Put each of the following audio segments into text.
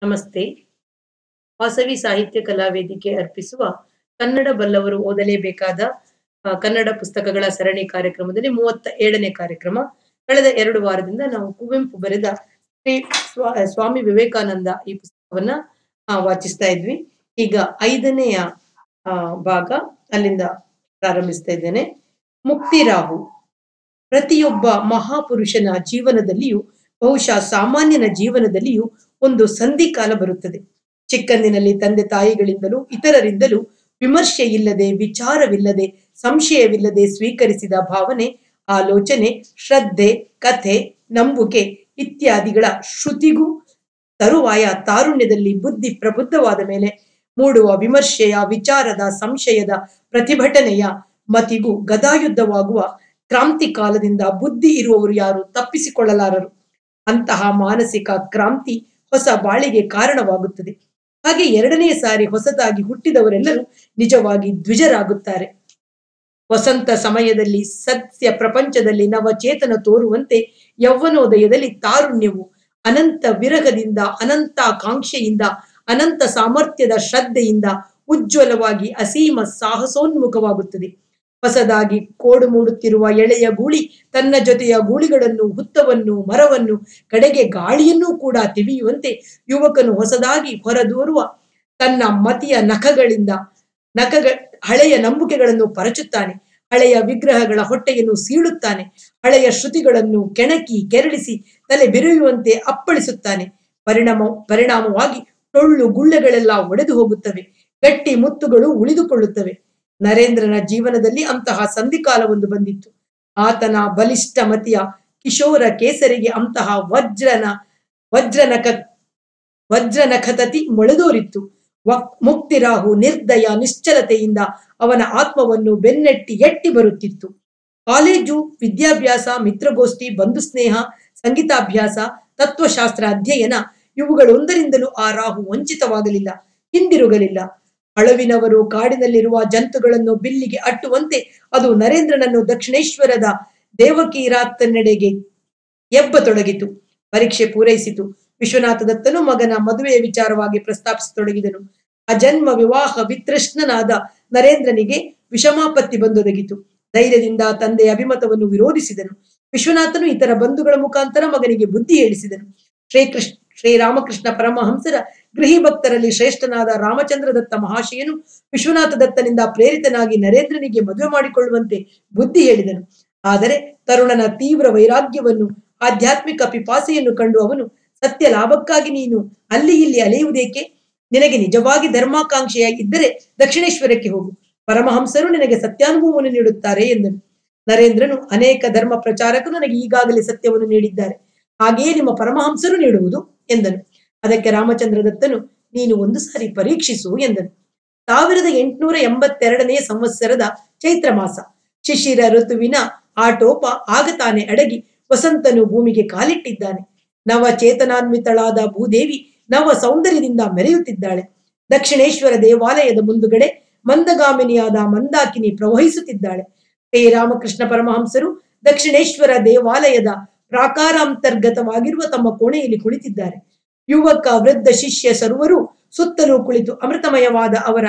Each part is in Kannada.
ನಮಸ್ತೆ ವಾಸವಿ ಸಾಹಿತ್ಯ ಕಲಾ ವೇದಿಕೆ ಅರ್ಪಿಸುವ ಕನ್ನಡ ಬಲ್ಲವರು ಓದಲೇಬೇಕಾದ ಆ, ಕನ್ನಡ ಪುಸ್ತಕಗಳ ಸರಣಿ ಕಾರ್ಯಕ್ರಮದಲ್ಲಿ ಮೂವತ್ತ ಏಳನೇ ಕಾರ್ಯಕ್ರಮ ಕಳೆದ ಎರಡು ವಾರದಿಂದ ನಾವು ಕುವೆಂಪು ಬರೆದ ಶ್ರೀ ಸ್ವಾ- ಸ್ವಾಮಿ ವಿವೇಕಾನಂದ ಈ ಪುಸ್ತಕವನ್ನ ಆ, ವಾಚಿಸ್ತಾ ಇದ್ವಿ ಈಗ ಐದನೆಯ ಆ, ಭಾಗ ಅಲ್ಲಿಂದ ಪ್ರಾರಂಭಿಸ್ತಾ ಇದ್ದೇನೆ ಮುಕ್ತಿರಾಹು ಪ್ರತಿಯೊಬ್ಬ ಮಹಾಪುರುಷನ ಜೀವನದಲ್ಲಿಯೂ ಬಹುಶಃ ಸಾಮಾನ್ಯನ ಜೀವನದಲ್ಲಿಯೂ ಒಂದು ಸಂಧಿಕಾಲ ಬರುತ್ತದೆ ಚಿಕ್ಕಂದಿನಲ್ಲಿ ತಂದೆ ತಾಯಿಗಳಿಂದಲೂ ಇತರರಿಂದಲೂ ವಿಮರ್ಶೆ ಇಲ್ಲದೆ ವಿಚಾರವಿಲ್ಲದೆ ಸಂಶಯವಿಲ್ಲದೆ ಸ್ವೀಕರಿಸಿದ ಭಾವನೆ ಆಲೋಚನೆ ಶ್ರದ್ಧೆ ಕಥೆ ನಂಬುಗೆ ಇತ್ಯಾದಿಗಳ ಶ್ರುತಿಗೂ ತರುವಾಯ ತಾರುಣ್ಯದಲ್ಲಿ ಬುದ್ಧಿ ಪ್ರಬುದ್ಧವಾದ ಮೇಲೆ ಮೂಡುವ ವಿಮರ್ಶೆಯ ವಿಚಾರದ ಸಂಶಯದ ಪ್ರತಿಭಟನೆಯ ಮತಿಗೂ ಗದಾಯುದ್ಧವಾಗುವ ಕ್ರಾಂತಿ ಕಾಲದಿಂದ ಬುದ್ಧಿ ಇರುವವರು ಯಾರು ತಪ್ಪಿಸಿಕೊಳ್ಳಲಾರರು ಅಂತಹ ಮಾನಸಿಕ ಕ್ರಾಂತಿ ಹೊಸ ಬಾಳಿಗೆ ಕಾರಣವಾಗುತ್ತದೆ ಹಾಗೆ ಎರಡನೇ ಸಾರಿ ಹೊಸದಾಗಿ ಹುಟ್ಟಿದವರೆಲ್ಲರೂ ನಿಜವಾಗಿ ದ್ವಿಜರಾಗುತ್ತಾರೆ ವಸಂತ ಸಮಯದಲ್ಲಿ ಸತ್ಯ ಪ್ರಪಂಚದಲ್ಲಿ ನವಚೇತನ ತೋರುವಂತೆ ಯೌವನೋದಯದಲ್ಲಿ ತಾರುಣ್ಯವು ಅನಂತ ವಿರಗದಿಂದ ಅನಂತ ಕಾಂಕ್ಷೆಯಿಂದ ಅನಂತ ಸಾಮರ್ಥ್ಯದ ಶ್ರದ್ಧೆಯಿಂದ ಉಜ್ವಲವಾಗಿ ಅಸೀಮ ಸಾಹಸೋನ್ಮುಖವಾಗುತ್ತದೆ ಹೊಸದಾಗಿ ಕೋಡು ಮೂಡುತ್ತಿರುವ ಎಳೆಯ ಗೂಳಿ ತನ್ನ ಜೊತೆಯ ಗೂಳಿಗಳನ್ನು ಹುತ್ತವನ್ನು ಮರವನ್ನು ಕಡೆಗೆ ಗಾಳಿಯನ್ನೂ ಕೂಡ ತಿವಿಯುವಂತೆ ಯುವಕನು ಹೊಸದಾಗಿ ಹೊರದೂರುವ ತನ್ನ ಮತಿಯ ನಖಗಳಿಂದ ನಖಗ ಹಳೆಯ ನಂಬುಕೆಗಳನ್ನು ಪರಚುತ್ತಾನೆ ಹಳೆಯ ವಿಗ್ರಹಗಳ ಹೊಟ್ಟೆಯನ್ನು ಸೀಳುತ್ತಾನೆ ಹಳೆಯ ಶ್ರುತಿಗಳನ್ನು ಕೆಣಕಿ ಕೆರಳಿಸಿ ತಲೆ ಬೆರೆಯುವಂತೆ ಅಪ್ಪಳಿಸುತ್ತಾನೆ ಪರಿಣಾಮ ಪರಿಣಾಮವಾಗಿ ಟೊಳ್ಳು ಗುಳ್ಳೆಗಳೆಲ್ಲ ಒಡೆದು ಹೋಗುತ್ತವೆ ಗಟ್ಟಿ ಮುತ್ತುಗಳು ಉಳಿದುಕೊಳ್ಳುತ್ತವೆ ನರೇಂದ್ರನ ಜೀವನದಲ್ಲಿ ಅಂತಹ ಸಂಧಿಕಾಲವೊಂದು ಬಂದಿತ್ತು ಆತನ ಬಲಿಷ್ಠ ಮತಿಯ ಕಿಶೋರ ಕೇಸರಿಗೆ ಅಂತಹ ವಜ್ರನ ವಜ್ರನಖ ವಜ್ರನಖತತಿ ಮೊಳೆದೋರಿತ್ತು ವಕ್- ಮುಕ್ತಿರಾಹು ನಿರ್ದಯ ನಿಶ್ಚಲತೆಯಿಂದ ಅವನ ಆತ್ಮವನ್ನು ಬೆನ್ನೆಟ್ಟಿ ಎಟ್ಟಿ ಬರುತ್ತಿತ್ತು ಕಾಲೇಜು ವಿದ್ಯಾಭ್ಯಾಸ ಮಿತ್ರಗೋಷ್ಠಿ ಬಂಧು ಸ್ನೇಹ ಸಂಗೀತಾಭ್ಯಾಸ ತತ್ವಶಾಸ್ತ್ರ ಅಧ್ಯಯನ ಇವುಗಳೊಂದರಿಂದಲೂ ಆ ರಾಹು ವಂಚಿತವಾಗಲಿಲ್ಲ ಹಿಂದಿರುಗಲಿಲ್ಲ ಅಳವಿನವರು ಕಾಡಿನಲ್ಲಿರುವ ಜಂತುಗಳನ್ನು ಬಿಲ್ಲಿಗೆ ಅಟ್ಟುವಂತೆ ಅದು ನರೇಂದ್ರನನ್ನು ದಕ್ಷಿಣೇಶ್ವರದ ದೇವಕೀರಾತನೆಡೆಗೆ ಎಬ್ಬತೊಡಗಿತು ಪರೀಕ್ಷೆ ಪೂರೈಸಿತು ವಿಶ್ವನಾಥ ದತ್ತನು ಮಗನ ಮದುವೆಯ ವಿಚಾರವಾಗಿ ಪ್ರಸ್ತಾಪಿಸತೊಡಗಿದನು ಅಜನ್ಮ ವಿವಾಹ ವಿತೃಷ್ಣನಾದ ನರೇಂದ್ರನಿಗೆ ವಿಷಮಾಪತ್ತಿ ಬಂದೊದಗಿತು ಧೈರ್ಯದಿಂದ ತಂದೆಯ ಅಭಿಮತವನ್ನು ವಿರೋಧಿಸಿದನು ವಿಶ್ವನಾಥನು ಇತರ ಬಂಧುಗಳ ಮುಖಾಂತರ ಮಗನಿಗೆ ಬುದ್ಧಿ ಹೇಳಿಸಿದನು ಶ್ರೀಕೃಷ್ಣ ಶ್ರೀರಾಮಕೃಷ್ಣ ಪರಮಹಂಸರ ಗೃಹಿ ಭಕ್ತರಲ್ಲಿ ಶ್ರೇಷ್ಠನಾದ ರಾಮಚಂದ್ರ ದತ್ತ ಮಹಾಶಯನು ವಿಶ್ವನಾಥ ದತ್ತನಿಂದ ಪ್ರೇರಿತನಾಗಿ ನರೇಂದ್ರನಿಗೆ ಮದುವೆ ಮಾಡಿಕೊಳ್ಳುವಂತೆ ಬುದ್ಧಿ ಹೇಳಿದನು ಆದರೆ ತರುಣನ ತೀವ್ರ ವೈರಾಗ್ಯವನ್ನು ಆಧ್ಯಾತ್ಮಿಕ ಪಿಪಾಸೆಯನ್ನು ಕಂಡು ಅವನು ಸತ್ಯ ಲಾಭಕ್ಕಾಗಿ ನೀನು ಅಲ್ಲಿ ಇಲ್ಲಿ ಅಲೆಯುವುದೇಕೆ ನಿನಗೆ ನಿಜವಾಗಿ ಧರ್ಮಾಕಾಂಕ್ಷೆಯ ಇದ್ದರೆ ದಕ್ಷಿಣೇಶ್ವರಕ್ಕೆ ಹೋಗು ಪರಮಹಂಸರು ನಿನಗೆ ಸತ್ಯಾನುಭವವನ್ನು ನೀಡುತ್ತಾರೆ ಎಂದನು ನರೇಂದ್ರನು ಅನೇಕ ಧರ್ಮ ಪ್ರಚಾರಕರು ನನಗೆ ಈಗಾಗಲೇ ಸತ್ಯವನ್ನು ನೀಡಿದ್ದಾರೆ ಹಾಗೆಯೇ ನಿಮ್ಮ ಪರಮಹಂಸರು ನೀಡುವುದು ಎಂದನು ಅದಕ್ಕೆ ರಾಮಚಂದ್ರ ದತ್ತನು ನೀನು ಒಂದು ಸಾರಿ ಪರೀಕ್ಷಿಸು ಎಂದನು ಸಾವಿರದ ಎಂಟುನೂರ ಎಂಬತ್ತೆರಡನೇ ಸಂವತ್ಸರದ ಚೈತ್ರ ಮಾಸ ಶಿಶಿರ ಋತುವಿನ ಆಟೋಪ ಆಗ ತಾನೇ ಅಡಗಿ ವಸಂತನು ಭೂಮಿಗೆ ಕಾಲಿಟ್ಟಿದ್ದಾನೆ ನವ ಚೇತನಾನ್ವಿತಳಾದ ಭೂದೇವಿ ನವ ಸೌಂದರ್ಯದಿಂದ ಮೆರೆಯುತ್ತಿದ್ದಾಳೆ ದಕ್ಷಿಣೇಶ್ವರ ದೇವಾಲಯದ ಮುಂದುಗಡೆ ಮಂದಗಾಮಿನಿಯಾದ ಮಂದಾಕಿನಿ ಪ್ರವಹಿಸುತ್ತಿದ್ದಾಳೆ ಶ್ರೀರಾಮಕೃಷ್ಣ ಪರಮಹಂಸರು ದಕ್ಷಿಣೇಶ್ವರ ದೇವಾಲಯದ ಪ್ರಾಕಾರಾಂತರ್ಗತವಾಗಿರುವ ತಮ್ಮ ಕೋಣೆಯಲ್ಲಿ ಕುಳಿತಿದ್ದಾರೆ ಯುವಕ ವೃದ್ಧ ಶಿಷ್ಯ ಸರ್ವರು ಸುತ್ತಲೂ ಕುಳಿತು ಅಮೃತಮಯವಾದ ಅವರ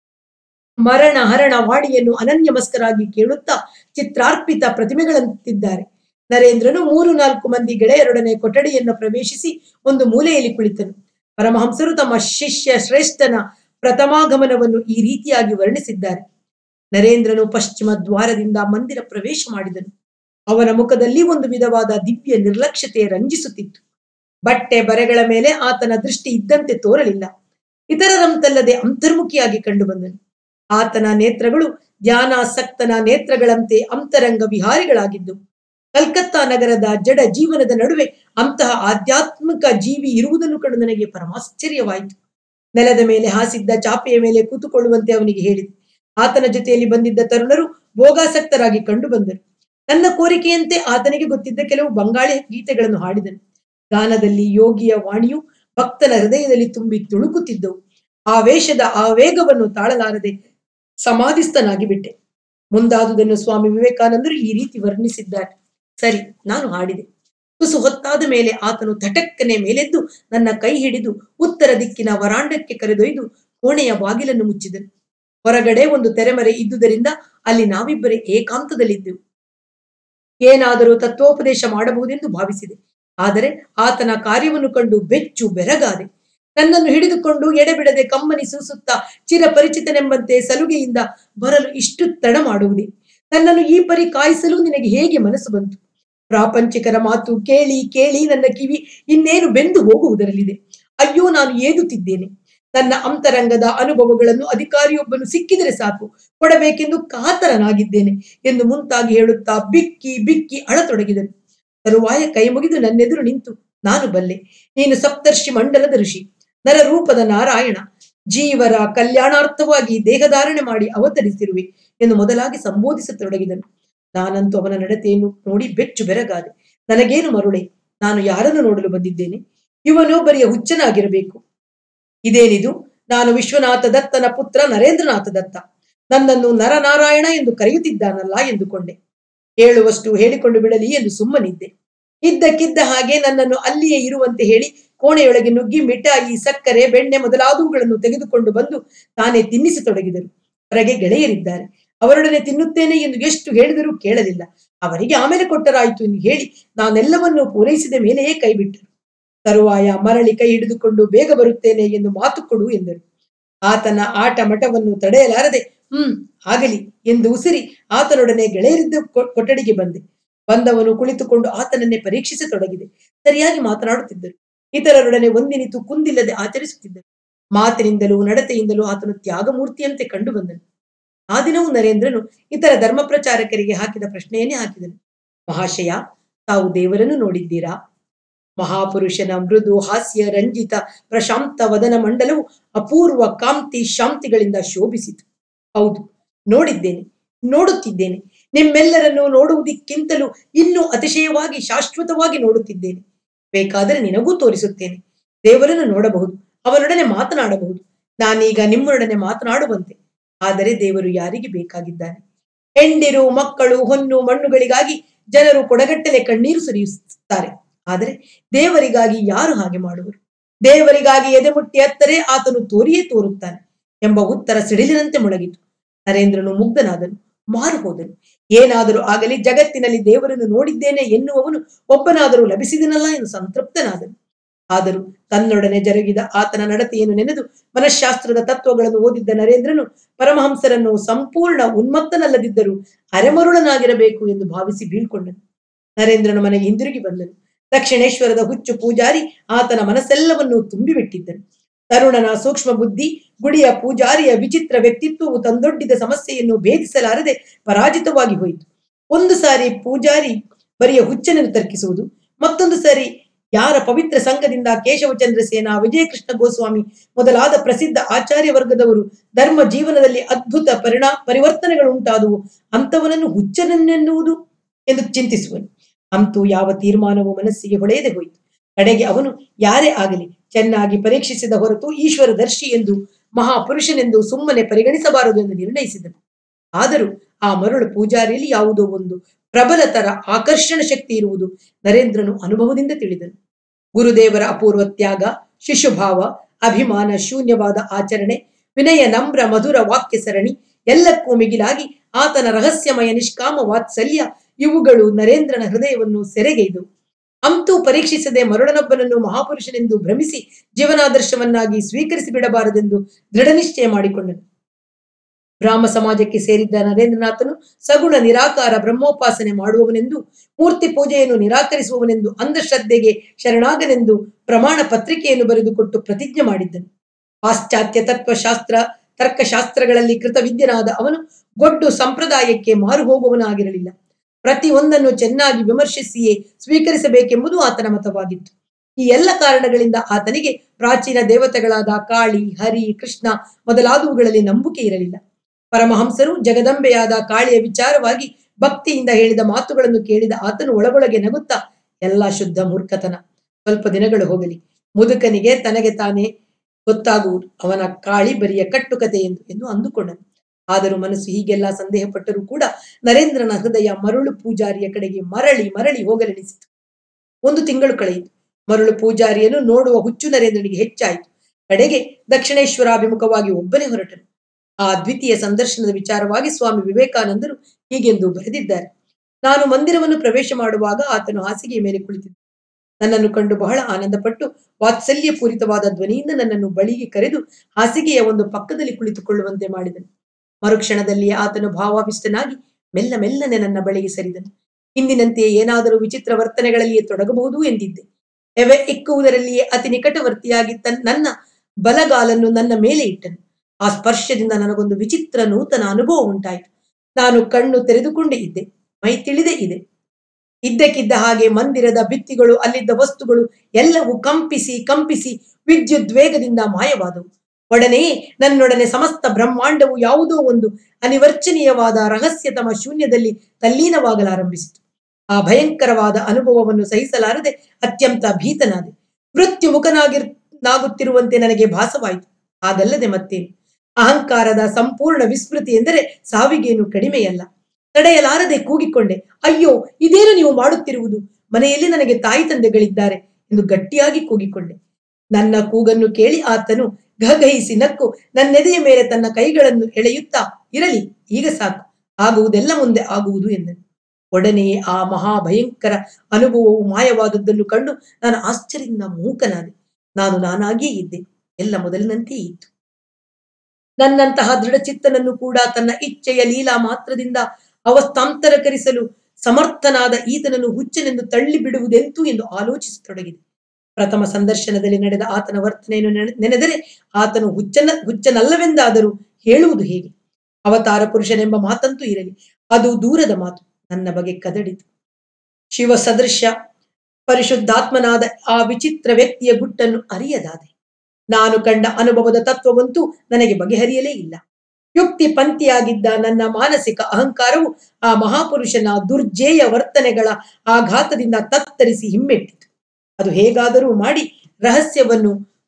ಮರಣ ಹರಣ ವಾಡಿಯನ್ನು ಅನನ್ಯಮಸ್ಕರಾಗಿ ಕೇಳುತ್ತಾ ಚಿತ್ರಾರ್ಪಿತ ಪ್ರತಿಮೆಗಳಂತಿದ್ದಾರೆ ನರೇಂದ್ರನು ಮೂರು ನಾಲ್ಕು ಮಂದಿ ಗೆಳೆಯರೊಡನೆ ಕೊಠಡಿಯನ್ನು ಪ್ರವೇಶಿಸಿ ಒಂದು ಮೂಲೆಯಲ್ಲಿ ಕುಳಿತನು ಪರಮಹಂಸರು ತಮ್ಮ ಶಿಷ್ಯ ಶ್ರೇಷ್ಠನ ಪ್ರಥಮಾಗಮನವನ್ನು ಈ ರೀತಿಯಾಗಿ ವರ್ಣಿಸಿದ್ದಾರೆ ನರೇಂದ್ರನು ಪಶ್ಚಿಮ ದ್ವಾರದಿಂದ ಮಂದಿರ ಪ್ರವೇಶ ಮಾಡಿದನು ಅವನ ಮುಖದಲ್ಲಿ ಒಂದು ವಿಧವಾದ ದಿವ್ಯ ನಿರ್ಲಕ್ಷ್ಯತೆ ರಂಜಿಸುತ್ತಿತ್ತು ಬಟ್ಟೆ ಬರೆಗಳ ಮೇಲೆ ಆತನ ದೃಷ್ಟಿ ಇದ್ದಂತೆ ತೋರಲಿಲ್ಲ ಇತರರಂತಲ್ಲದೆ ಅಂತರ್ಮುಖಿಯಾಗಿ ಕಂಡುಬಂದನು ಆತನ ನೇತ್ರಗಳು ಧ್ಯಾನಾಸಕ್ತನ ನೇತ್ರಗಳಂತೆ ಅಂತರಂಗ ವಿಹಾರಿಗಳಾಗಿದ್ದವು ಕಲ್ಕತ್ತಾ ನಗರದ ಜಡ ಜೀವನದ ನಡುವೆ ಅಂತಹ ಆಧ್ಯಾತ್ಮಿಕ ಜೀವಿ ಇರುವುದನ್ನು ಕಂಡು ನನಗೆ ಪರಮಾಶ್ಚರ್ಯವಾಯಿತು ನೆಲದ ಮೇಲೆ ಹಾಸಿದ್ದ ಚಾಪೆಯ ಮೇಲೆ ಕೂತುಕೊಳ್ಳುವಂತೆ ಅವನಿಗೆ ಹೇಳಿದೆ ಆತನ ಜೊತೆಯಲ್ಲಿ ಬಂದಿದ್ದ ತರುಣರು ಭೋಗಾಸಕ್ತರಾಗಿ ಕಂಡು ಬಂದರು ತನ್ನ ಕೋರಿಕೆಯಂತೆ ಆತನಿಗೆ ಗೊತ್ತಿದ್ದ ಕೆಲವು ಬಂಗಾಳಿ ಗೀತೆಗಳನ್ನು ಹಾಡಿದನು ಗಾನದಲ್ಲಿ ಯೋಗಿಯ ವಾಣಿಯು ಭಕ್ತನ ಹೃದಯದಲ್ಲಿ ತುಂಬಿ ತುಳುಕುತ್ತಿದ್ದವು ಆವೇಶದ ಆವೇಗವನ್ನು ತಾಳಲಾರದೆ ಸಮಾಧಿಸ್ಥನಾಗಿ ಬಿಟ್ಟೆ ಮುಂದಾದುದನ್ನು ಸ್ವಾಮಿ ವಿವೇಕಾನಂದರು ಈ ರೀತಿ ವರ್ಣಿಸಿದ್ದಾರೆ ಸರಿ ನಾನು ಹಾಡಿದೆ ತುಸು ಹೊತ್ತಾದ ಮೇಲೆ ಆತನು ತಟಕ್ಕನೆ ಮೇಲೆದ್ದು ನನ್ನ ಕೈ ಹಿಡಿದು ಉತ್ತರ ದಿಕ್ಕಿನ ವರಾಂಡಕ್ಕೆ ಕರೆದೊಯ್ದು ಕೋಣೆಯ ಬಾಗಿಲನ್ನು ಮುಚ್ಚಿದನು ಹೊರಗಡೆ ಒಂದು ತೆರೆಮರೆ ಇದ್ದುದರಿಂದ ಅಲ್ಲಿ ನಾವಿಬ್ಬರೇ ಏಕಾಂತದಲ್ಲಿದ್ದೆವು ಏನಾದರೂ ತತ್ವೋಪದೇಶ ಮಾಡಬಹುದೆಂದು ಭಾವಿಸಿದೆ ಆದರೆ ಆತನ ಕಾರ್ಯವನ್ನು ಕಂಡು ಬೆಚ್ಚು ಬೆರಗಾದೆ ನನ್ನನ್ನು ಹಿಡಿದುಕೊಂಡು ಎಡೆಬಿಡದೆ ಕಮ್ಮನಿ ಸೂಸುತ್ತಾ ಚಿರಪರಿಚಿತನೆಂಬಂತೆ ಸಲುಗೆಯಿಂದ ಬರಲು ಇಷ್ಟು ತಡ ಮಾಡುವುದೇ ನನ್ನನ್ನು ಈ ಪರಿ ಕಾಯಿಸಲು ನಿನಗೆ ಹೇಗೆ ಮನಸ್ಸು ಬಂತು ಪ್ರಾಪಂಚಿಕರ ಮಾತು ಕೇಳಿ ಕೇಳಿ ನನ್ನ ಕಿವಿ ಇನ್ನೇನು ಬೆಂದು ಹೋಗುವುದರಲ್ಲಿದೆ ಅಯ್ಯೋ ನಾನು ಏದುತ್ತಿದ್ದೇನೆ ನನ್ನ ಅಂತರಂಗದ ಅನುಭವಗಳನ್ನು ಅಧಿಕಾರಿಯೊಬ್ಬನು ಸಿಕ್ಕಿದರೆ ಸಾಕು ಕೊಡಬೇಕೆಂದು ಕಾತರನಾಗಿದ್ದೇನೆ ಎಂದು ಮುಂತಾಗಿ ಹೇಳುತ್ತಾ ಬಿಕ್ಕಿ ಬಿಕ್ಕಿ ಅಳತೊಡಗಿದನು ತರುವಾಯ ಕೈ ಮುಗಿದು ನನ್ನೆದುರು ನಿಂತು ನಾನು ಬಲ್ಲೆ ನೀನು ಸಪ್ತರ್ಷಿ ಮಂಡಲದ ಋಷಿ ನರರೂಪದ ನಾರಾಯಣ ಜೀವರ ಕಲ್ಯಾಣಾರ್ಥವಾಗಿ ದೇಹಧಾರಣೆ ಮಾಡಿ ಅವತರಿಸಿರುವೆ ಎಂದು ಮೊದಲಾಗಿ ಸಂಬೋಧಿಸತೊಡಗಿದನು ನಾನಂತೂ ಅವನ ನಡತೆಯನ್ನು ನೋಡಿ ಬೆಚ್ಚು ಬೆರಗಾದೆ ನನಗೇನು ಮರುಳೆ ನಾನು ಯಾರನ್ನು ನೋಡಲು ಬಂದಿದ್ದೇನೆ ಇವನು ಬರಿಯ ಹುಚ್ಚನಾಗಿರಬೇಕು ಇದೇನಿದು ನಾನು ವಿಶ್ವನಾಥ ದತ್ತನ ಪುತ್ರ ನರೇಂದ್ರನಾಥ ದತ್ತ ನನ್ನನ್ನು ನರನಾರಾಯಣ ಎಂದು ಕರೆಯುತ್ತಿದ್ದಾನಲ್ಲ ಎಂದುಕೊಂಡೆ ಹೇಳುವಷ್ಟು ಹೇಳಿಕೊಂಡು ಬಿಡಲಿ ಎಂದು ಸುಮ್ಮನಿದ್ದೆ ಇದ್ದಕ್ಕಿದ್ದ ಹಾಗೆ ನನ್ನನ್ನು ಅಲ್ಲಿಯೇ ಇರುವಂತೆ ಹೇಳಿ ಕೋಣೆಯೊಳಗೆ ನುಗ್ಗಿ ಮಿಠಾಯಿ ಸಕ್ಕರೆ ಬೆಣ್ಣೆ ಮೊದಲಾದವುಗಳನ್ನು ತೆಗೆದುಕೊಂಡು ಬಂದು ತಾನೇ ತಿನ್ನಿಸತೊಡಗಿದರು ಹೊರಗೆ ಗೆಳೆಯರಿದ್ದಾರೆ ಅವರೊಡನೆ ತಿನ್ನುತ್ತೇನೆ ಎಂದು ಎಷ್ಟು ಹೇಳಿದರೂ ಕೇಳಲಿಲ್ಲ ಅವರಿಗೆ ಆಮೇಲೆ ಕೊಟ್ಟರಾಯಿತು ಎಂದು ಹೇಳಿ ನಾನೆಲ್ಲವನ್ನೂ ಪೂರೈಸಿದ ಮೇಲೆಯೇ ಕೈಬಿಟ್ಟರು ತರುವಾಯ ಮರಳಿ ಕೈ ಹಿಡಿದುಕೊಂಡು ಬೇಗ ಬರುತ್ತೇನೆ ಎಂದು ಮಾತು ಕೊಡು ಎಂದರು ಆತನ ಆಟ ಮಠವನ್ನು ತಡೆಯಲಾರದೆ ಹ್ಮ್ ಆಗಲಿ ಎಂದು ಉಸಿರಿ ಆತನೊಡನೆ ಗೆಳೆಯರಿದ್ದ ಕೊ- ಕೊಠಡಿಗೆ ಬಂದೆ ಬಂದವನು ಕುಳಿತುಕೊಂಡು ಆತನನ್ನೇ ಪರೀಕ್ಷಿಸತೊಡಗಿದೆ ಸರಿಯಾಗಿ ಮಾತನಾಡುತ್ತಿದ್ದರು ಇತರರೊಡನೆ ಒಂದಿನಿತು ಕುಂದಿಲ್ಲದೆ ಆಚರಿಸುತ್ತಿದ್ದರು ಮಾತಿನಿಂದಲೂ ನಡತೆಯಿಂದಲೂ ಆತನು ತ್ಯಾಗಮೂರ್ತಿಯಂತೆ ಕಂಡು ಬಂದನು ಆ ದಿನವೂ ನರೇಂದ್ರನು ಇತರ ಧರ್ಮ ಪ್ರಚಾರಕರಿಗೆ ಹಾಕಿದ ಪ್ರಶ್ನೆಯನ್ನೇ ಹಾಕಿದನು ಮಹಾಶಯ ತಾವು ದೇವರನ್ನು ನೋಡಿದ್ದೀರಾ ಮಹಾಪುರುಷನ ಮೃದು ಹಾಸ್ಯ ರಂಜಿತ ಪ್ರಶಾಂತ ವದನ ಮಂಡಲವು ಅಪೂರ್ವ ಕಾಂತಿ ಶಾಂತಿಗಳಿಂದ ಶೋಭಿಸಿತು ಹೌದು ನೋಡಿದ್ದೇನೆ ನೋಡುತ್ತಿದ್ದೇನೆ ನಿಮ್ಮೆಲ್ಲರನ್ನು ನೋಡುವುದಕ್ಕಿಂತಲೂ ಇನ್ನೂ ಅತಿಶಯವಾಗಿ ಶಾಶ್ವತವಾಗಿ ನೋಡುತ್ತಿದ್ದೇನೆ ಬೇಕಾದರೆ ನಿನಗೂ ತೋರಿಸುತ್ತೇನೆ ದೇವರನ್ನು ನೋಡಬಹುದು ಅವನೊಡನೆ ಮಾತನಾಡಬಹುದು ನಾನೀಗ ನಿಮ್ಮೊಡನೆ ಮಾತನಾಡುವಂತೆ ಆದರೆ ದೇವರು ಯಾರಿಗೆ ಬೇಕಾಗಿದ್ದಾನೆ ಹೆಂಡಿರು ಮಕ್ಕಳು ಹೊನ್ನು ಮಣ್ಣುಗಳಿಗಾಗಿ ಜನರು ಕೊಡಗಟ್ಟಲೆ ಕಣ್ಣೀರು ಸುರಿಯುತ್ತಾರೆ ಆದರೆ ದೇವರಿಗಾಗಿ ಯಾರು ಹಾಗೆ ಮಾಡುವರು ದೇವರಿಗಾಗಿ ಎದೆಮುಟ್ಟಿ ಹತ್ತರೆ ಆತನು ತೋರಿಯೇ ತೋರುತ್ತಾನೆ ಎಂಬ ಉತ್ತರ ಸಿಡಿಲಿನಂತೆ ಮೊಳಗಿತು ನರೇಂದ್ರನು ಮುಗ್ಧನಾದನು ಮಾರು ಹೋದನು ಏನಾದರೂ ಆಗಲಿ ಜಗತ್ತಿನಲ್ಲಿ ದೇವರನ್ನು ನೋಡಿದ್ದೇನೆ ಎನ್ನುವವನು ಒಬ್ಬನಾದರೂ ಲಭಿಸಿದನಲ್ಲ ಎಂದು ಸಂತೃಪ್ತನಾದನು ಆದರೂ ತನ್ನೊಡನೆ ಜರುಗಿದ ಆತನ ನಡತೆಯನ್ನು ನೆನೆದು ಮನಃಶಾಸ್ತ್ರದ ತತ್ವಗಳನ್ನು ಓದಿದ್ದ ನರೇಂದ್ರನು ಪರಮಹಂಸರನ್ನು ಸಂಪೂರ್ಣ ಉನ್ಮತ್ತನಲ್ಲದಿದ್ದರೂ ಅರೆಮರುಳನಾಗಿರಬೇಕು ಎಂದು ಭಾವಿಸಿ ಬೀಳ್ಕೊಂಡನು ನರೇಂದ್ರನ ಮನೆಗೆ ಹಿಂದಿರುಗಿ ಬಂದನು ದಕ್ಷಿಣೇಶ್ವರದ ಹುಚ್ಚು ಪೂಜಾರಿ ಆತನ ಮನಸ್ಸೆಲ್ಲವನ್ನೂ ತುಂಬಿಬಿಟ್ಟಿದ್ದನು ತರುಣನ ಸೂಕ್ಷ್ಮ ಬುದ್ಧಿ ಗುಡಿಯ ಪೂಜಾರಿಯ ವಿಚಿತ್ರ ವ್ಯಕ್ತಿತ್ವವು ತಂದೊಡ್ಡಿದ ಸಮಸ್ಯೆಯನ್ನು ಭೇದಿಸಲಾರದೆ ಪರಾಜಿತವಾಗಿ ಹೋಯಿತು ಒಂದು ಸಾರಿ ಪೂಜಾರಿ ಬರಿಯ ಹುಚ್ಚನನ್ನು ತರ್ಕಿಸುವುದು ಮತ್ತೊಂದು ಸಾರಿ ಯಾರ ಪವಿತ್ರ ಸಂಘದಿಂದ ಕೇಶವಚಂದ್ರ ಸೇನಾ ವಿಜಯಕೃಷ್ಣ ಗೋಸ್ವಾಮಿ ಮೊದಲಾದ ಪ್ರಸಿದ್ಧ ಆಚಾರ್ಯ ವರ್ಗದವರು ಧರ್ಮ ಜೀವನದಲ್ಲಿ ಅದ್ಭುತ ಪರಿಣಾ ಪರಿವರ್ತನೆಗಳು ಉಂಟಾದುವು ಅಂಥವನನ್ನು ಹುಚ್ಚನನ್ನೆನ್ನುವುದು ಎಂದು ಚಿಂತಿಸುವನು ಅಂತೂ ಯಾವ ತೀರ್ಮಾನವೂ ಮನಸ್ಸಿಗೆ ಹೊಳೆಯದೆ ಹೋಯಿತು ಕಡೆಗೆ ಅವನು ಯಾರೇ ಆಗಲಿ ಚೆನ್ನಾಗಿ ಪರೀಕ್ಷಿಸಿದ ಹೊರತು ಈಶ್ವರ ದರ್ಶಿ ಎಂದು ಮಹಾಪುರುಷನೆಂದು ಸುಮ್ಮನೆ ಪರಿಗಣಿಸಬಾರದು ಎಂದು ನಿರ್ಣಯಿಸಿದನು ಆದರೂ ಆ ಮರಳು ಪೂಜಾರಿಯಲ್ಲಿ ಯಾವುದೋ ಒಂದು ಪ್ರಬಲತರ ಆಕರ್ಷಣ ಶಕ್ತಿ ಇರುವುದು ನರೇಂದ್ರನು ಅನುಭವದಿಂದ ತಿಳಿದನು ಗುರುದೇವರ ಅಪೂರ್ವ ತ್ಯಾಗ ಶಿಶುಭಾವ ಅಭಿಮಾನ ಶೂನ್ಯವಾದ ಆಚರಣೆ ವಿನಯ ನಮ್ರ ಮಧುರ ವಾಕ್ಯ ಸರಣಿ ಎಲ್ಲಕ್ಕೂ ಮಿಗಿಲಾಗಿ ಆತನ ರಹಸ್ಯಮಯ ನಿಷ್ಕಾಮ ವಾತ್ಸಲ್ಯ ಇವುಗಳು ನರೇಂದ್ರನ ಹೃದಯವನ್ನು ಸೆರೆಗೈದವು ಅಂತೂ ಪರೀಕ್ಷಿಸದೆ ಮರುಳನೊಬ್ಬನನ್ನು ಮಹಾಪುರುಷನೆಂದು ಭ್ರಮಿಸಿ ಜೀವನಾದರ್ಶವನ್ನಾಗಿ ಸ್ವೀಕರಿಸಿ ಬಿಡಬಾರದೆಂದು ದೃಢ ನಿಶ್ಚಯ ಮಾಡಿಕೊಂಡನು ಬ್ರಾಹ್ಮ ಸಮಾಜಕ್ಕೆ ಸೇರಿದ್ದ ನರೇಂದ್ರನಾಥನು ಸಗುಣ ನಿರಾಕಾರ ಬ್ರಹ್ಮೋಪಾಸನೆ ಮಾಡುವವನೆಂದು ಮೂರ್ತಿ ಪೂಜೆಯನ್ನು ನಿರಾಕರಿಸುವವನೆಂದು ಅಂಧಶ್ರದ್ಧೆಗೆ ಶರಣಾಗನೆಂದು ಪ್ರಮಾಣ ಪತ್ರಿಕೆಯನ್ನು ಬರೆದುಕೊಟ್ಟು ಪ್ರತಿಜ್ಞೆ ಮಾಡಿದ್ದನು ಪಾಶ್ಚಾತ್ಯ ತತ್ವಶಾಸ್ತ್ರ ತರ್ಕಶಾಸ್ತ್ರಗಳಲ್ಲಿ ಕೃತವಿದ್ಯನಾದ ಅವನು ಗೊಡ್ಡು ಸಂಪ್ರದಾಯಕ್ಕೆ ಮಾರು ಹೋಗುವವನಾಗಿರಲಿಲ್ಲ ಪ್ರತಿ ಒಂದನ್ನು ಚೆನ್ನಾಗಿ ವಿಮರ್ಶಿಸಿಯೇ ಸ್ವೀಕರಿಸಬೇಕೆಂಬುದು ಆತನ ಮತವಾಗಿತ್ತು ಈ ಎಲ್ಲ ಕಾರಣಗಳಿಂದ ಆತನಿಗೆ ಪ್ರಾಚೀನ ದೇವತೆಗಳಾದ ಕಾಳಿ ಹರಿ ಕೃಷ್ಣ ಮೊದಲಾದವುಗಳಲ್ಲಿ ನಂಬಿಕೆ ಇರಲಿಲ್ಲ ಪರಮಹಂಸರು ಜಗದಂಬೆಯಾದ ಕಾಳಿಯ ವಿಚಾರವಾಗಿ ಭಕ್ತಿಯಿಂದ ಹೇಳಿದ ಮಾತುಗಳನ್ನು ಕೇಳಿದ ಆತನು ಒಳಗೊಳಗೆ ನಗುತ್ತಾ ಎಲ್ಲ ಶುದ್ಧ ಮೂರ್ಖತನ ಸ್ವಲ್ಪ ದಿನಗಳು ಹೋಗಲಿ ಮುದುಕನಿಗೆ ತನಗೆ ತಾನೇ ಗೊತ್ತಾಗುವುದು ಅವನ ಕಾಳಿ ಬರಿಯ ಕಟ್ಟುಕತೆ ಎಂದು ಎಂದು ಅಂದುಕೊಂಡನು ಆದರೂ ಮನಸ್ಸು ಹೀಗೆಲ್ಲ ಸಂದೇಹ ಪಟ್ಟರೂ ಕೂಡ ನರೇಂದ್ರನ ಹೃದಯ ಮರುಳು ಪೂಜಾರಿಯ ಕಡೆಗೆ ಮರಳಿ ಮರಳಿ ಹೋಗಲೆನಿಸಿತು ಒಂದು ತಿಂಗಳು ಕಳೆಯಿತು ಮರಳು ಪೂಜಾರಿಯನ್ನು ನೋಡುವ ಹುಚ್ಚು ನರೇಂದ್ರನಿಗೆ ಹೆಚ್ಚಾಯಿತು ಕಡೆಗೆ ದಕ್ಷಿಣೇಶ್ವರಾಭಿಮುಖವಾಗಿ ಒಬ್ಬನೇ ಹೊರಟನು ಆ ದ್ವಿತೀಯ ಸಂದರ್ಶನದ ವಿಚಾರವಾಗಿ ಸ್ವಾಮಿ ವಿವೇಕಾನಂದರು ಹೀಗೆಂದು ಬರೆದಿದ್ದಾರೆ ನಾನು ಮಂದಿರವನ್ನು ಪ್ರವೇಶ ಮಾಡುವಾಗ ಆತನು ಹಾಸಿಗೆಯ ಮೇಲೆ ಕುಳಿತಿದ್ದ ನನ್ನನ್ನು ಕಂಡು ಬಹಳ ಆನಂದಪಟ್ಟು ವಾತ್ಸಲ್ಯಪೂರಿತವಾದ ಧ್ವನಿಯಿಂದ ನನ್ನನ್ನು ಬಳಿಗೆ ಕರೆದು ಹಾಸಿಗೆಯ ಒಂದು ಪಕ್ಕದಲ್ಲಿ ಕುಳಿತುಕೊಳ್ಳುವಂತೆ ಮಾಡಿದನು ಮರುಕ್ಷಣದಲ್ಲಿಯೇ ಆತನು ಭಾವಾವಿಷ್ಟನಾಗಿ ಮೆಲ್ಲ ಮೆಲ್ಲನೆ ನನ್ನ ಬಳಿಗೆ ಸರಿದನು ಹಿಂದಿನಂತೆಯೇ ಏನಾದರೂ ವಿಚಿತ್ರ ವರ್ತನೆಗಳಲ್ಲಿಯೇ ತೊಡಗಬಹುದು ಎಂದಿದ್ದೆ ಎವೆ ಇಕ್ಕುವುದರಲ್ಲಿಯೇ ಅತಿ ನಿಕಟವರ್ತಿಯಾಗಿ ತನ್ ನನ್ನ ಬಲಗಾಲನ್ನು ನನ್ನ ಮೇಲೆ ಇಟ್ಟನು ಆ ಸ್ಪರ್ಶದಿಂದ ನನಗೊಂದು ವಿಚಿತ್ರ ನೂತನ ಅನುಭವ ಉಂಟಾಯಿತು ನಾನು ಕಣ್ಣು ತೆರೆದುಕೊಂಡೇ ಇದ್ದೆ ಮೈ ತಿಳಿದೇ ಇದೆ ಇದ್ದಕ್ಕಿದ್ದ ಹಾಗೆ ಮಂದಿರದ ಭಿತ್ತಿಗಳು ಅಲ್ಲಿದ್ದ ವಸ್ತುಗಳು ಎಲ್ಲವೂ ಕಂಪಿಸಿ ಕಂಪಿಸಿ ವಿದ್ಯುತ್ ವೇಗದಿಂದ ಮಾಯವಾದವು ಒಡನೆಯೇ ನನ್ನೊಡನೆ ಸಮಸ್ತ ಬ್ರಹ್ಮಾಂಡವು ಯಾವುದೋ ಒಂದು ಅನಿವರ್ಚನೀಯವಾದ ರಹಸ್ಯತಮ ಶೂನ್ಯದಲ್ಲಿ ತಲ್ಲೀನವಾಗಲಾರಂಭಿಸಿತು ಆ ಭಯಂಕರವಾದ ಅನುಭವವನ್ನು ಸಹಿಸಲಾರದೆ ಅತ್ಯಂತ ಭೀತನಾದೆ ಮೃತ್ಯು ಮುಖನಾಗಿರ್ ನಾಗುತ್ತಿರುವಂತೆ ನನಗೆ ಭಾಸವಾಯಿತು ಹಾಗಲ್ಲದೆ ಮತ್ತೇನು ಅಹಂಕಾರದ ಸಂಪೂರ್ಣ ವಿಸ್ಮೃತಿ ಎಂದರೆ ಸಾವಿಗೇನು ಕಡಿಮೆಯಲ್ಲ ತಡೆಯಲಾರದೆ ಕೂಗಿಕೊಂಡೆ ಅಯ್ಯೋ ಇದೇನು ನೀವು ಮಾಡುತ್ತಿರುವುದು ಮನೆಯಲ್ಲಿ ನನಗೆ ತಾಯಿ ತಂದೆಗಳಿದ್ದಾರೆ ಎಂದು ಗಟ್ಟಿಯಾಗಿ ಕೂಗಿಕೊಂಡೆ ನನ್ನ ಕೂಗನ್ನು ಕೇಳಿ ಆತನು ಗಹಗಹಿಸಿ ನಕ್ಕು ನನ್ನೆದೆಯ ಮೇಲೆ ತನ್ನ ಕೈಗಳನ್ನು ಎಳೆಯುತ್ತಾ ಇರಲಿ ಈಗ ಸಾಕು ಆಗುವುದೆಲ್ಲ ಮುಂದೆ ಆಗುವುದು ಎಂದನು ಒಡನೆಯೇ ಆ ಮಹಾಭಯಂಕರ ಅನುಭವವು ಮಾಯವಾದದ್ದನ್ನು ಕಂಡು ನಾನು ಆಶ್ಚರ್ಯದಿಂದ ಮೂಕನಾದೆ ನಾನು ನಾನಾಗಿಯೇ ಇದ್ದೆ ಎಲ್ಲ ಮೊದಲಿನಂತೆಯೇ ಇತ್ತು ನನ್ನಂತಹ ದೃಢಚಿತ್ತನನ್ನು ಕೂಡ ತನ್ನ ಇಚ್ಛೆಯ ಲೀಲಾ ಮಾತ್ರದಿಂದ ಅವಸ್ಥಾಂತರಕರಿಸಲು ಸಮರ್ಥನಾದ ಈತನನ್ನು ಹುಚ್ಚನೆಂದು ತಳ್ಳಿ ಬಿಡುವುದೆಂತು ಎಂದು ಆಲೋಚಿಸತೊಡಗಿದೆ ಪ್ರಥಮ ಸಂದರ್ಶನದಲ್ಲಿ ನಡೆದ ಆತನ ವರ್ತನೆಯನ್ನು ನೆನೆ- ನೆನೆದರೆ ಆತನು ಹುಚ್ಚನ ಹುಚ್ಚನಲ್ಲವೆಂದಾದರೂ ಹೇಳುವುದು ಹೇಗೆ ಅವತಾರ ಪುರುಷನೆಂಬ ಮಾತಂತೂ ಇರಲಿ ಅದು ದೂರದ ಮಾತು ನನ್ನ ಬಗೆ ಕದಡಿತು ಶಿವ ಸದೃಶ ಪರಿಶುದ್ಧಾತ್ಮನಾದ ಆ ವಿಚಿತ್ರ ವ್ಯಕ್ತಿಯ ಗುಟ್ಟನ್ನು ಅರಿಯದಾದೆ ನಾನು ಕಂಡ ಅನುಭವದ ತತ್ವವಂತೂ ನನಗೆ ಬಗೆಹರಿಯಲೇ ಇಲ್ಲ ಯುಕ್ತಿ ಪಂಥಿಯಾಗಿದ್ದ ನನ್ನ ಮಾನಸಿಕ ಅಹಂಕಾರವು ಆ ಮಹಾಪುರುಷನ ದುರ್ಜೇಯ ವರ್ತನೆಗಳ ಆಘಾತದಿಂದ ತತ್ತರಿಸಿ ಹಿಮ್ಮೆಟ್ಟಿತು ಅದು ಹೇಗಾದರೂ ಮಾಡಿ ರಹಸ್ಯವನ್ನು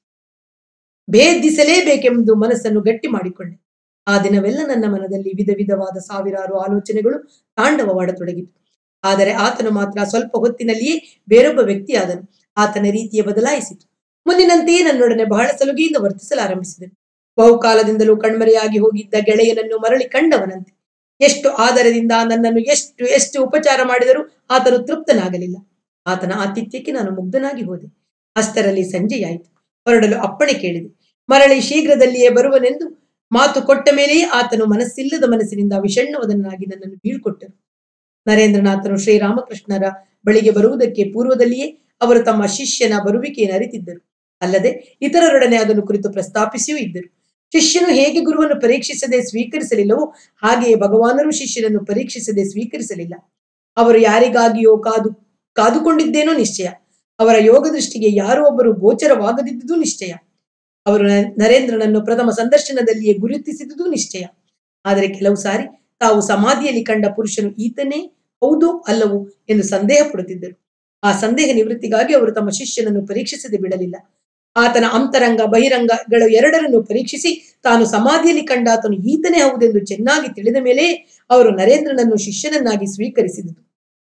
ಭೇದಿಸಲೇಬೇಕೆಂದು ಮನಸ್ಸನ್ನು ಗಟ್ಟಿ ಮಾಡಿಕೊಂಡೆ ಆ ದಿನವೆಲ್ಲ ನನ್ನ ಮನದಲ್ಲಿ ವಿಧ ವಿಧವಾದ ಸಾವಿರಾರು ಆಲೋಚನೆಗಳು ತಾಂಡವವಾಡತೊಡಗಿತು ಆದರೆ ಆತನು ಮಾತ್ರ ಸ್ವಲ್ಪ ಹೊತ್ತಿನಲ್ಲಿಯೇ ಬೇರೊಬ್ಬ ವ್ಯಕ್ತಿಯಾದನು ಆತನ ರೀತಿಯ ಬದಲಾಯಿಸಿತು ಮುಂದಿನಂತೆಯೇ ನನ್ನೊಡನೆ ಬಹಳ ಸಲುಗೆಯಿಂದ ವರ್ತಿಸಲಾರಂಭಿಸಿದನು ಬಹುಕಾಲದಿಂದಲೂ ಕಣ್ಮರೆಯಾಗಿ ಹೋಗಿದ್ದ ಗೆಳೆಯನನ್ನು ಮರಳಿ ಕಂಡವನಂತೆ ಎಷ್ಟು ಆದರದಿಂದ ನನ್ನನ್ನು ಎಷ್ಟು ಎಷ್ಟು ಉಪಚಾರ ಮಾಡಿದರೂ ಆತನು ತೃಪ್ತನಾಗಲಿಲ್ಲ ಆತನ ಆತಿಥ್ಯಕ್ಕೆ ನಾನು ಮುಗ್ಧನಾಗಿ ಹೋದೆ ಅಷ್ಟರಲ್ಲಿ ಸಂಜೆಯಾಯಿತು ಹೊರಡಲು ಅಪ್ಪಣೆ ಕೇಳಿದೆ ಮರಳಿ ಶೀಘ್ರದಲ್ಲಿಯೇ ಬರುವನೆಂದು ಮಾತು ಕೊಟ್ಟ ಮೇಲೆಯೇ ಆತನು ಮನಸ್ಸಿಲ್ಲದ ಮನಸ್ಸಿನಿಂದ ವಿಷಣ್ಣವದನ್ನಾಗಿ ನನ್ನನ್ನು ಬೀಳ್ಕೊಟ್ಟರು ನರೇಂದ್ರನಾಥನು ಶ್ರೀರಾಮಕೃಷ್ಣರ ಬಳಿಗೆ ಬರುವುದಕ್ಕೆ ಪೂರ್ವದಲ್ಲಿಯೇ ಅವರು ತಮ್ಮ ಶಿಷ್ಯನ ಬರುವಿಕೆಯನ್ನು ಅರಿತಿದ್ದರು ಅಲ್ಲದೆ ಇತರರೊಡನೆ ಅದನ್ನು ಕುರಿತು ಪ್ರಸ್ತಾಪಿಸಿಯೂ ಇದ್ದರು ಶಿಷ್ಯನು ಹೇಗೆ ಗುರುವನ್ನು ಪರೀಕ್ಷಿಸದೆ ಸ್ವೀಕರಿಸಲಿಲ್ಲವೋ ಹಾಗೆಯೇ ಭಗವಾನರು ಶಿಷ್ಯನನ್ನು ಪರೀಕ್ಷಿಸದೆ ಸ್ವೀಕರಿಸಲಿಲ್ಲ ಅವರು ಯಾರಿಗಾಗಿಯೋ ಕಾದು ಕಾದುಕೊಂಡಿದ್ದೇನೋ ನಿಶ್ಚಯ ಅವರ ಯೋಗ ದೃಷ್ಟಿಗೆ ಯಾರೋ ಒಬ್ಬರು ಗೋಚರವಾಗದಿದ್ದುದು ನಿಶ್ಚಯ ಅವರು ನ- ನರೇಂದ್ರನನ್ನು ಪ್ರಥಮ ಸಂದರ್ಶನದಲ್ಲಿಯೇ ಗುರುತಿಸಿದುದು ನಿಶ್ಚಯ ಆದರೆ ಕೆಲವು ಸಾರಿ ತಾವು ಸಮಾಧಿಯಲ್ಲಿ ಕಂಡ ಪುರುಷನು ಈತನೇ ಹೌದೋ ಅಲ್ಲವೋ ಎಂದು ಸಂದೇಹ ಪಡುತ್ತಿದ್ದರು ಆ ಸಂದೇಹ ನಿವೃತ್ತಿಗಾಗಿ ಅವರು ತಮ್ಮ ಶಿಷ್ಯನನ್ನು ಪರೀಕ್ಷಿಸದೆ ಬಿಡಲಿಲ್ಲ ಆತನ ಅಂತರಂಗ ಬಹಿರಂಗಗಳು ಎರಡರನ್ನು ಪರೀಕ್ಷಿಸಿ ತಾನು ಸಮಾಧಿಯಲ್ಲಿ ಕಂಡ ಆತನು ಈತನೇ ಹೌದೆಂದು ಚೆನ್ನಾಗಿ ತಿಳಿದ ಮೇಲೆ ಅವರು ನರೇಂದ್ರನನ್ನು ಶಿಷ್ಯನನ್ನಾಗಿ ಸ್ವೀಕರಿಸಿದರು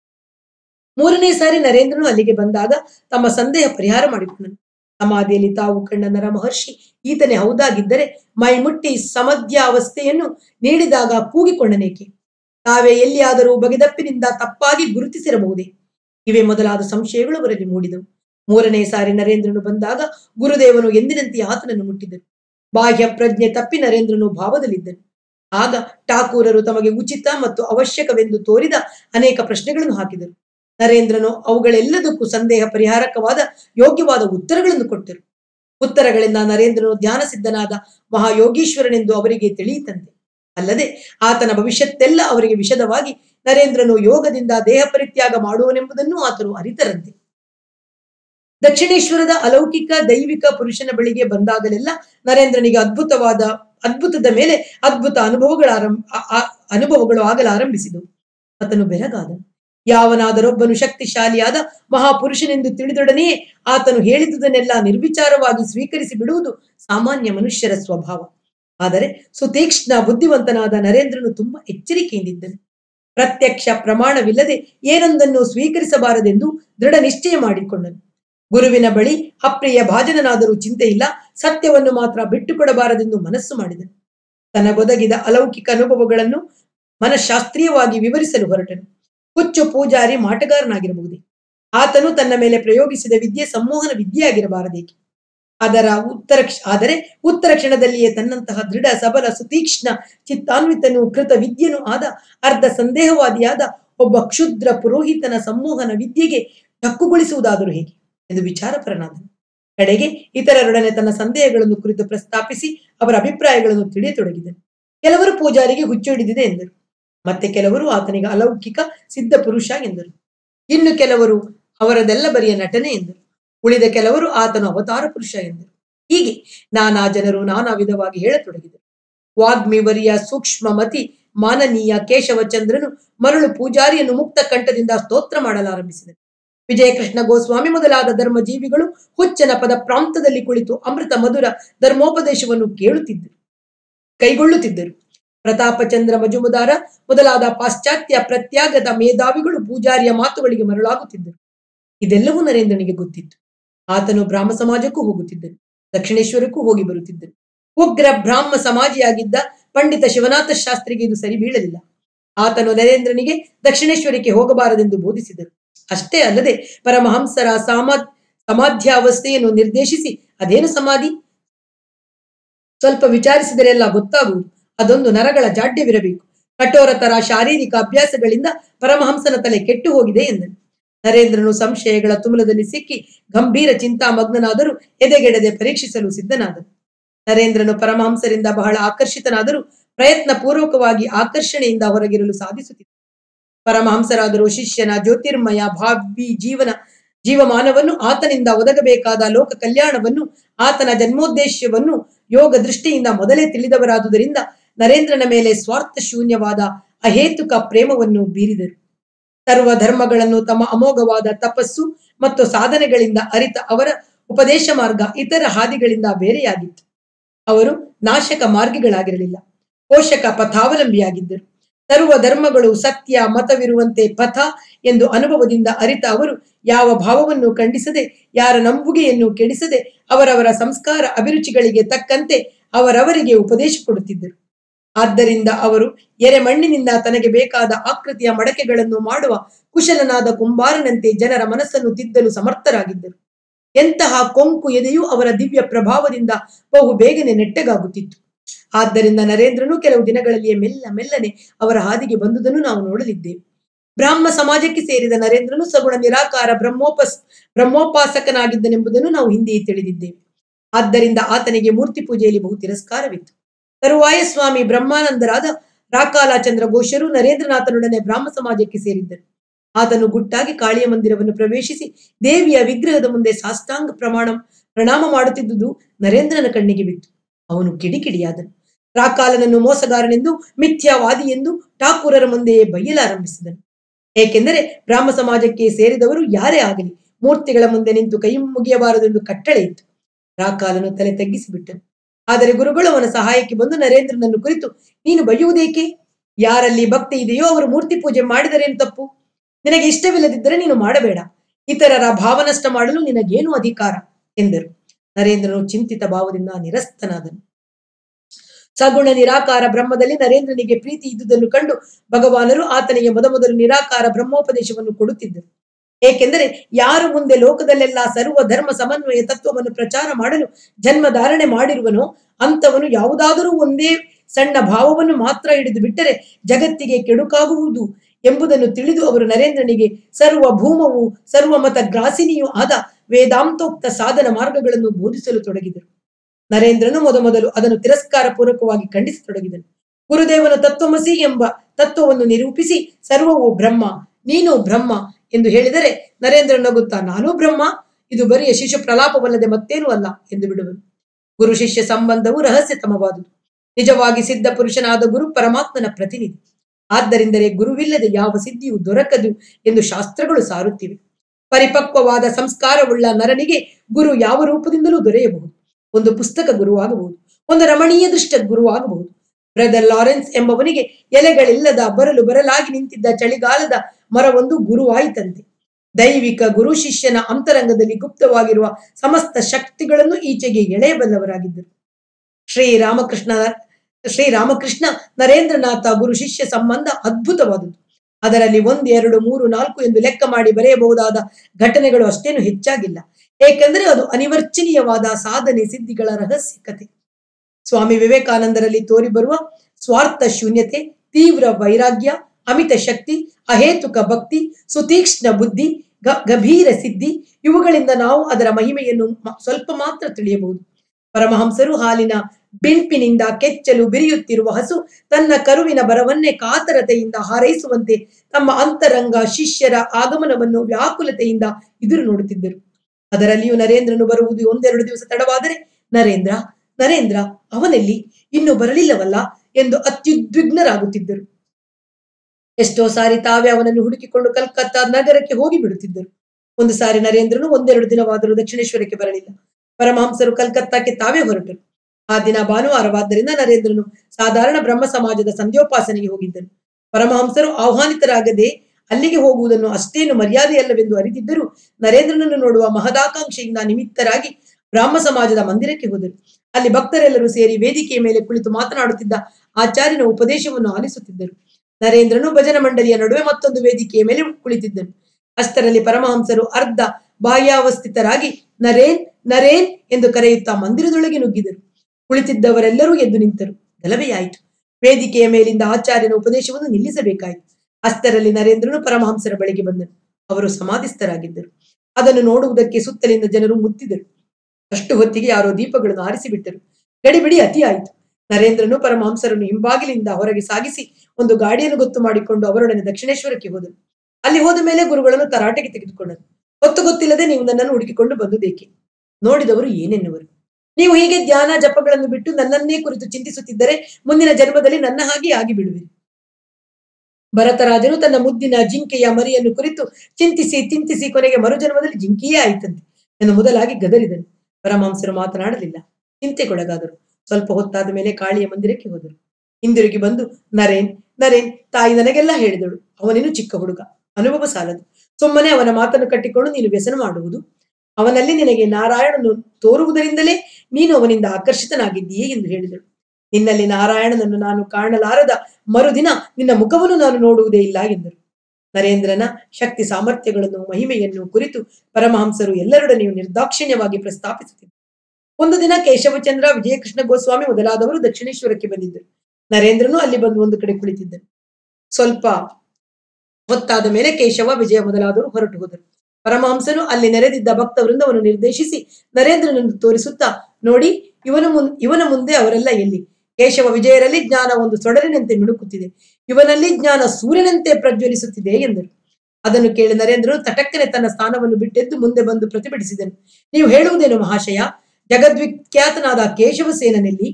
ಮೂರನೇ ಸಾರಿ ನರೇಂದ್ರನು ಅಲ್ಲಿಗೆ ಬಂದಾಗ ತಮ್ಮ ಸಂದೇಹ ಪರಿಹಾರ ಮಾಡಿಕೊಂಡನು ಸಮಾಧಿಯಲ್ಲಿ ತಾವು ಕಂಡ ನರ ಮಹರ್ಷಿ ಈತನೇ ಹೌದಾಗಿದ್ದರೆ ಮೈ ಮುಟ್ಟಿ ಸಮಧ್ಯಾವಸ್ಥೆಯನ್ನು ನೀಡಿದಾಗ ಕೂಗಿಕೊಂಡನೇಕೆ ತಾವೇ ಎಲ್ಲಿಯಾದರೂ ಬಗೆದಪ್ಪಿನಿಂದ ತಪ್ಪಾಗಿ ಗುರುತಿಸಿರಬಹುದೇ ಇವೇ ಮೊದಲಾದ ಸಂಶಯಗಳು ಅವರಲ್ಲಿ ಮೂಡಿದವು ಮೂರನೇ ಸಾರಿ ನರೇಂದ್ರನು ಬಂದಾಗ ಗುರುದೇವನು ಎಂದಿನಂತೆ ಆತನನ್ನು ಮುಟ್ಟಿದರು ಬಾಹ್ಯ ಪ್ರಜ್ಞೆ ತಪ್ಪಿ ನರೇಂದ್ರನು ಭಾವದಲ್ಲಿದ್ದನು ಆಗ ಠಾಕೂರರು ತಮಗೆ ಉಚಿತ ಮತ್ತು ಅವಶ್ಯಕವೆಂದು ತೋರಿದ ಅನೇಕ ಪ್ರಶ್ನೆಗಳನ್ನು ಹಾಕಿದರು ನರೇಂದ್ರನು ಅವುಗಳೆಲ್ಲದಕ್ಕೂ ಸಂದೇಹ ಪರಿಹಾರಕವಾದ ಯೋಗ್ಯವಾದ ಉತ್ತರಗಳನ್ನು ಕೊಟ್ಟರು ಉತ್ತರಗಳಿಂದ ನರೇಂದ್ರನು ಧ್ಯಾನ ಸಿದ್ಧನಾದ ಮಹಾಯೋಗೀಶ್ವರನೆಂದು ಅವರಿಗೆ ತಿಳಿಯಿತಂತೆ ಅಲ್ಲದೆ ಆತನ ಭವಿಷ್ಯತ್ತೆಲ್ಲ ಅವರಿಗೆ ವಿಶದವಾಗಿ ನರೇಂದ್ರನು ಯೋಗದಿಂದ ದೇಹ ಪರಿತ್ಯಾಗ ಮಾಡುವನೆಂಬುದನ್ನು ಆತನು ಅರಿತರಂತೆ ದಕ್ಷಿಣೇಶ್ವರದ ಅಲೌಕಿಕ ದೈವಿಕ ಪುರುಷನ ಬಳಿಗೆ ಬಂದಾಗಲೆಲ್ಲ ನರೇಂದ್ರನಿಗೆ ಅದ್ಭುತವಾದ ಅದ್ಭುತದ ಮೇಲೆ ಅದ್ಭುತ ಅನುಭವಗಳ ಆರಂಭ ಆ- ಆ- ಅನುಭವಗಳು ಆಗಲಾರಂಭಿಸಿದವು ಆತನು ಬೆರಗಾದನು ಯಾವನಾದರೊಬ್ಬನು ಶಕ್ತಿಶಾಲಿಯಾದ ಮಹಾಪುರುಷನೆಂದು ತಿಳಿದೊಡನೆಯೇ ಆತನು ಹೇಳಿದುದನ್ನೆಲ್ಲ ನಿರ್ವಿಚಾರವಾಗಿ ಸ್ವೀಕರಿಸಿ ಬಿಡುವುದು ಸಾಮಾನ್ಯ ಮನುಷ್ಯರ ಸ್ವಭಾವ ಆದರೆ ಸುತೀಕ್ಷ್ಣ ಬುದ್ಧಿವಂತನಾದ ನರೇಂದ್ರನು ತುಂಬಾ ಎಚ್ಚರಿಕೆಯಿಂದಿದ್ದನು ಪ್ರತ್ಯಕ್ಷ ಪ್ರಮಾಣವಿಲ್ಲದೆ ಏನೊಂದನ್ನು ಸ್ವೀಕರಿಸಬಾರದೆಂದು ದೃಢ ನಿಶ್ಚಯ ಮಾಡಿಕೊಂಡನು ಗುರುವಿನ ಬಳಿ ಅಪ್ರಿಯ ಭಾಜನನಾದರೂ ಚಿಂತೆ ಇಲ್ಲ ಸತ್ಯವನ್ನು ಮಾತ್ರ ಬಿಟ್ಟುಕೊಡಬಾರದೆಂದು ಮನಸ್ಸು ಮಾಡಿದನು ತನಗೊದಗಿದ ಅಲೌಕಿಕ ಅನುಭವಗಳನ್ನು ಮನಃಶಾಸ್ತ್ರೀಯವಾಗಿ ವಿವರಿಸಲು ಹೊರಟನು ಹುಚ್ಚು ಪೂಜಾರಿ ಮಾಟಗಾರನಾಗಿರಬಹುದೇ ಆತನು ತನ್ನ ಮೇಲೆ ಪ್ರಯೋಗಿಸಿದ ವಿದ್ಯೆ ಸಂಮೋಹನ ವಿದ್ಯೆಯಾಗಿರಬಾರದೇಕೆ ಅದರ ಉತ್ತರ ಆದರೆ ಉತ್ತರ ಕ್ಷಣದಲ್ಲಿಯೇ ತನ್ನಂತಹ ದೃಢ ಸಬಲ ಸುತೀಕ್ಷ್ಣ ಚಿತ್ತಾನ್ವಿತನು ಕೃತ ವಿದ್ಯೆನೂ ಆದ ಅರ್ಧ ಸಂದೇಹವಾದಿಯಾದ ಒಬ್ಬ ಕ್ಷುದ್ರ ಪುರೋಹಿತನ ಸಂಮೋಹನ ವಿದ್ಯೆಗೆ ಧಕ್ಕುಗೊಳಿಸುವುದಾದರೂ ಹೇಗೆ ಎಂದು ವಿಚಾರಪರನಾದನು ಕಡೆಗೆ ಇತರರೊಡನೆ ತನ್ನ ಸಂದೇಹಗಳನ್ನು ಕುರಿತು ಪ್ರಸ್ತಾಪಿಸಿ ಅವರ ಅಭಿಪ್ರಾಯಗಳನ್ನು ತಿಳಿಯತೊಡಗಿದನು ಕೆಲವರು ಪೂಜಾರಿಗೆ ಹುಚ್ಚು ಹಿಡಿದಿದೆ ಎಂದರು ಮತ್ತೆ ಕೆಲವರು ಆತನಿಗೆ ಅಲೌಕಿಕ ಸಿದ್ಧ ಪುರುಷ ಎಂದರು ಇನ್ನು ಕೆಲವರು ಅವರದೆಲ್ಲ ಬರಿಯ ನಟನೆ ಎಂದರು ಉಳಿದ ಕೆಲವರು ಆತನು ಅವತಾರ ಪುರುಷ ಎಂದರು ಹೀಗೆ ನಾನಾ ಜನರು ನಾನಾ ವಿಧವಾಗಿ ಹೇಳತೊಡಗಿದರು ವಾಗ್ಮಿವರಿಯ ಸೂಕ್ಷ್ಮ ಮತಿ ಮಾನನೀಯ ಕೇಶವಚಂದ್ರನು ಮರಳು ಪೂಜಾರಿಯನ್ನು ಮುಕ್ತ ಕಂಠದಿಂದ ಸ್ತೋತ್ರ ಮಾಡಲಾರಂಭಿಸಿದನು ವಿಜಯಕೃಷ್ಣ ಗೋಸ್ವಾಮಿ ಮೊದಲಾದ ಧರ್ಮ ಜೀವಿಗಳು ಹುಚ್ಚನ ಪದ ಪ್ರಾಂತದಲ್ಲಿ ಕುಳಿತು ಅಮೃತ ಮಧುರ ಧರ್ಮೋಪದೇಶವನ್ನು ಕೇಳುತ್ತಿದ್ದರು ಕೈಗೊಳ್ಳುತ್ತಿದ್ದರು ಪ್ರತಾಪಚಂದ್ರ ಮಜುಮದಾರ ಮೊದಲಾದ ಪಾಶ್ಚಾತ್ಯ ಪ್ರತ್ಯಾಗದ ಮೇಧಾವಿಗಳು ಪೂಜಾರಿಯ ಮಾತುಗಳಿಗೆ ಮರಳಾಗುತ್ತಿದ್ದರು ಇದೆಲ್ಲವೂ ನರೇಂದ್ರನಿಗೆ ಗೊತ್ತಿತ್ತು ಆತನು ಬ್ರಾಹ್ಮ ಸಮಾಜಕ್ಕೂ ಹೋಗುತ್ತಿದ್ದನು ದಕ್ಷಿಣೇಶ್ವರಕ್ಕೂ ಹೋಗಿ ಬರುತ್ತಿದ್ದನು ಉಗ್ರ ಬ್ರಾಹ್ಮ ಸಮಾಜಿಯಾಗಿದ್ದ ಪಂಡಿತ ಶಿವನಾಥ ಶಾಸ್ತ್ರಿಗೆ ಇದು ಸರಿ ಬೀಳಲಿಲ್ಲ ಆತನು ನರೇಂದ್ರನಿಗೆ ದಕ್ಷಿಣೇಶ್ವರಕ್ಕೆ ಹೋಗಬಾರದೆಂದು ಬೋಧಿಸಿದರು ಅಷ್ಟೇ ಅಲ್ಲದೆ ಪರಮಹಂಸರ ಸಾಮಾ ಸಮಾಧ್ಯಾವಸ್ಥೆಯನ್ನು ನಿರ್ದೇಶಿಸಿ ಅದೇನು ಸಮಾಧಿ ಸ್ವಲ್ಪ ವಿಚಾರಿಸಿದರೆಲ್ಲ ಗೊತ್ತಾಗುವುದು ಅದೊಂದು ನರಗಳ ಜಾಡ್ಯವಿರಬೇಕು ಕಠೋರತರ ಶಾರೀರಿಕ ಅಭ್ಯಾಸಗಳಿಂದ ಪರಮಹಂಸನ ತಲೆ ಕೆಟ್ಟು ಹೋಗಿದೆ ಎಂದನು ನರೇಂದ್ರನು ಸಂಶಯಗಳ ತುಮಲದಲ್ಲಿ ಸಿಕ್ಕಿ ಗಂಭೀರ ಚಿಂತಾಮಗ್ನನಾದರೂ ಎದೆಗೆಡದೆ ಪರೀಕ್ಷಿಸಲು ಸಿದ್ಧನಾದನು ನರೇಂದ್ರನು ಪರಮಹಂಸರಿಂದ ಬಹಳ ಆಕರ್ಷಿತನಾದರೂ ಪ್ರಯತ್ನ ಪೂರ್ವಕವಾಗಿ ಆಕರ್ಷಣೆಯಿಂದ ಹೊರಗಿರಲು ಸಾಧಿಸುತ್ತಿದ್ದ ಪರಮಹಂಸರಾದರೂ ಶಿಷ್ಯನ ಜ್ಯೋತಿರ್ಮಯ ಭಾವಿ ಜೀವನ ಜೀವಮಾನವನ್ನು ಆತನಿಂದ ಒದಗಬೇಕಾದ ಲೋಕ ಕಲ್ಯಾಣವನ್ನು ಆತನ ಜನ್ಮೋದ್ದೇಶವನ್ನು ಯೋಗ ದೃಷ್ಟಿಯಿಂದ ಮೊದಲೇ ತಿಳಿದವರಾದುದರಿಂದ ನರೇಂದ್ರನ ಮೇಲೆ ಸ್ವಾರ್ಥ ಶೂನ್ಯವಾದ ಅಹೇತುಕ ಪ್ರೇಮವನ್ನು ಬೀರಿದರು ಸರ್ವ ಧರ್ಮಗಳನ್ನು ತಮ್ಮ ಅಮೋಘವಾದ ತಪಸ್ಸು ಮತ್ತು ಸಾಧನೆಗಳಿಂದ ಅರಿತ ಅವರ ಉಪದೇಶ ಮಾರ್ಗ ಇತರ ಹಾದಿಗಳಿಂದ ಬೇರೆಯಾಗಿತ್ತು ಅವರು ನಾಶಕ ಮಾರ್ಗಿಗಳಾಗಿರಲಿಲ್ಲ ಪೋಷಕ ಪಥಾವಲಂಬಿಯಾಗಿದ್ದರು ಸರ್ವ ಧರ್ಮಗಳು ಸತ್ಯ ಮತವಿರುವಂತೆ ಪಥ ಎಂದು ಅನುಭವದಿಂದ ಅರಿತ ಅವರು ಯಾವ ಭಾವವನ್ನು ಖಂಡಿಸದೆ ಯಾರ ನಂಬುಗೆಯನ್ನು ಕೆಡಿಸದೆ ಅವರವರ ಸಂಸ್ಕಾರ ಅಭಿರುಚಿಗಳಿಗೆ ತಕ್ಕಂತೆ ಅವರವರಿಗೆ ಉಪದೇಶ ಕೊಡುತ್ತಿದ್ದರು ಆದ್ದರಿಂದ ಅವರು ಎರೆಮಣ್ಣಿನಿಂದ ತನಗೆ ಬೇಕಾದ ಆಕೃತಿಯ ಮಡಕೆಗಳನ್ನು ಮಾಡುವ ಕುಶಲನಾದ ಕುಂಬಾರನಂತೆ ಜನರ ಮನಸ್ಸನ್ನು ತಿದ್ದಲು ಸಮರ್ಥರಾಗಿದ್ದರು ಎಂತಹ ಕೊಂಕು ಎದೆಯೂ ಅವರ ದಿವ್ಯ ಪ್ರಭಾವದಿಂದ ಬಹು ಬೇಗನೆ ನೆಟ್ಟಗಾಗುತ್ತಿತ್ತು ಆದ್ದರಿಂದ ನರೇಂದ್ರನು ಕೆಲವು ದಿನಗಳಲ್ಲಿಯೇ ಮೆಲ್ಲ ಮೆಲ್ಲನೆ ಅವರ ಹಾದಿಗೆ ಬಂದುದನ್ನು ನಾವು ನೋಡಲಿದ್ದೇವೆ ಬ್ರಾಹ್ಮ ಸಮಾಜಕ್ಕೆ ಸೇರಿದ ನರೇಂದ್ರನು ಸಗುಣ ನಿರಾಕಾರ ಬ್ರಹ್ಮೋಪಸ್ ಬ್ರಹ್ಮೋಪಾಸಕನಾಗಿದ್ದನೆಂಬುದನ್ನು ನಾವು ಹಿಂದೆಯೇ ತಿಳಿದಿದ್ದೇವೆ ಆದ್ದರಿಂದ ಆತನಿಗೆ ಮೂರ್ತಿ ಪೂಜೆಯಲ್ಲಿ ಬಹು ತಿರಸ್ಕಾರವಿತ್ತು ತರುವಾಯ ಸ್ವಾಮಿ ಬ್ರಹ್ಮಾನಂದರಾದ ರಾಕಾಲಾಚಂದ್ರ ಘೋಷರು ನರೇಂದ್ರನಾಥನೊಡನೆ ಬ್ರಾಹ್ಮ ಸಮಾಜಕ್ಕೆ ಸೇರಿದ್ದರು ಆತನು ಗುಟ್ಟಾಗಿ ಕಾಳಿಯ ಮಂದಿರವನ್ನು ಪ್ರವೇಶಿಸಿ ದೇವಿಯ ವಿಗ್ರಹದ ಮುಂದೆ ಸಾಷ್ಟಾಂಗ ಪ್ರಮಾಣ ಪ್ರಣಾಮ ಮಾಡುತ್ತಿದ್ದುದು ನರೇಂದ್ರನ ಕಣ್ಣಿಗೆ ಬಿತ್ತು ಅವನು ಕಿಡಿಕಿಡಿಯಾದನು ರಾಕಾಲನನ್ನು ಮೋಸಗಾರನೆಂದು ಮಿಥ್ಯಾವಾದಿ ಎಂದು ಠಾಕೂರರ ಮುಂದೆಯೇ ಬಯ್ಯಲಾರಂಭಿಸಿದನು ಏಕೆಂದರೆ ಬ್ರಾಹ್ಮ ಸಮಾಜಕ್ಕೆ ಸೇರಿದವರು ಯಾರೇ ಆಗಲಿ ಮೂರ್ತಿಗಳ ಮುಂದೆ ನಿಂತು ಕೈ ಮುಗಿಯಬಾರದೆಂದು ಕಟ್ಟಳೆ ಇತ್ತು ರಾಕಾಲನು ತಲೆ ತಗ್ಗಿಸಿಬಿಟ್ಟನು ಆದರೆ ಗುರುಗಳು ಅವನ ಸಹಾಯಕ್ಕೆ ಬಂದು ನರೇಂದ್ರನನ್ನು ಕುರಿತು ನೀನು ಬಯ್ಯುವುದೇಕೆ ಯಾರಲ್ಲಿ ಭಕ್ತಿ ಇದೆಯೋ ಅವರು ಮೂರ್ತಿ ಪೂಜೆ ಮಾಡಿದರೇನು ತಪ್ಪು ನಿನಗೆ ಇಷ್ಟವಿಲ್ಲದಿದ್ದರೆ ನೀನು ಮಾಡಬೇಡ ಇತರರ ಭಾವನಷ್ಟ ಮಾಡಲು ನಿನಗೇನು ಅಧಿಕಾರ ಎಂದರು ನರೇಂದ್ರನು ಚಿಂತಿತ ಭಾವದಿಂದ ನಿರಸ್ತನಾದನು ಸಗುಣ ನಿರಾಕಾರ ಬ್ರಹ್ಮದಲ್ಲಿ ನರೇಂದ್ರನಿಗೆ ಪ್ರೀತಿ ಇದ್ದುದನ್ನು ಕಂಡು ಭಗವಾನರು ಆತನಿಗೆ ಮೊದಮೊದಲು ನಿರಾಕಾರ ಬ್ರಹ್ಮೋಪದೇಶವನ್ನು ಕೊಡುತ್ತಿದ್ದರು ಏಕೆಂದರೆ ಯಾರು ಮುಂದೆ ಲೋಕದಲ್ಲೆಲ್ಲ ಸರ್ವ ಧರ್ಮ ಸಮನ್ವಯ ತತ್ವವನ್ನು ಪ್ರಚಾರ ಮಾಡಲು ಜನ್ಮ ಧಾರಣೆ ಮಾಡಿರುವನೋ ಅಂತವನು ಯಾವುದಾದರೂ ಒಂದೇ ಸಣ್ಣ ಭಾವವನ್ನು ಮಾತ್ರ ಹಿಡಿದು ಬಿಟ್ಟರೆ ಜಗತ್ತಿಗೆ ಕೆಡುಕಾಗುವುದು ಎಂಬುದನ್ನು ತಿಳಿದು ಅವರು ನರೇಂದ್ರನಿಗೆ ಸರ್ವ ಭೂಮವು ಸರ್ವಮತ ಗ್ರಾಸಿನಿಯೂ ಆದ ವೇದಾಂತೋಕ್ತ ಸಾಧನ ಮಾರ್ಗಗಳನ್ನು ಬೋಧಿಸಲು ತೊಡಗಿದರು ನರೇಂದ್ರನು ಮೊದಮೊದಲು ಅದನ್ನು ತಿರಸ್ಕಾರ ಪೂರ್ವಕವಾಗಿ ಖಂಡಿಸತೊಡಗಿದನು ಗುರುದೇವನು ತತ್ವಮಸಿ ಎಂಬ ತತ್ವವನ್ನು ನಿರೂಪಿಸಿ ಸರ್ವವು ಬ್ರಹ್ಮ ನೀನು ಬ್ರಹ್ಮ ಎಂದು ಹೇಳಿದರೆ ನರೇಂದ್ರ ನಗುತ್ತಾ ನಾನೂ ಬ್ರಹ್ಮ ಇದು ಬರಿಯ ಶಿಶು ಪ್ರಲಾಪವಲ್ಲದೆ ಮತ್ತೇನೂ ಅಲ್ಲ ಎಂದು ಬಿಡುವನು ಗುರು ಶಿಷ್ಯ ಸಂಬಂಧವು ರಹಸ್ಯತಮವಾದುದು ನಿಜವಾಗಿ ಸಿದ್ಧ ಪುರುಷನಾದ ಗುರು ಪರಮಾತ್ಮನ ಪ್ರತಿನಿಧಿ ಆದ್ದರಿಂದಲೇ ಗುರುವಿಲ್ಲದೆ ಯಾವ ಸಿದ್ಧಿಯು ದೊರಕದು ಎಂದು ಶಾಸ್ತ್ರಗಳು ಸಾರುತ್ತಿವೆ ಪರಿಪಕ್ವವಾದ ಸಂಸ್ಕಾರವುಳ್ಳ ನರನಿಗೆ ಗುರು ಯಾವ ರೂಪದಿಂದಲೂ ದೊರೆಯಬಹುದು ಒಂದು ಪುಸ್ತಕ ಗುರುವಾಗಬಹುದು ಒಂದು ರಮಣೀಯ ದೃಷ್ಟ ಗುರುವಾಗಬಹುದು ಬ್ರದರ್ ಲಾರೆನ್ಸ್ ಎಂಬವನಿಗೆ ಎಲೆಗಳಿಲ್ಲದ ಬರಲು ಬರಲಾಗಿ ನಿಂತಿದ್ದ ಚಳಿಗಾಲದ ಮರವೊಂದು ಗುರುವಾಯಿತಂತೆ ದೈವಿಕ ಗುರು ಶಿಷ್ಯನ ಅಂತರಂಗದಲ್ಲಿ ಗುಪ್ತವಾಗಿರುವ ಸಮಸ್ತ ಶಕ್ತಿಗಳನ್ನು ಈಚೆಗೆ ಎಳೆಯಬಲ್ಲವರಾಗಿದ್ದರು ಶ್ರೀರಾಮಕೃಷ್ಣ ಶ್ರೀರಾಮಕೃಷ್ಣ ನರೇಂದ್ರನಾಥ ಗುರು ಶಿಷ್ಯ ಸಂಬಂಧ ಅದ್ಭುತವಾದುದು ಅದರಲ್ಲಿ ಒಂದು ಎರಡು ಮೂರು ನಾಲ್ಕು ಎಂದು ಲೆಕ್ಕ ಮಾಡಿ ಬರೆಯಬಹುದಾದ ಘಟನೆಗಳು ಅಷ್ಟೇನು ಹೆಚ್ಚಾಗಿಲ್ಲ ಏಕೆಂದರೆ ಅದು ಅನಿವರ್ಚನೀಯವಾದ ಸಾಧನೆ ಸಿದ್ಧಿಗಳ ರಹಸ್ಯ ಕತೆ ಸ್ವಾಮಿ ವಿವೇಕಾನಂದರಲ್ಲಿ ತೋರಿಬರುವ ಸ್ವಾರ್ಥ ಶೂನ್ಯತೆ ತೀವ್ರ ವೈರಾಗ್ಯ ಅಮಿತ ಶಕ್ತಿ ಅಹೇತುಕ ಭಕ್ತಿ ಸುತೀಕ್ಷ್ಣ ಬುದ್ಧಿ ಗ- ಗಭೀರ ಸಿದ್ಧಿ ಇವುಗಳಿಂದ ನಾವು ಅದರ ಮಹಿಮೆಯನ್ನು ಮ- ಸ್ವಲ್ಪ ಮಾತ್ರ ತಿಳಿಯಬಹುದು ಪರಮಹಂಸರು ಹಾಲಿನ ಬಿಂಪಿನಿಂದ ಕೆಚ್ಚಲು ಬಿರಿಯುತ್ತಿರುವ ಹಸು ತನ್ನ ಕರುವಿನ ಬರವನ್ನೇ ಕಾತರತೆಯಿಂದ ಹಾರೈಸುವಂತೆ ತಮ್ಮ ಅಂತರಂಗ ಶಿಷ್ಯರ ಆಗಮನವನ್ನು ವ್ಯಾಕುಲತೆಯಿಂದ ಎದುರು ನೋಡುತ್ತಿದ್ದರು ಅದರಲ್ಲಿಯೂ ನರೇಂದ್ರನು ಬರುವುದು ಒಂದೆರಡು ದಿವಸ ತಡವಾದರೆ ನರೇಂದ್ರ ನರೇಂದ್ರ ಅವನಲ್ಲಿ ಇನ್ನು ಬರಲಿಲ್ಲವಲ್ಲ ಎಂದು ಅತ್ಯುದ್ವಿಗ್ನರಾಗುತ್ತಿದ್ದರು ಎಷ್ಟೋ ಸಾರಿ ತಾವೇ ಅವನನ್ನು ಹುಡುಕಿಕೊಂಡು ಕಲ್ಕತ್ತಾ ನಗರಕ್ಕೆ ಹೋಗಿ ಬಿಡುತ್ತಿದ್ದರು ಒಂದು ಸಾರಿ ನರೇಂದ್ರನು ಒಂದೆರಡು ದಿನವಾದರೂ ದಕ್ಷಿಣೇಶ್ವರಕ್ಕೆ ಬರಲಿಲ್ಲ ಪರಮಹಂಸರು ಕಲ್ಕತ್ತಾಕ್ಕೆ ತಾವೇ ಹೊರಟರು ಆ ದಿನ ಭಾನುವಾರವಾದ್ದರಿಂದ ನರೇಂದ್ರನು ಸಾಧಾರಣ ಬ್ರಹ್ಮ ಸಮಾಜದ ಸಂಧ್ಯೋಪಾಸನೆಗೆ ಹೋಗಿದ್ದನು ಪರಮಹಂಸರು ಆಹ್ವಾನಿತರಾಗದೆ ಅಲ್ಲಿಗೆ ಹೋಗುವುದನ್ನು ಅಷ್ಟೇನು ಮರ್ಯಾದೆಯಲ್ಲವೆಂದು ಅರಿತಿದ್ದರೂ ನರೇಂದ್ರನನ್ನು ನೋಡುವ ಮಹದಾಕಾಂಕ್ಷೆಯಿಂದ ನಿಮಿತ್ತರಾಗಿ ಬ್ರಾಹ್ಮ ಸಮಾಜದ ಮಂದಿರಕ್ಕೆ ಹೋದರು ಅಲ್ಲಿ ಭಕ್ತರೆಲ್ಲರೂ ಸೇರಿ ವೇದಿಕೆಯ ಮೇಲೆ ಕುಳಿತು ಮಾತನಾಡುತ್ತಿದ್ದ ಆಚಾರ್ಯನ ಉಪದೇಶವನ್ನು ಆಲಿಸುತ್ತಿದ್ದರು ನರೇಂದ್ರನು ಭಜನ ಮಂಡಳಿಯ ನಡುವೆ ಮತ್ತೊಂದು ವೇದಿಕೆಯ ಮೇಲೆ ಕುಳಿತಿದ್ದನು ಅಷ್ಟರಲ್ಲಿ ಪರಮಹಂಸರು ಅರ್ಧ ಬಾಹ್ಯಾವಸ್ಥಿತರಾಗಿ ನರೇನ್ ನರೇನ್ ಎಂದು ಕರೆಯುತ್ತಾ ಮಂದಿರದೊಳಗೆ ನುಗ್ಗಿದರು ಕುಳಿತಿದ್ದವರೆಲ್ಲರೂ ಎದ್ದು ನಿಂತರು ಗಲಭೆಯಾಯಿತು ವೇದಿಕೆಯ ಮೇಲಿಂದ ಆಚಾರ್ಯನ ಉಪದೇಶವನ್ನು ನಿಲ್ಲಿಸಬೇಕಾಯಿತು ಅಷ್ಟರಲ್ಲಿ ನರೇಂದ್ರನು ಪರಮಹಂಸರ ಬಳಿಗೆ ಬಂದನು ಅವರು ಸಮಾಧಿಸ್ಥರಾಗಿದ್ದರು ಅದನ್ನು ನೋಡುವುದಕ್ಕೆ ಸುತ್ತಲಿಂದ ಜನರು ಮುತ್ತಿದರು ಅಷ್ಟು ಹೊತ್ತಿಗೆ ಯಾರೋ ದೀಪಗಳನ್ನು ಆರಿಸಿಬಿಟ್ಟರು ಗಡಿಬಿಡಿ ಅತಿಯಾಯಿತು ನರೇಂದ್ರನು ಪರಮಹಂಸರನ್ನು ಹಿಂಬಾಗಿಲಿಂದ ಹೊರಗೆ ಸಾಗಿಸಿ ಒಂದು ಗಾಡಿಯನ್ನು ಗೊತ್ತು ಮಾಡಿಕೊಂಡು ಅವರೊಡನೆ ದಕ್ಷಿಣೇಶ್ವರಕ್ಕೆ ಹೋದರು ಅಲ್ಲಿ ಹೋದ ಮೇಲೆ ಗುರುಗಳನ್ನು ತರಾಟೆಗೆ ತೆಗೆದುಕೊಂಡರು ಹೊತ್ತು ಗೊತ್ತಿಲ್ಲದೆ ನೀವು ನನ್ನನ್ನು ಹುಡುಕಿಕೊಂಡು ಬಂದುದೇಕೆ ನೋಡಿದವರು ಏನೆನ್ನುವರು ನೀವು ಹೀಗೆ ಧ್ಯಾನ ಜಪಗಳನ್ನು ಬಿಟ್ಟು ನನ್ನನ್ನೇ ಕುರಿತು ಚಿಂತಿಸುತ್ತಿದ್ದರೆ ಮುಂದಿನ ಜನ್ಮದಲ್ಲಿ ನನ್ನ ಹಾಗೆ ಆಗಿ ಬಿಡುವಿರಿ ಭರತರಾಜನು ತನ್ನ ಮುದ್ದಿನ ಜಿಂಕೆಯ ಮರಿಯನ್ನು ಕುರಿತು ಚಿಂತಿಸಿ ಚಿಂತಿಸಿ ಕೊನೆಗೆ ಮರುಜನ್ಮದಲ್ಲಿ ಜಿಂಕೆಯೇ ಆಯಿತಂತೆ ಎಂದು ಮೊದಲಾಗಿ ಗದರಿದನು ಪರಮಹಂಸರು ಮಾತನಾಡಲಿಲ್ಲ ಚಿಂತೆಗೊಳಗಾದರು ಸ್ವಲ್ಪ ಹೊತ್ತಾದ ಮೇಲೆ ಕಾಳಿಯ ಮಂದಿರಕ್ಕೆ ಹೋದರು ಹಿಂದಿರುಗಿ ಬಂದು ನರೇನ್ ನರೇನ್ ತಾಯಿ ನನಗೆಲ್ಲ ಹೇಳಿದಳು ಅವನೇನು ಚಿಕ್ಕ ಹುಡುಗ ಅನುಭವ ಸಾಲದು ಸುಮ್ಮನೆ ಅವನ ಮಾತನ್ನು ಕಟ್ಟಿಕೊಂಡು ನೀನು ವ್ಯಸನ ಮಾಡುವುದು ಅವನಲ್ಲಿ ನಿನಗೆ ನಾರಾಯಣನು ತೋರುವುದರಿಂದಲೇ ನೀನು ಅವನಿಂದ ಆಕರ್ಷಿತನಾಗಿದ್ದೀಯೇ ಎಂದು ಹೇಳಿದಳು ನಿನ್ನಲ್ಲಿ ನಾರಾಯಣನನ್ನು ನಾನು ಕಾಣಲಾರದ ಮರುದಿನ ನಿನ್ನ ಮುಖವನ್ನು ನಾನು ನೋಡುವುದೇ ಇಲ್ಲ ಎಂದರು ನರೇಂದ್ರನ ಶಕ್ತಿ ಸಾಮರ್ಥ್ಯಗಳನ್ನು ಮಹಿಮೆಯನ್ನು ಕುರಿತು ಪರಮಹಂಸರು ಎಲ್ಲರೊಡನೆಯೂ ನಿರ್ದಾಕ್ಷಿಣ್ಯವಾಗಿ ಪ್ರಸ್ತಾಪಿಸುತ್ತಿದ್ದರು ಒಂದು ದಿನ ಕೇಶವಚಂದ್ರ ವಿಜಯಕೃಷ್ಣ ಗೋಸ್ವಾಮಿ ಮೊದಲಾದವರು ದಕ್ಷಿಣೇಶ್ವರಕ್ಕೆ ಬಂದಿದ್ದರು ನರೇಂದ್ರನು ಅಲ್ಲಿ ಬಂದು ಒಂದು ಕಡೆ ಕುಳಿತಿದ್ದರು ಸ್ವಲ್ಪ ಹೊತ್ತಾದ ಮೇಲೆ ಕೇಶವ ವಿಜಯ ಮೊದಲಾದವರು ಹೊರಟು ಹೋದರು ಪರಮಹಂಸನು ಅಲ್ಲಿ ನೆರೆದಿದ್ದ ಭಕ್ತ ವೃಂದವನ್ನು ನಿರ್ದೇಶಿಸಿ ನರೇಂದ್ರನನ್ನು ತೋರಿಸುತ್ತಾ ನೋಡಿ ಇವನ ಮುನ್ ಇವನ ಮುಂದೆ ಅವರೆಲ್ಲ ಎಲ್ಲಿ ಕೇಶವ ವಿಜಯರಲ್ಲಿ ಜ್ಞಾನ ಒಂದು ಸೊಡಲಿನಂತೆ ಮಿಣುಕುತ್ತಿದೆ ಇವನಲ್ಲಿ ಜ್ಞಾನ ಸೂರ್ಯನಂತೆ ಪ್ರಜ್ವಲಿಸುತ್ತಿದೆ ಎಂದರು ಅದನ್ನು ಕೇಳಿ ನರೇಂದ್ರನು ತಟಕ್ಕನೆ ತನ್ನ ಸ್ಥಾನವನ್ನು ಬಿಟ್ಟೆದ್ದು ಮುಂದೆ ಬಂದು ಪ್ರತಿಭಟಿಸಿದನು ನೀವು ಹೇಳುವುದೇನು ಮಹಾಶಯ ಜಗದ್ವಿಖ್ಯಾತನಾದ ಕೇಶವಸೇನನೆಲ್ಲಿ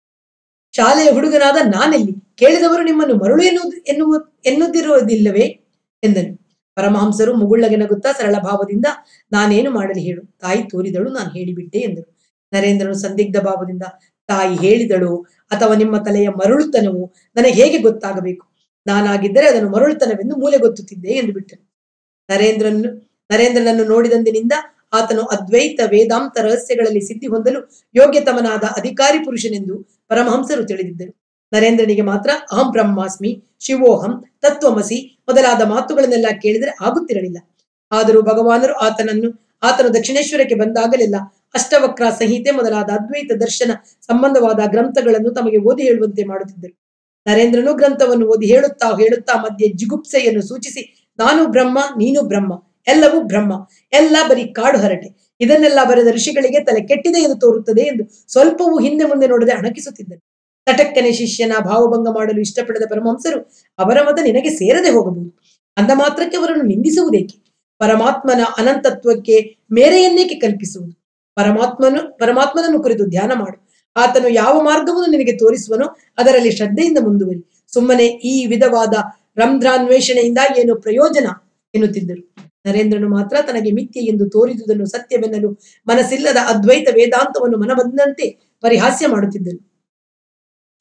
ಶಾಲೆಯ ಹುಡುಗನಾದ ನಾನೆಲ್ಲಿ ಕೇಳಿದವರು ನಿಮ್ಮನ್ನು ಮರಳು ಎನ್ನುವುದು ಎನ್ನುವ ಎನ್ನುತ್ತಿರುವುದಿಲ್ಲವೇ ಎಂದನು ಪರಮಹಂಸರು ಮುಗುಳ್ಳಗೆ ನಗುತ್ತಾ ಸರಳ ಭಾವದಿಂದ ನಾನೇನು ಮಾಡಲಿ ಹೇಳು ತಾಯಿ ತೋರಿದಳು ನಾನು ಹೇಳಿಬಿಟ್ಟೆ ಎಂದರು ನರೇಂದ್ರನು ಸಂದಿಗ್ಧ ಭಾವದಿಂದ ತಾಯಿ ಹೇಳಿದಳು ಅಥವಾ ನಿಮ್ಮ ತಲೆಯ ಮರಳುತನವು ನನಗೆ ಹೇಗೆ ಗೊತ್ತಾಗಬೇಕು ನಾನಾಗಿದ್ದರೆ ಅದನ್ನು ಮರಳುತನವೆಂದು ಮೂಲೆ ಗೊತ್ತುತ್ತಿದ್ದೆ ಎಂದು ಬಿಟ್ಟನು ನರೇಂದ್ರನು ನರೇಂದ್ರನನ್ನು ನೋಡಿದಂದಿನಿಂದ ಆತನು ಅದ್ವೈತ ವೇದಾಂತ ರಹಸ್ಯಗಳಲ್ಲಿ ಸಿದ್ಧಿ ಹೊಂದಲು ಯೋಗ್ಯತಮನಾದ ಅಧಿಕಾರಿ ಪುರುಷನೆಂದು ಪರಮಹಂಸರು ತಿಳಿದಿದ್ದರು ನರೇಂದ್ರನಿಗೆ ಮಾತ್ರ ಅಹಂ ಬ್ರಹ್ಮಾಸ್ಮಿ ಶಿವೋಹಂ ತತ್ವಮಸಿ ಮೊದಲಾದ ಮಾತುಗಳನ್ನೆಲ್ಲ ಕೇಳಿದರೆ ಆಗುತ್ತಿರಲಿಲ್ಲ ಆದರೂ ಭಗವಾನರು ಆತನನ್ನು ಆತನು ದಕ್ಷಿಣೇಶ್ವರಕ್ಕೆ ಬಂದಾಗಲೆಲ್ಲ ಅಷ್ಟವಕ್ರ ಸಂಹಿತೆ ಮೊದಲಾದ ಅದ್ವೈತ ದರ್ಶನ ಸಂಬಂಧವಾದ ಗ್ರಂಥಗಳನ್ನು ತಮಗೆ ಓದಿ ಹೇಳುವಂತೆ ಮಾಡುತ್ತಿದ್ದರು ನರೇಂದ್ರನು ಗ್ರಂಥವನ್ನು ಓದಿ ಹೇಳುತ್ತಾ ಹೇಳುತ್ತಾ ಮಧ್ಯೆ ಜಿಗುಪ್ಸೆಯನ್ನು ಸೂಚಿಸಿ ನಾನು ಬ್ರಹ್ಮ ನೀನು ಬ್ರಹ್ಮ ಎಲ್ಲವೂ ಬ್ರಹ್ಮ ಎಲ್ಲ ಬರೀ ಕಾಡು ಹರಟೆ ಇದನ್ನೆಲ್ಲ ಬರೆದ ಋಷಿಗಳಿಗೆ ತಲೆ ಕೆಟ್ಟಿದೆ ಎಂದು ತೋರುತ್ತದೆ ಎಂದು ಸ್ವಲ್ಪವೂ ಹಿಂದೆ ಮುಂದೆ ನೋಡದೆ ಅಣಕಿಸುತ್ತಿದ್ದನು ತಟಕ್ಕನೆ ಶಿಷ್ಯನ ಭಾವಭಂಗ ಮಾಡಲು ಇಷ್ಟಪಡದ ಪರಮಹಂಸರು ಅವರ ಮತ ನಿನಗೆ ಸೇರದೆ ಹೋಗಬಹುದು ಅಂದ ಮಾತ್ರಕ್ಕೆ ಅವರನ್ನು ನಿಂದಿಸುವುದೇಕೆ ಪರಮಾತ್ಮನ ಅನಂತತ್ವಕ್ಕೆ ಮೇರೆಯನ್ನೇಕೆ ಕಲ್ಪಿಸುವುದು ಪರಮಾತ್ಮನು ಪರಮಾತ್ಮನನ್ನು ಕುರಿತು ಧ್ಯಾನ ಮಾಡು ಆತನು ಯಾವ ಮಾರ್ಗವನ್ನು ನಿನಗೆ ತೋರಿಸುವನೋ ಅದರಲ್ಲಿ ಶ್ರದ್ಧೆಯಿಂದ ಮುಂದುವರಿ ಸುಮ್ಮನೆ ಈ ವಿಧವಾದ ರಂಧ್ರಾನ್ವೇಷಣೆಯಿಂದ ಏನು ಪ್ರಯೋಜನ ಎನ್ನುತ್ತಿದ್ದರು ನರೇಂದ್ರನು ಮಾತ್ರ ತನಗೆ ಮಿಥ್ಯೆ ಎಂದು ತೋರಿದುದನ್ನು ಸತ್ಯವೆನ್ನಲು ಮನಸ್ಸಿಲ್ಲದ ಅದ್ವೈತ ವೇದಾಂತವನ್ನು ಮನಬಂದಂತೆ ಪರಿಹಾಸ್ಯ ಮಾಡುತ್ತಿದ್ದನು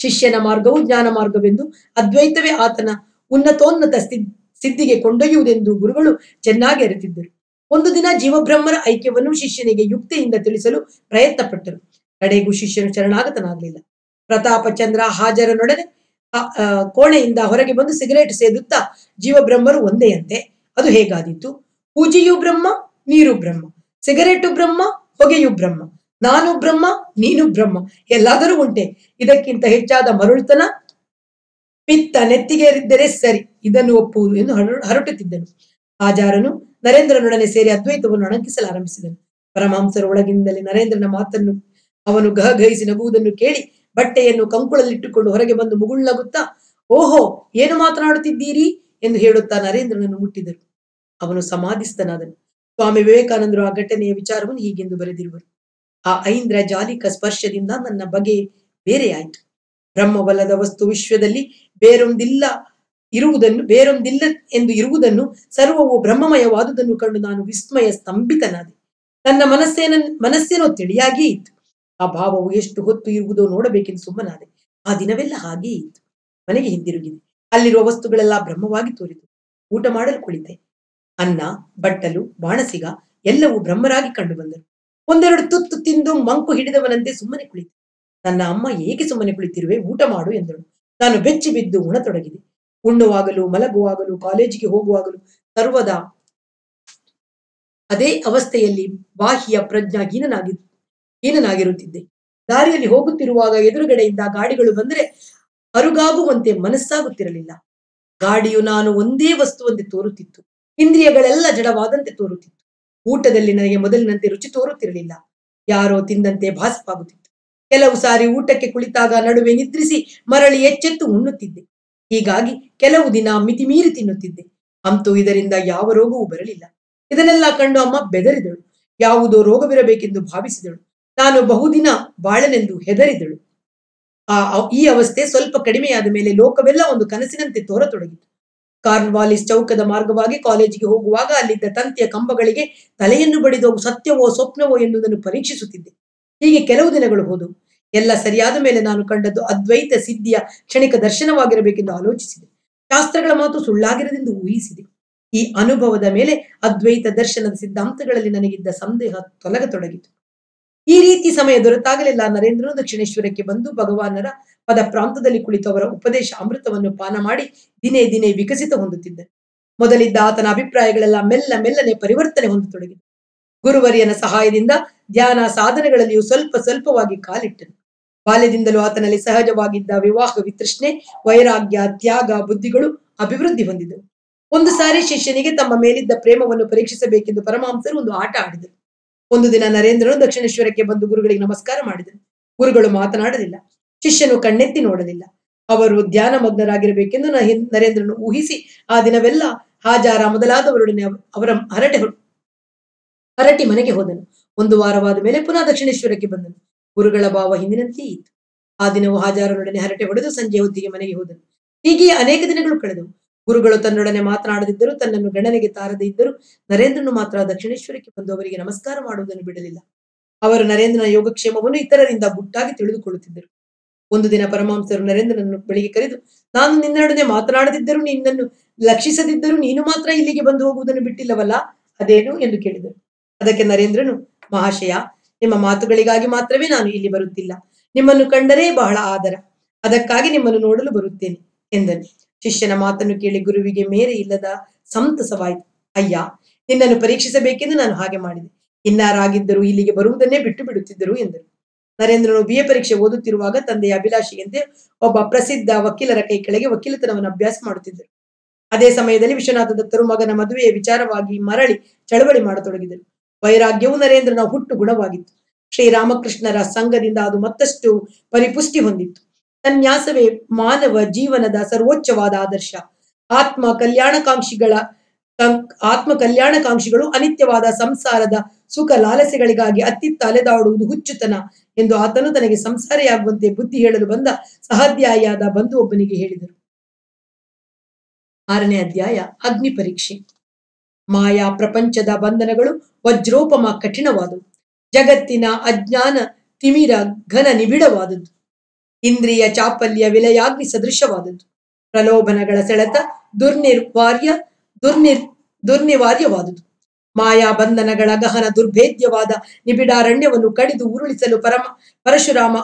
ಶಿಷ್ಯನ ಮಾರ್ಗವು ಜ್ಞಾನ ಮಾರ್ಗವೆಂದು ಅದ್ವೈತವೇ ಆತನ ಉನ್ನತೋನ್ನತ ಸ್ಥಿ- ಸಿದ್ಧಿಗೆ ಕೊಂಡೊಯ್ಯುವುದೆಂದು ಗುರುಗಳು ಚೆನ್ನಾಗಿ ಅರಿತಿದ್ದರು ಒಂದು ದಿನ ಜೀವಬ್ರಹ್ಮರ ಐಕ್ಯವನ್ನು ಶಿಷ್ಯನಿಗೆ ಯುಕ್ತಿಯಿಂದ ತಿಳಿಸಲು ಪ್ರಯತ್ನ ಪಟ್ಟರು ಕಡೆಗೂ ಶಿಷ್ಯನು ಶರಣಾಗತನಾಗಲಿಲ್ಲ ಪ್ರತಾಪಚಂದ್ರ ಹಾಜರನೊಡನೆ ಆ- ಆ, ಕೋಣೆಯಿಂದ ಹೊರಗೆ ಬಂದು ಸಿಗರೇಟ್ ಸೇದುತ್ತಾ ಜೀವಬ್ರಹ್ಮರು ಒಂದೇಯಂತೆ ಅದು ಹೇಗಾದೀತು ಪೂಜೆಯು ಬ್ರಹ್ಮ ನೀರು ಬ್ರಹ್ಮ ಸಿಗರೇಟು ಬ್ರಹ್ಮ ಹೊಗೆಯು ಬ್ರಹ್ಮ ನಾನು ಬ್ರಹ್ಮ ನೀನು ಬ್ರಹ್ಮ ಎಲ್ಲಾದರೂ ಉಂಟೆ ಇದಕ್ಕಿಂತ ಹೆಚ್ಚಾದ ಮರುಳುತನ ಪಿತ್ತ ನೆತ್ತಿಗೇರಿದ್ದರೆ ಸರಿ ಇದನ್ನು ಒಪ್ಪುವುದು ಎಂದು ಹರ- ಹರಟುತ್ತಿದ್ದನು ಆಚಾರನು ನರೇಂದ್ರನೊಡನೆ ಸೇರಿ ಅದ್ವೈತವನ್ನು ಅಣಕಿಸಲಾರಂಭಿಸಿದನು ಪರಮಹಂಸರ ಒಳಗಿಂದಲೇ ನರೇಂದ್ರನ ಮಾತನ್ನು ಅವನು ಗಹಗಹಿಸಿ ನಗುವುದನ್ನು ಕೇಳಿ ಬಟ್ಟೆಯನ್ನು ಕಂಕುಳಲ್ಲಿಟ್ಟುಕೊಂಡು ಹೊರಗೆ ಬಂದು ಮುಗುಳ್ನಗುತ್ತಾ ಓಹೋ ಏನು ಮಾತನಾಡುತ್ತಿದ್ದೀರಿ ಎಂದು ಹೇಳುತ್ತಾ ನರೇಂದ್ರನನ್ನು ಮುಟ್ಟಿದರು ಅವನು ಸಮಾಧಿಸ್ಥನಾದನು ಸ್ವಾಮಿ ವಿವೇಕಾನಂದರು ಆ ಘಟನೆಯ ವಿಚಾರವನ್ನು ಹೀಗೆಂದು ಬರೆದಿರುವರು ಆ ಐಂದ್ರ ಜಾಲಿಕ ಸ್ಪರ್ಶದಿಂದ ನನ್ನ ಬಗೆ ಬೇರೆಯಾಯಿತು ಬ್ರಹ್ಮವಲ್ಲದ ವಸ್ತು ವಿಶ್ವದಲ್ಲಿ ಬೇರೊಂದಿಲ್ಲ ಇರುವುದನ್ನು ಬೇರೊಂದಿಲ್ಲ ಎಂದು ಇರುವುದನ್ನು ಸರ್ವವು ಬ್ರಹ್ಮಮಯವಾದುದನ್ನು ಕಂಡು ನಾನು ವಿಸ್ಮಯ ಸ್ತಂಭಿತನಾದೆ ನನ್ನ ಮನಸ್ಸೇನ ಮನಸ್ಸೇನೋ ತಿಳಿಯಾಗಿಯೇ ಇತ್ತು ಆ ಭಾವವು ಎಷ್ಟು ಹೊತ್ತು ಇರುವುದೋ ನೋಡಬೇಕೆಂದು ಸುಮ್ಮನಾದೆ ಆ ದಿನವೆಲ್ಲ ಹಾಗೆಯೇ ಇತ್ತು ಮನೆಗೆ ಹಿಂದಿರುಗಿದೆ ಅಲ್ಲಿರುವ ವಸ್ತುಗಳೆಲ್ಲ ಬ್ರಹ್ಮವಾಗಿ ತೋರಿತು ಊಟ ಮಾಡಲು ಕುಳಿತೆ ಅನ್ನ ಬಟ್ಟಲು ಬಾಣಸಿಗ ಎಲ್ಲವೂ ಬ್ರಹ್ಮರಾಗಿ ಕಂಡು ಬಂದರು ಒಂದೆರಡು ತುತ್ತು ತಿಂದು ಮಂಕು ಹಿಡಿದವನಂತೆ ಸುಮ್ಮನೆ ಕುಳಿತು ನನ್ನ ಅಮ್ಮ ಏಕೆ ಸುಮ್ಮನೆ ಕುಳಿತಿರುವೆ ಊಟ ಮಾಡು ಎಂದಳು ನಾನು ಬೆಚ್ಚಿ ಬಿದ್ದು ಉಣತೊಡಗಿದೆ ಉಣ್ಣುವಾಗಲೂ ಮಲಗುವಾಗಲೂ ಕಾಲೇಜಿಗೆ ಹೋಗುವಾಗಲೂ ಸರ್ವದಾ ಅದೇ ಅವಸ್ಥೆಯಲ್ಲಿ ಬಾಹ್ಯ ಪ್ರಜ್ಞಾ ಹೀನನಾಗಿ ಹೀನನಾಗಿರುತ್ತಿದ್ದೆ ದಾರಿಯಲ್ಲಿ ಹೋಗುತ್ತಿರುವಾಗ ಎದುರುಗಡೆಯಿಂದ ಗಾಡಿಗಳು ಬಂದರೆ ಅರುಗಾಗುವಂತೆ ಮನಸ್ಸಾಗುತ್ತಿರಲಿಲ್ಲ ಗಾಡಿಯು ನಾನು ಒಂದೇ ವಸ್ತುವಂತೆ ತೋರುತ್ತಿತ್ತು ಇಂದ್ರಿಯಗಳೆಲ್ಲ ಜಡವಾದಂತೆ ತೋರುತ್ತಿತ್ತು ಊಟದಲ್ಲಿ ನನಗೆ ಮೊದಲಿನಂತೆ ರುಚಿ ತೋರುತ್ತಿರಲಿಲ್ಲ ಯಾರೋ ತಿಂದಂತೆ ಭಾಸವಾಗುತ್ತಿತ್ತು ಕೆಲವು ಸಾರಿ ಊಟಕ್ಕೆ ಕುಳಿತಾಗ ನಡುವೆ ನಿದ್ರಿಸಿ ಮರಳಿ ಎಚ್ಚೆತ್ತು ಉಣ್ಣುತ್ತಿದ್ದೆ ಹೀಗಾಗಿ ಕೆಲವು ದಿನ ಮಿತಿಮೀರಿ ತಿನ್ನುತ್ತಿದ್ದೆ ಅಂತೂ ಇದರಿಂದ ಯಾವ ರೋಗವೂ ಬರಲಿಲ್ಲ ಇದನ್ನೆಲ್ಲ ಕಂಡು ಅಮ್ಮ ಬೆದರಿದಳು ಯಾವುದೋ ರೋಗವಿರಬೇಕೆಂದು ಭಾವಿಸಿದಳು ನಾನು ಬಹುದಿನ ಬಾಳನೆಂದು ಹೆದರಿದಳು ಆ ಅವ್- ಈ ಅವಸ್ಥೆ ಸ್ವಲ್ಪ ಕಡಿಮೆಯಾದ ಮೇಲೆ ಲೋಕವೆಲ್ಲ ಒಂದು ಕನಸಿನಂತೆ ತೋರತೊಡಗಿತು ಕಾರ್ನ್ವಾಲಿಸ್ ಚೌಕದ ಮಾರ್ಗವಾಗಿ ಕಾಲೇಜಿಗೆ ಹೋಗುವಾಗ ಅಲ್ಲಿದ್ದ ತಂತಿಯ ಕಂಬಗಳಿಗೆ ತಲೆಯನ್ನು ಬಡಿದು ಅವು ಸತ್ಯವೋ ಸ್ವಪ್ನವೋ ಎನ್ನುವುದನ್ನು ಪರೀಕ್ಷಿಸುತ್ತಿದ್ದೆ ಹೀಗೆ ಕೆಲವು ದಿನಗಳು ಹೋದವು ಎಲ್ಲ ಸರಿಯಾದ ಮೇಲೆ ನಾನು ಕಂಡದ್ದು ಅದ್ವೈತ ಸಿದ್ಧಿಯ ಕ್ಷಣಿಕ ದರ್ಶನವಾಗಿರಬೇಕೆಂದು ಆಲೋಚಿಸಿದೆ ಶಾಸ್ತ್ರಗಳ ಮಾತು ಸುಳ್ಳಾಗಿರದೆಂದು ಊಹಿಸಿದೆ ಈ ಅನುಭವದ ಮೇಲೆ ಅದ್ವೈತ ದರ್ಶನದ ಸಿದ್ಧಾಂತಗಳಲ್ಲಿ ನನಗಿದ್ದ ಸಂದೇಹ ತೊಲಗತೊಡಗಿತು ಈ ರೀತಿ ಸಮಯ ದೊರೆತಾಗಲೆಲ್ಲ ನರೇಂದ್ರನು ದಕ್ಷಿಣೇಶ್ವರಕ್ಕೆ ಬಂದು ಭಗವಾನರ ಪದ ಪ್ರಾಂತದಲ್ಲಿ ಕುಳಿತು ಅವರ ಉಪದೇಶ ಅಮೃತವನ್ನು ಪಾನ ಮಾಡಿ ದಿನೇ ದಿನೇ ವಿಕಸಿತ ಹೊಂದುತ್ತಿದ್ದ ಮೊದಲಿದ್ದ ಆತನ ಅಭಿಪ್ರಾಯಗಳೆಲ್ಲ ಮೆಲ್ಲ ಮೆಲ್ಲನೆ ಪರಿವರ್ತನೆ ಹೊಂದತೊಡಗಿತು ಗುರುವರಿಯನ ಸಹಾಯದಿಂದ ಧ್ಯಾನ ಸಾಧನೆಗಳಲ್ಲಿಯೂ ಸ್ವಲ್ಪ ಸ್ವಲ್ಪವಾಗಿ ಕಾಲಿಟ್ಟನು ಬಾಲ್ಯದಿಂದಲೂ ಆತನಲ್ಲಿ ಸಹಜವಾಗಿದ್ದ ವಿವಾಹ ವಿತೃಷ್ಣೆ ವೈರಾಗ್ಯ ತ್ಯಾಗ ಬುದ್ಧಿಗಳು ಅಭಿವೃದ್ಧಿ ಹೊಂದಿದವು ಒಂದು ಸಾರಿ ಶಿಷ್ಯನಿಗೆ ತಮ್ಮ ಮೇಲಿದ್ದ ಪ್ರೇಮವನ್ನು ಪರೀಕ್ಷಿಸಬೇಕೆಂದು ಪರಮಹಂಸರು ಒಂದು ಆಟ ಆಡಿದರು ಒಂದು ದಿನ ನರೇಂದ್ರನು ದಕ್ಷಿಣೇಶ್ವರಕ್ಕೆ ಬಂದು ಗುರುಗಳಿಗೆ ನಮಸ್ಕಾರ ಮಾಡಿದನು ಗುರುಗಳು ಮಾತನಾಡಲಿಲ್ಲ ಶಿಷ್ಯನು ಕಣ್ಣೆತ್ತಿ ನೋಡಲಿಲ್ಲ ಅವರು ಧ್ಯಾನ ಮಗ್ನರಾಗಿರಬೇಕೆಂದು ನ- ನರೇಂದ್ರನು ಊಹಿಸಿ ಆ ದಿನವೆಲ್ಲ ಹಾಜಾರ ಮೊದಲಾದವರೊಡನೆ ಅವ- ಅವರ ಹರಟೆ ಹೊ- ಹರಟಿ ಮನೆಗೆ ಹೋದನು ಒಂದು ವಾರವಾದ ಮೇಲೆ ಪುನಃ ದಕ್ಷಿಣೇಶ್ವರಕ್ಕೆ ಬಂದನು ಗುರುಗಳ ಭಾವ ಹಿಂದಿನಂತೆಯೇ ಇತ್ತು ಆ ದಿನವು ಹಾಜಾರನೊಡನೆ ಹರಟೆ ಹೊಡೆದು ಸಂಜೆ ಹೊತ್ತಿಗೆ ಮನೆಗೆ ಹೋದನು ಹೀಗೆ ಅನೇಕ ದಿನಗಳು ಕಳೆದವು ಗುರುಗಳು ತನ್ನೊಡನೆ ಮಾತನಾಡದಿದ್ದರೂ ತನ್ನನ್ನು ಗಣನೆಗೆ ತಾರದೇ ಇದ್ದರೂ ನರೇಂದ್ರನು ಮಾತ್ರ ದಕ್ಷಿಣೇಶ್ವರಕ್ಕೆ ಬಂದು ಅವರಿಗೆ ನಮಸ್ಕಾರ ಮಾಡುವುದನ್ನು ಬಿಡಲಿಲ್ಲ ಅವರು ನರೇಂದ್ರನ ಯೋಗಕ್ಷೇಮವನ್ನು ಇತರರಿಂದ ಗುಟ್ಟಾಗಿ ತಿಳಿದುಕೊಳ್ಳುತ್ತಿದ್ದರು ಒಂದು ದಿನ ಪರಮಹಂಸರು ನರೇಂದ್ರನನ್ನು ಬೆಳಿಗ್ಗೆ ಕರೆದು ನಾನು ನಿನ್ನೊಡನೆ ಮಾತನಾಡದಿದ್ದರೂ ನಿನ್ನನ್ನು ಲಕ್ಷಿಸದಿದ್ದರೂ ನೀನು ಮಾತ್ರ ಇಲ್ಲಿಗೆ ಬಂದು ಹೋಗುವುದನ್ನು ಬಿಟ್ಟಿಲ್ಲವಲ್ಲ ಅದೇನು ಎಂದು ಕೇಳಿದರು ಅದಕ್ಕೆ ನರೇಂದ್ರನು ಮಹಾಶಯ ನಿಮ್ಮ ಮಾತುಗಳಿಗಾಗಿ ಮಾತ್ರವೇ ನಾನು ಇಲ್ಲಿ ಬರುತ್ತಿಲ್ಲ ನಿಮ್ಮನ್ನು ಕಂಡರೇ ಬಹಳ ಆದರ ಅದಕ್ಕಾಗಿ ನಿಮ್ಮನ್ನು ನೋಡಲು ಬರುತ್ತೇನೆ ಎಂದನು ಶಿಷ್ಯನ ಮಾತನ್ನು ಕೇಳಿ ಗುರುವಿಗೆ ಮೇರೆ ಇಲ್ಲದ ಸಂತಸವಾಯಿತು ಅಯ್ಯ ನಿನ್ನನ್ನು ಪರೀಕ್ಷಿಸಬೇಕೆಂದು ನಾನು ಹಾಗೆ ಮಾಡಿದೆ ಇನ್ನಾರಾಗಿದ್ದರೂ ಇಲ್ಲಿಗೆ ಬರುವುದನ್ನೇ ಬಿಟ್ಟು ಬಿಡುತ್ತಿದ್ದರು ಎಂದರು ನರೇಂದ್ರನು ಬಿ ಎ ಪರೀಕ್ಷೆ ಓದುತ್ತಿರುವಾಗ ತಂದೆಯ ಅಭಿಲಾಷೆಯಂತೆ ಒಬ್ಬ ಪ್ರಸಿದ್ಧ ವಕೀಲರ ಕೈ ಕೆಳಗೆ ವಕೀಲತನವನ್ನು ಅಭ್ಯಾಸ ಮಾಡುತ್ತಿದ್ದರು ಅದೇ ಸಮಯದಲ್ಲಿ ವಿಶ್ವನಾಥ ದತ್ತರು ಮಗನ ಮದುವೆಯ ವಿಚಾರವಾಗಿ ಮರಳಿ ಚಳವಳಿ ಮಾಡತೊಡಗಿದರು ವೈರಾಗ್ಯವು ನರೇಂದ್ರನ ಹುಟ್ಟು ಗುಣವಾಗಿತ್ತು ಶ್ರೀರಾಮಕೃಷ್ಣರ ಸಂಘದಿಂದ ಅದು ಮತ್ತಷ್ಟು ಪರಿಪುಷ್ಟಿ ಹೊಂದಿತ್ತು ಸನ್ಯಾಸವೇ ಮಾನವ ಜೀವನದ ಸರ್ವೋಚ್ಚವಾದ ಆದರ್ಶ ಆತ್ಮ ಕಲ್ಯಾಣಕಾಂಕ್ಷಿಗಳ ಕಂ- ಆತ್ಮ ಕಲ್ಯಾಣಕಾಂಕ್ಷಿಗಳು ಅನಿತ್ಯವಾದ ಸಂಸಾರದ ಸುಖ ಲಾಲಸೆಗಳಿಗಾಗಿ ಅತ್ತಿತ್ತ ಅಲೆದಾಡುವುದು ಹುಚ್ಚುತನ ಎಂದು ಆತನು ತನಗೆ ಸಂಸಾರಿಯಾಗುವಂತೆ ಬುದ್ಧಿ ಹೇಳಲು ಬಂದ ಸಹಾಧ್ಯಾಯಿಯಾದ ಬಂಧು ಒಬ್ಬನಿಗೆ ಹೇಳಿದರು ಆರನೇ ಅಧ್ಯಾಯ ಅಗ್ನಿ ಪರೀಕ್ಷೆ ಮಾಯಾ ಪ್ರಪಂಚದ ಬಂಧನಗಳು ವಜ್ರೋಪಮ ಕಠಿಣವಾದವು ಜಗತ್ತಿನ ಅಜ್ಞಾನ ತಿಮಿರ ಘನ ನಿಬಿಡವಾದದ್ದು ಇಂದ್ರಿಯ ಚಾಪಲ್ಯ ವಿಲಯಾಗ್ನಿ ಸದೃಶವಾದದ್ದು ಪ್ರಲೋಭನಗಳ ಸೆಳೆತ ದುರ್ನಿರ್ವಾರ್ಯ ದುರ್ನಿರ್ ದುರ್ನಿವಾರ್ಯವಾದುದು ಮಾಯಾ ಬಂಧನಗಳ ಗಹನ ದುರ್ಭೇದ್ಯವಾದ ನಿಬಿಡಾರಣ್ಯವನ್ನು ಕಡಿದು ಉರುಳಿಸಲು ಪರಮ ಪರಶುರಾಮ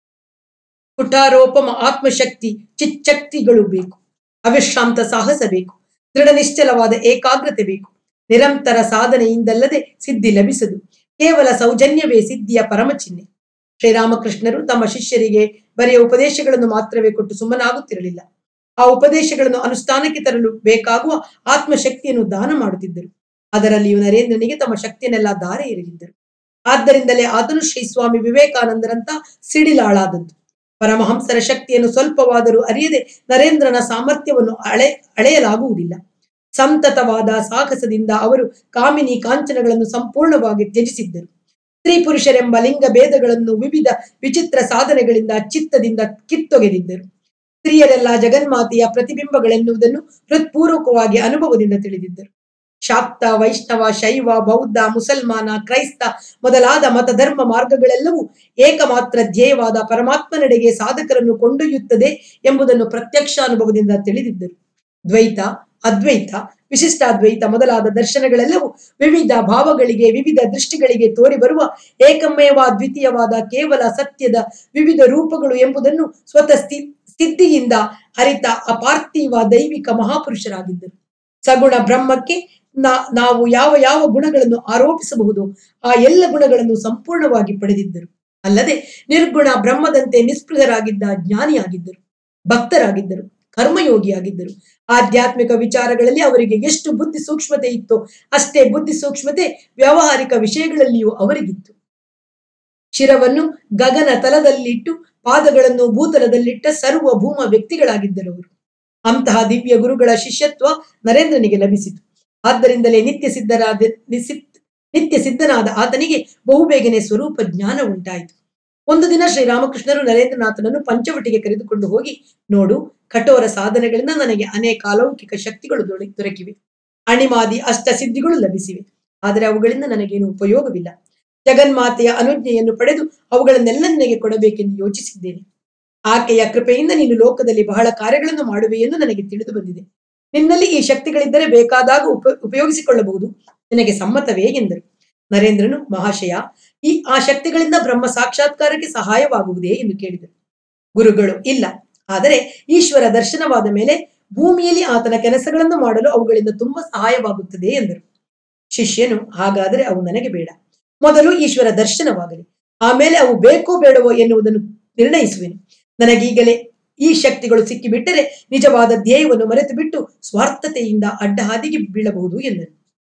ಕುಟಾರೋಪಮ ಆತ್ಮಶಕ್ತಿ ಚಿಚ್ಚಕ್ತಿಗಳು ಬೇಕು ಅವಿಶ್ರಾಂತ ಸಾಹಸ ಬೇಕು ದೃಢ ನಿಶ್ಚಲವಾದ ಏಕಾಗ್ರತೆ ಬೇಕು ನಿರಂತರ ಸಾಧನೆಯಿಂದಲ್ಲದೆ ಸಿದ್ಧಿ ಲಭಿಸದು ಕೇವಲ ಸೌಜನ್ಯವೇ ಸಿದ್ಧಿಯ ಪರಮ ಚಿಹ್ನೆ ಶ್ರೀರಾಮಕೃಷ್ಣರು ತಮ್ಮ ಶಿಷ್ಯರಿಗೆ ಬರೆಯ ಉಪದೇಶಗಳನ್ನು ಮಾತ್ರವೇ ಕೊಟ್ಟು ಸುಮ್ಮನಾಗುತ್ತಿರಲಿಲ್ಲ ಆ ಉಪದೇಶಗಳನ್ನು ಅನುಷ್ಠಾನಕ್ಕೆ ತರಲು ಬೇಕಾಗುವ ಆತ್ಮಶಕ್ತಿಯನ್ನು ದಾನ ಮಾಡುತ್ತಿದ್ದರು ಅದರಲ್ಲಿಯೂ ನರೇಂದ್ರನಿಗೆ ತಮ್ಮ ಶಕ್ತಿಯನ್ನೆಲ್ಲ ದಾರೆ ಎರೆದಿದ್ದರು ಆದ್ದರಿಂದಲೇ ಆತನು ಶ್ರೀ ಸ್ವಾಮಿ ವಿವೇಕಾನಂದರಂತ ಸಿಡಿಲಾಳಾದದ್ದು ಪರಮಹಂಸರ ಶಕ್ತಿಯನ್ನು ಸ್ವಲ್ಪವಾದರೂ ಅರಿಯದೆ ನರೇಂದ್ರನ ಸಾಮರ್ಥ್ಯವನ್ನು ಅಳೆ ಅಳೆಯಲಾಗುವುದಿಲ್ಲ ಸಂತತವಾದ ಸಾಹಸದಿಂದ ಅವರು ಕಾಮಿನಿ ಕಾಂಚನಗಳನ್ನು ಸಂಪೂರ್ಣವಾಗಿ ತ್ಯಜಿಸಿದ್ದರು ಸ್ತ್ರೀ ಪುರುಷರೆಂಬ ಲಿಂಗ ಭೇದಗಳನ್ನು ವಿವಿಧ ವಿಚಿತ್ರ ಸಾಧನೆಗಳಿಂದ ಚಿತ್ತದಿಂದ ಕಿತ್ತೊಗೆದಿದ್ದರು ಸ್ತ್ರೀಯರೆಲ್ಲ ಜಗನ್ಮಾತೆಯ ಪ್ರತಿಬಿಂಬಗಳೆನ್ನುವುದನ್ನು ಹೃತ್ಪೂರ್ವಕವಾಗಿ ಅನುಭವದಿಂದ ತಿಳಿದಿದ್ದರು ಶಾಕ್ತ ವೈಷ್ಣವ ಶೈವ ಬೌದ್ಧ ಮುಸಲ್ಮಾನ ಕ್ರೈಸ್ತ ಮೊದಲಾದ ಮತಧರ್ಮ ಮಾರ್ಗಗಳೆಲ್ಲವೂ ಏಕಮಾತ್ರ ಧ್ಯೇಯವಾದ ಪರಮಾತ್ಮನೆಡೆಗೆ ಸಾಧಕರನ್ನು ಕೊಂಡೊಯ್ಯುತ್ತದೆ ಎಂಬುದನ್ನು ಪ್ರತ್ಯಕ್ಷಾನುಭವದಿಂದ ತಿಳಿದಿದ್ದರು ದ್ವೈತ ಅದ್ವೈತ ವಿಶಿಷ್ಟಾದ್ವೈತ ಮೊದಲಾದ ದರ್ಶನಗಳೆಲ್ಲವೂ ವಿವಿಧ ಭಾವಗಳಿಗೆ ವಿವಿಧ ದೃಷ್ಟಿಗಳಿಗೆ ತೋರಿ ಬರುವ ಏಕಮೇವ ದ್ವಿತೀಯವಾದ ಕೇವಲ ಸತ್ಯದ ವಿವಿಧ ರೂಪಗಳು ಎಂಬುದನ್ನು ಸ್ವತಃ ಸ್ಥಿ ಸ್ಥಿತಿಯಿಂದ ಅರಿತ ಅಪಾರ್ಥಿವ ದೈವಿಕ ಮಹಾಪುರುಷರಾಗಿದ್ದರು ಸಗುಣ ಬ್ರಹ್ಮಕ್ಕೆ ನಾ- ನಾವು ಯಾವ ಯಾವ ಗುಣಗಳನ್ನು ಆರೋಪಿಸಬಹುದು ಆ ಎಲ್ಲ ಗುಣಗಳನ್ನು ಸಂಪೂರ್ಣವಾಗಿ ಪಡೆದಿದ್ದರು ಅಲ್ಲದೆ ನಿರ್ಗುಣ ಬ್ರಹ್ಮದಂತೆ ನಿಸ್ಪೃಹರಾಗಿದ್ದ ಜ್ಞಾನಿಯಾಗಿದ್ದರು ಭಕ್ತರಾಗಿದ್ದರು ಕರ್ಮಯೋಗಿಯಾಗಿದ್ದರು ಆಧ್ಯಾತ್ಮಿಕ ವಿಚಾರಗಳಲ್ಲಿ ಅವರಿಗೆ ಎಷ್ಟು ಬುದ್ಧಿ ಸೂಕ್ಷ್ಮತೆ ಇತ್ತೋ ಅಷ್ಟೇ ಬುದ್ಧಿ ಸೂಕ್ಷ್ಮತೆ ವ್ಯಾವಹಾರಿಕ ವಿಷಯಗಳಲ್ಲಿಯೂ ಅವರಿಗಿತ್ತು ಶಿರವನ್ನು ಗಗನ ತಲದಲ್ಲಿಟ್ಟು ಪಾದಗಳನ್ನು ಭೂತಲದಲ್ಲಿಟ್ಟ ಸರ್ವ ಭೂಮ ವ್ಯಕ್ತಿಗಳಾಗಿದ್ದರು ಅವರು ಅಂತಹ ದಿವ್ಯ ಗುರುಗಳ ಶಿಷ್ಯತ್ವ ನರೇಂದ್ರನಿಗೆ ಲಭಿಸಿತು ಆದ್ದರಿಂದಲೇ ನಿತ್ಯ ಸಿದ್ಧರಾದ ನಿಸಿತ್- ನಿತ್ಯ ಸಿದ್ಧನಾದ ಆತನಿಗೆ ಬಹುಬೇಗನೆ ಸ್ವರೂಪ ಜ್ಞಾನ ಉಂಟಾಯಿತು ಒಂದು ದಿನ ಶ್ರೀರಾಮಕೃಷ್ಣರು ನರೇಂದ್ರನಾಥನನ್ನು ಪಂಚವಟಿಗೆ ಕರೆದುಕೊಂಡು ಹೋಗಿ ನೋಡು ಕಠೋರ ಸಾಧನೆಗಳಿಂದ ನನಗೆ ಅನೇಕ ಅಲೌಕಿಕ ಶಕ್ತಿಗಳು ದೊರೆ- ದೊರಕಿವೆ ಅಣಿಮಾದಿ ಅಷ್ಟ ಸಿದ್ಧಿಗಳು ಲಭಿಸಿವೆ ಆದರೆ ಅವುಗಳಿಂದ ನನಗೇನು ಉಪಯೋಗವಿಲ್ಲ ಜಗನ್ಮಾತೆಯ ಅನುಜ್ಞೆಯನ್ನು ಪಡೆದು ಅವುಗಳನ್ನೆಲ್ಲ ನಿನಗೆ ಕೊಡಬೇಕೆಂದು ಯೋಚಿಸಿದ್ದೇನೆ ಆಕೆಯ ಕೃಪೆಯಿಂದ ನೀನು ಲೋಕದಲ್ಲಿ ಬಹಳ ಕಾರ್ಯಗಳನ್ನು ಮಾಡುವೆ ಎಂದು ನನಗೆ ತಿಳಿದು ಬಂದಿದೆ ನಿನ್ನಲ್ಲಿ ಈ ಶಕ್ತಿಗಳಿದ್ದರೆ ಬೇಕಾದಾಗ ಉಪ ಉಪಯೋಗಿಸಿಕೊಳ್ಳಬಹುದು ನಿನಗೆ ಸಮ್ಮತವೇ ಎಂದರು ನರೇಂದ್ರನು ಮಹಾಶಯ ಈ ಆ ಶಕ್ತಿಗಳಿಂದ ಬ್ರಹ್ಮ ಸಾಕ್ಷಾತ್ಕಾರಕ್ಕೆ ಸಹಾಯವಾಗುವುದೇ ಎಂದು ಕೇಳಿದರು ಗುರುಗಳು ಇಲ್ಲ ಆದರೆ ಈಶ್ವರ ದರ್ಶನವಾದ ಮೇಲೆ ಭೂಮಿಯಲ್ಲಿ ಆತನ ಕೆಲಸಗಳನ್ನು ಮಾಡಲು ಅವುಗಳಿಂದ ತುಂಬಾ ಸಹಾಯವಾಗುತ್ತದೆ ಎಂದರು ಶಿಷ್ಯನು ಹಾಗಾದರೆ ಅವು ನನಗೆ ಬೇಡ ಮೊದಲು ಈಶ್ವರ ದರ್ಶನವಾಗಲಿ ಆಮೇಲೆ ಅವು ಬೇಕೋ ಬೇಡವೋ ಎನ್ನುವುದನ್ನು ನಿರ್ಣಯಿಸುವೆನು ನನಗೀಗಲೇ ಈ ಶಕ್ತಿಗಳು ಸಿಕ್ಕಿಬಿಟ್ಟರೆ ನಿಜವಾದ ಧ್ಯೇಯವನ್ನು ಮರೆತು ಬಿಟ್ಟು ಸ್ವಾರ್ಥತೆಯಿಂದ ಅಡ್ಡಹಾದಿಗೆ ಬೀಳಬಹುದು ಎಂದನು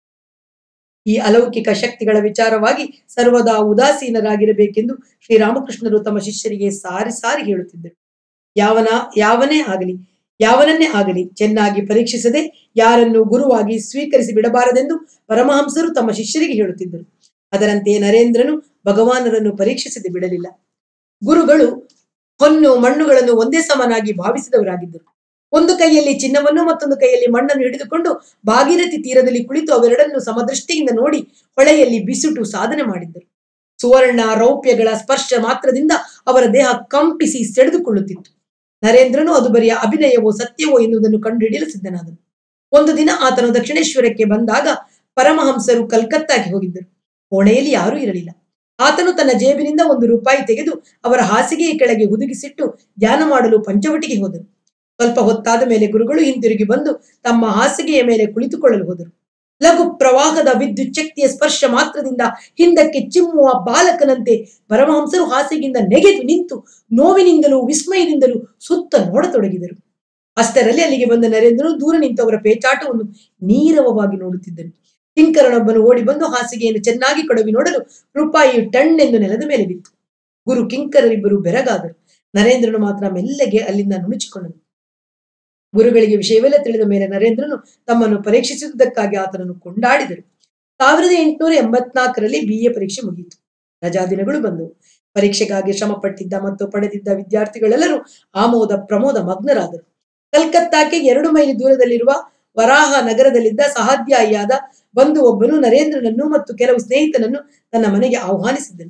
ಈ ಅಲೌಕಿಕ ಶಕ್ತಿಗಳ ವಿಚಾರವಾಗಿ ಸರ್ವದಾ ಉದಾಸೀನರಾಗಿರಬೇಕೆಂದು ಶ್ರೀರಾಮಕೃಷ್ಣರು ತಮ್ಮ ಶಿಷ್ಯರಿಗೆ ಸಾರಿ ಸಾರಿ ಹೇಳುತ್ತಿದ್ದರು ಯಾವನ ಯಾವನೇ ಆಗಲಿ ಯಾವನನ್ನೇ ಆಗಲಿ ಚೆನ್ನಾಗಿ ಪರೀಕ್ಷಿಸದೆ ಯಾರನ್ನು ಗುರುವಾಗಿ ಸ್ವೀಕರಿಸಿ ಬಿಡಬಾರದೆಂದು ಪರಮಹಂಸರು ತಮ್ಮ ಶಿಷ್ಯರಿಗೆ ಹೇಳುತ್ತಿದ್ದರು ಅದರಂತೆ ನರೇಂದ್ರನು ಭಗವಾನರನ್ನು ಪರೀಕ್ಷಿಸದೆ ಬಿಡಲಿಲ್ಲ ಗುರುಗಳು ಹೊನ್ನು ಮಣ್ಣುಗಳನ್ನು ಒಂದೇ ಸಮನಾಗಿ ಭಾವಿಸಿದವರಾಗಿದ್ದರು ಒಂದು ಕೈಯಲ್ಲಿ ಚಿನ್ನವನ್ನು ಮತ್ತೊಂದು ಕೈಯಲ್ಲಿ ಮಣ್ಣನ್ನು ಹಿಡಿದುಕೊಂಡು ಭಾಗೀರಥಿ ತೀರದಲ್ಲಿ ಕುಳಿತು ಅವೆರಡನ್ನು ಸಮದೃಷ್ಟಿಯಿಂದ ನೋಡಿ ಹೊಳೆಯಲ್ಲಿ ಬಿಸುಟು ಸಾಧನೆ ಮಾಡಿದ್ದರು ಸುವರ್ಣ ರೌಪ್ಯಗಳ ಸ್ಪರ್ಶ ಮಾತ್ರದಿಂದ ಅವರ ದೇಹ ಕಂಪಿಸಿ ಸೆಳೆದುಕೊಳ್ಳುತ್ತಿತ್ತು ನರೇಂದ್ರನು ಅದು ಬರಿಯ ಅಭಿನಯವೋ ಸತ್ಯವೋ ಎನ್ನುವುದನ್ನು ಕಂಡುಹಿಡಿಯಲು ಸಿದ್ಧನಾದನು ಒಂದು ದಿನ ಆತನು ದಕ್ಷಿಣೇಶ್ವರಕ್ಕೆ ಬಂದಾಗ ಪರಮಹಂಸರು ಕಲ್ಕತ್ತಾಗೆ ಹೋಗಿದ್ದರು ಕೋಣೆಯಲ್ಲಿ ಯಾರೂ ಇರಲಿಲ್ಲ ಆತನು ತನ್ನ ಜೇಬಿನಿಂದ ಒಂದು ರೂಪಾಯಿ ತೆಗೆದು ಅವರ ಹಾಸಿಗೆಯ ಕೆಳಗೆ ಹುದುಗಿಸಿಟ್ಟು ಧ್ಯಾನ ಮಾಡಲು ಪಂಚವಟಿಗೆ ಹೋದರು ಸ್ವಲ್ಪ ಹೊತ್ತಾದ ಮೇಲೆ ಗುರುಗಳು ಹಿಂತಿರುಗಿ ಬಂದು ತಮ್ಮ ಹಾಸಿಗೆಯ ಮೇಲೆ ಕುಳಿತುಕೊಳ್ಳಲು ಹೋದರು ಲಘು ಪ್ರವಾಹದ ವಿದ್ಯುತ್ ಶಕ್ತಿಯ ಸ್ಪರ್ಶ ಮಾತ್ರದಿಂದ ಹಿಂದಕ್ಕೆ ಚಿಮ್ಮುವ ಬಾಲಕನಂತೆ ಪರಮಹಂಸರು ಹಾಸಿಗೆಯಿಂದ ನೆಗೆದು ನಿಂತು ನೋವಿನಿಂದಲೂ ವಿಸ್ಮಯದಿಂದಲೂ ಸುತ್ತ ನೋಡತೊಡಗಿದರು ಅಷ್ಟರಲ್ಲಿ ಅಲ್ಲಿಗೆ ಬಂದ ನರೇಂದ್ರನು ದೂರ ನಿಂತು ಅವರ ಪೇಚಾಟವನ್ನು ನೀರವವಾಗಿ ನೋಡುತ್ತಿದ್ದನು ಕಿಂಕರನೊಬ್ಬನು ಓಡಿ ಬಂದು ಹಾಸಿಗೆಯನ್ನು ಚೆನ್ನಾಗಿ ಕೊಡವಿ ನೋಡಲು ರೂಪಾಯಿಯು ಟಣ್ ಎಂದು ನೆಲದ ಮೇಲೆ ಬಿತ್ತು ಗುರು ಕಿಂಕರರಿಬ್ಬರು ಬೆರಗಾದರು ನರೇಂದ್ರನು ಮಾತ್ರ ಮೆಲ್ಲಗೆ ಅಲ್ಲಿಂದ ನುಣುಚಿಕೊಂಡನು ಗುರುಗಳಿಗೆ ವಿಷಯವೆಲ್ಲ ತಿಳಿದ ಮೇಲೆ ನರೇಂದ್ರನು ತಮ್ಮನ್ನು ಪರೀಕ್ಷಿಸಿದ್ದಕ್ಕಾಗಿ ಆತನನ್ನು ಕೊಂಡಾಡಿದರು ಸಾವಿರದ ಎಂಟುನೂರ ಎಂಬತ್ನಾಲ್ಕರಲ್ಲಿ ಬಿ ಎ ಪರೀಕ್ಷೆ ಮುಗಿಯಿತು ರಜಾ ದಿನಗಳು ಬಂದವು ಪರೀಕ್ಷೆಗಾಗಿ ಶ್ರಮ ಪಟ್ಟಿದ್ದ ಮತ್ತು ಪಡೆದಿದ್ದ ವಿದ್ಯಾರ್ಥಿಗಳೆಲ್ಲರೂ ಆಮೋದ ಪ್ರಮೋದ ಮಗ್ನರಾದರು ಕಲ್ಕತ್ತಾಕ್ಕೆ ಎರಡು ಮೈಲಿ ದೂರದಲ್ಲಿರುವ ವರಾಹ ನಗರದಲ್ಲಿದ್ದ ಸಹಾಧ್ಯಾಯಿಯಾದ ಬಂಧು ಒಬ್ಬನು ನರೇಂದ್ರನನ್ನು ಮತ್ತು ಕೆಲವು ಸ್ನೇಹಿತನನ್ನು ತನ್ನ ಮನೆಗೆ ಆಹ್ವಾನಿಸಿದ್ದನು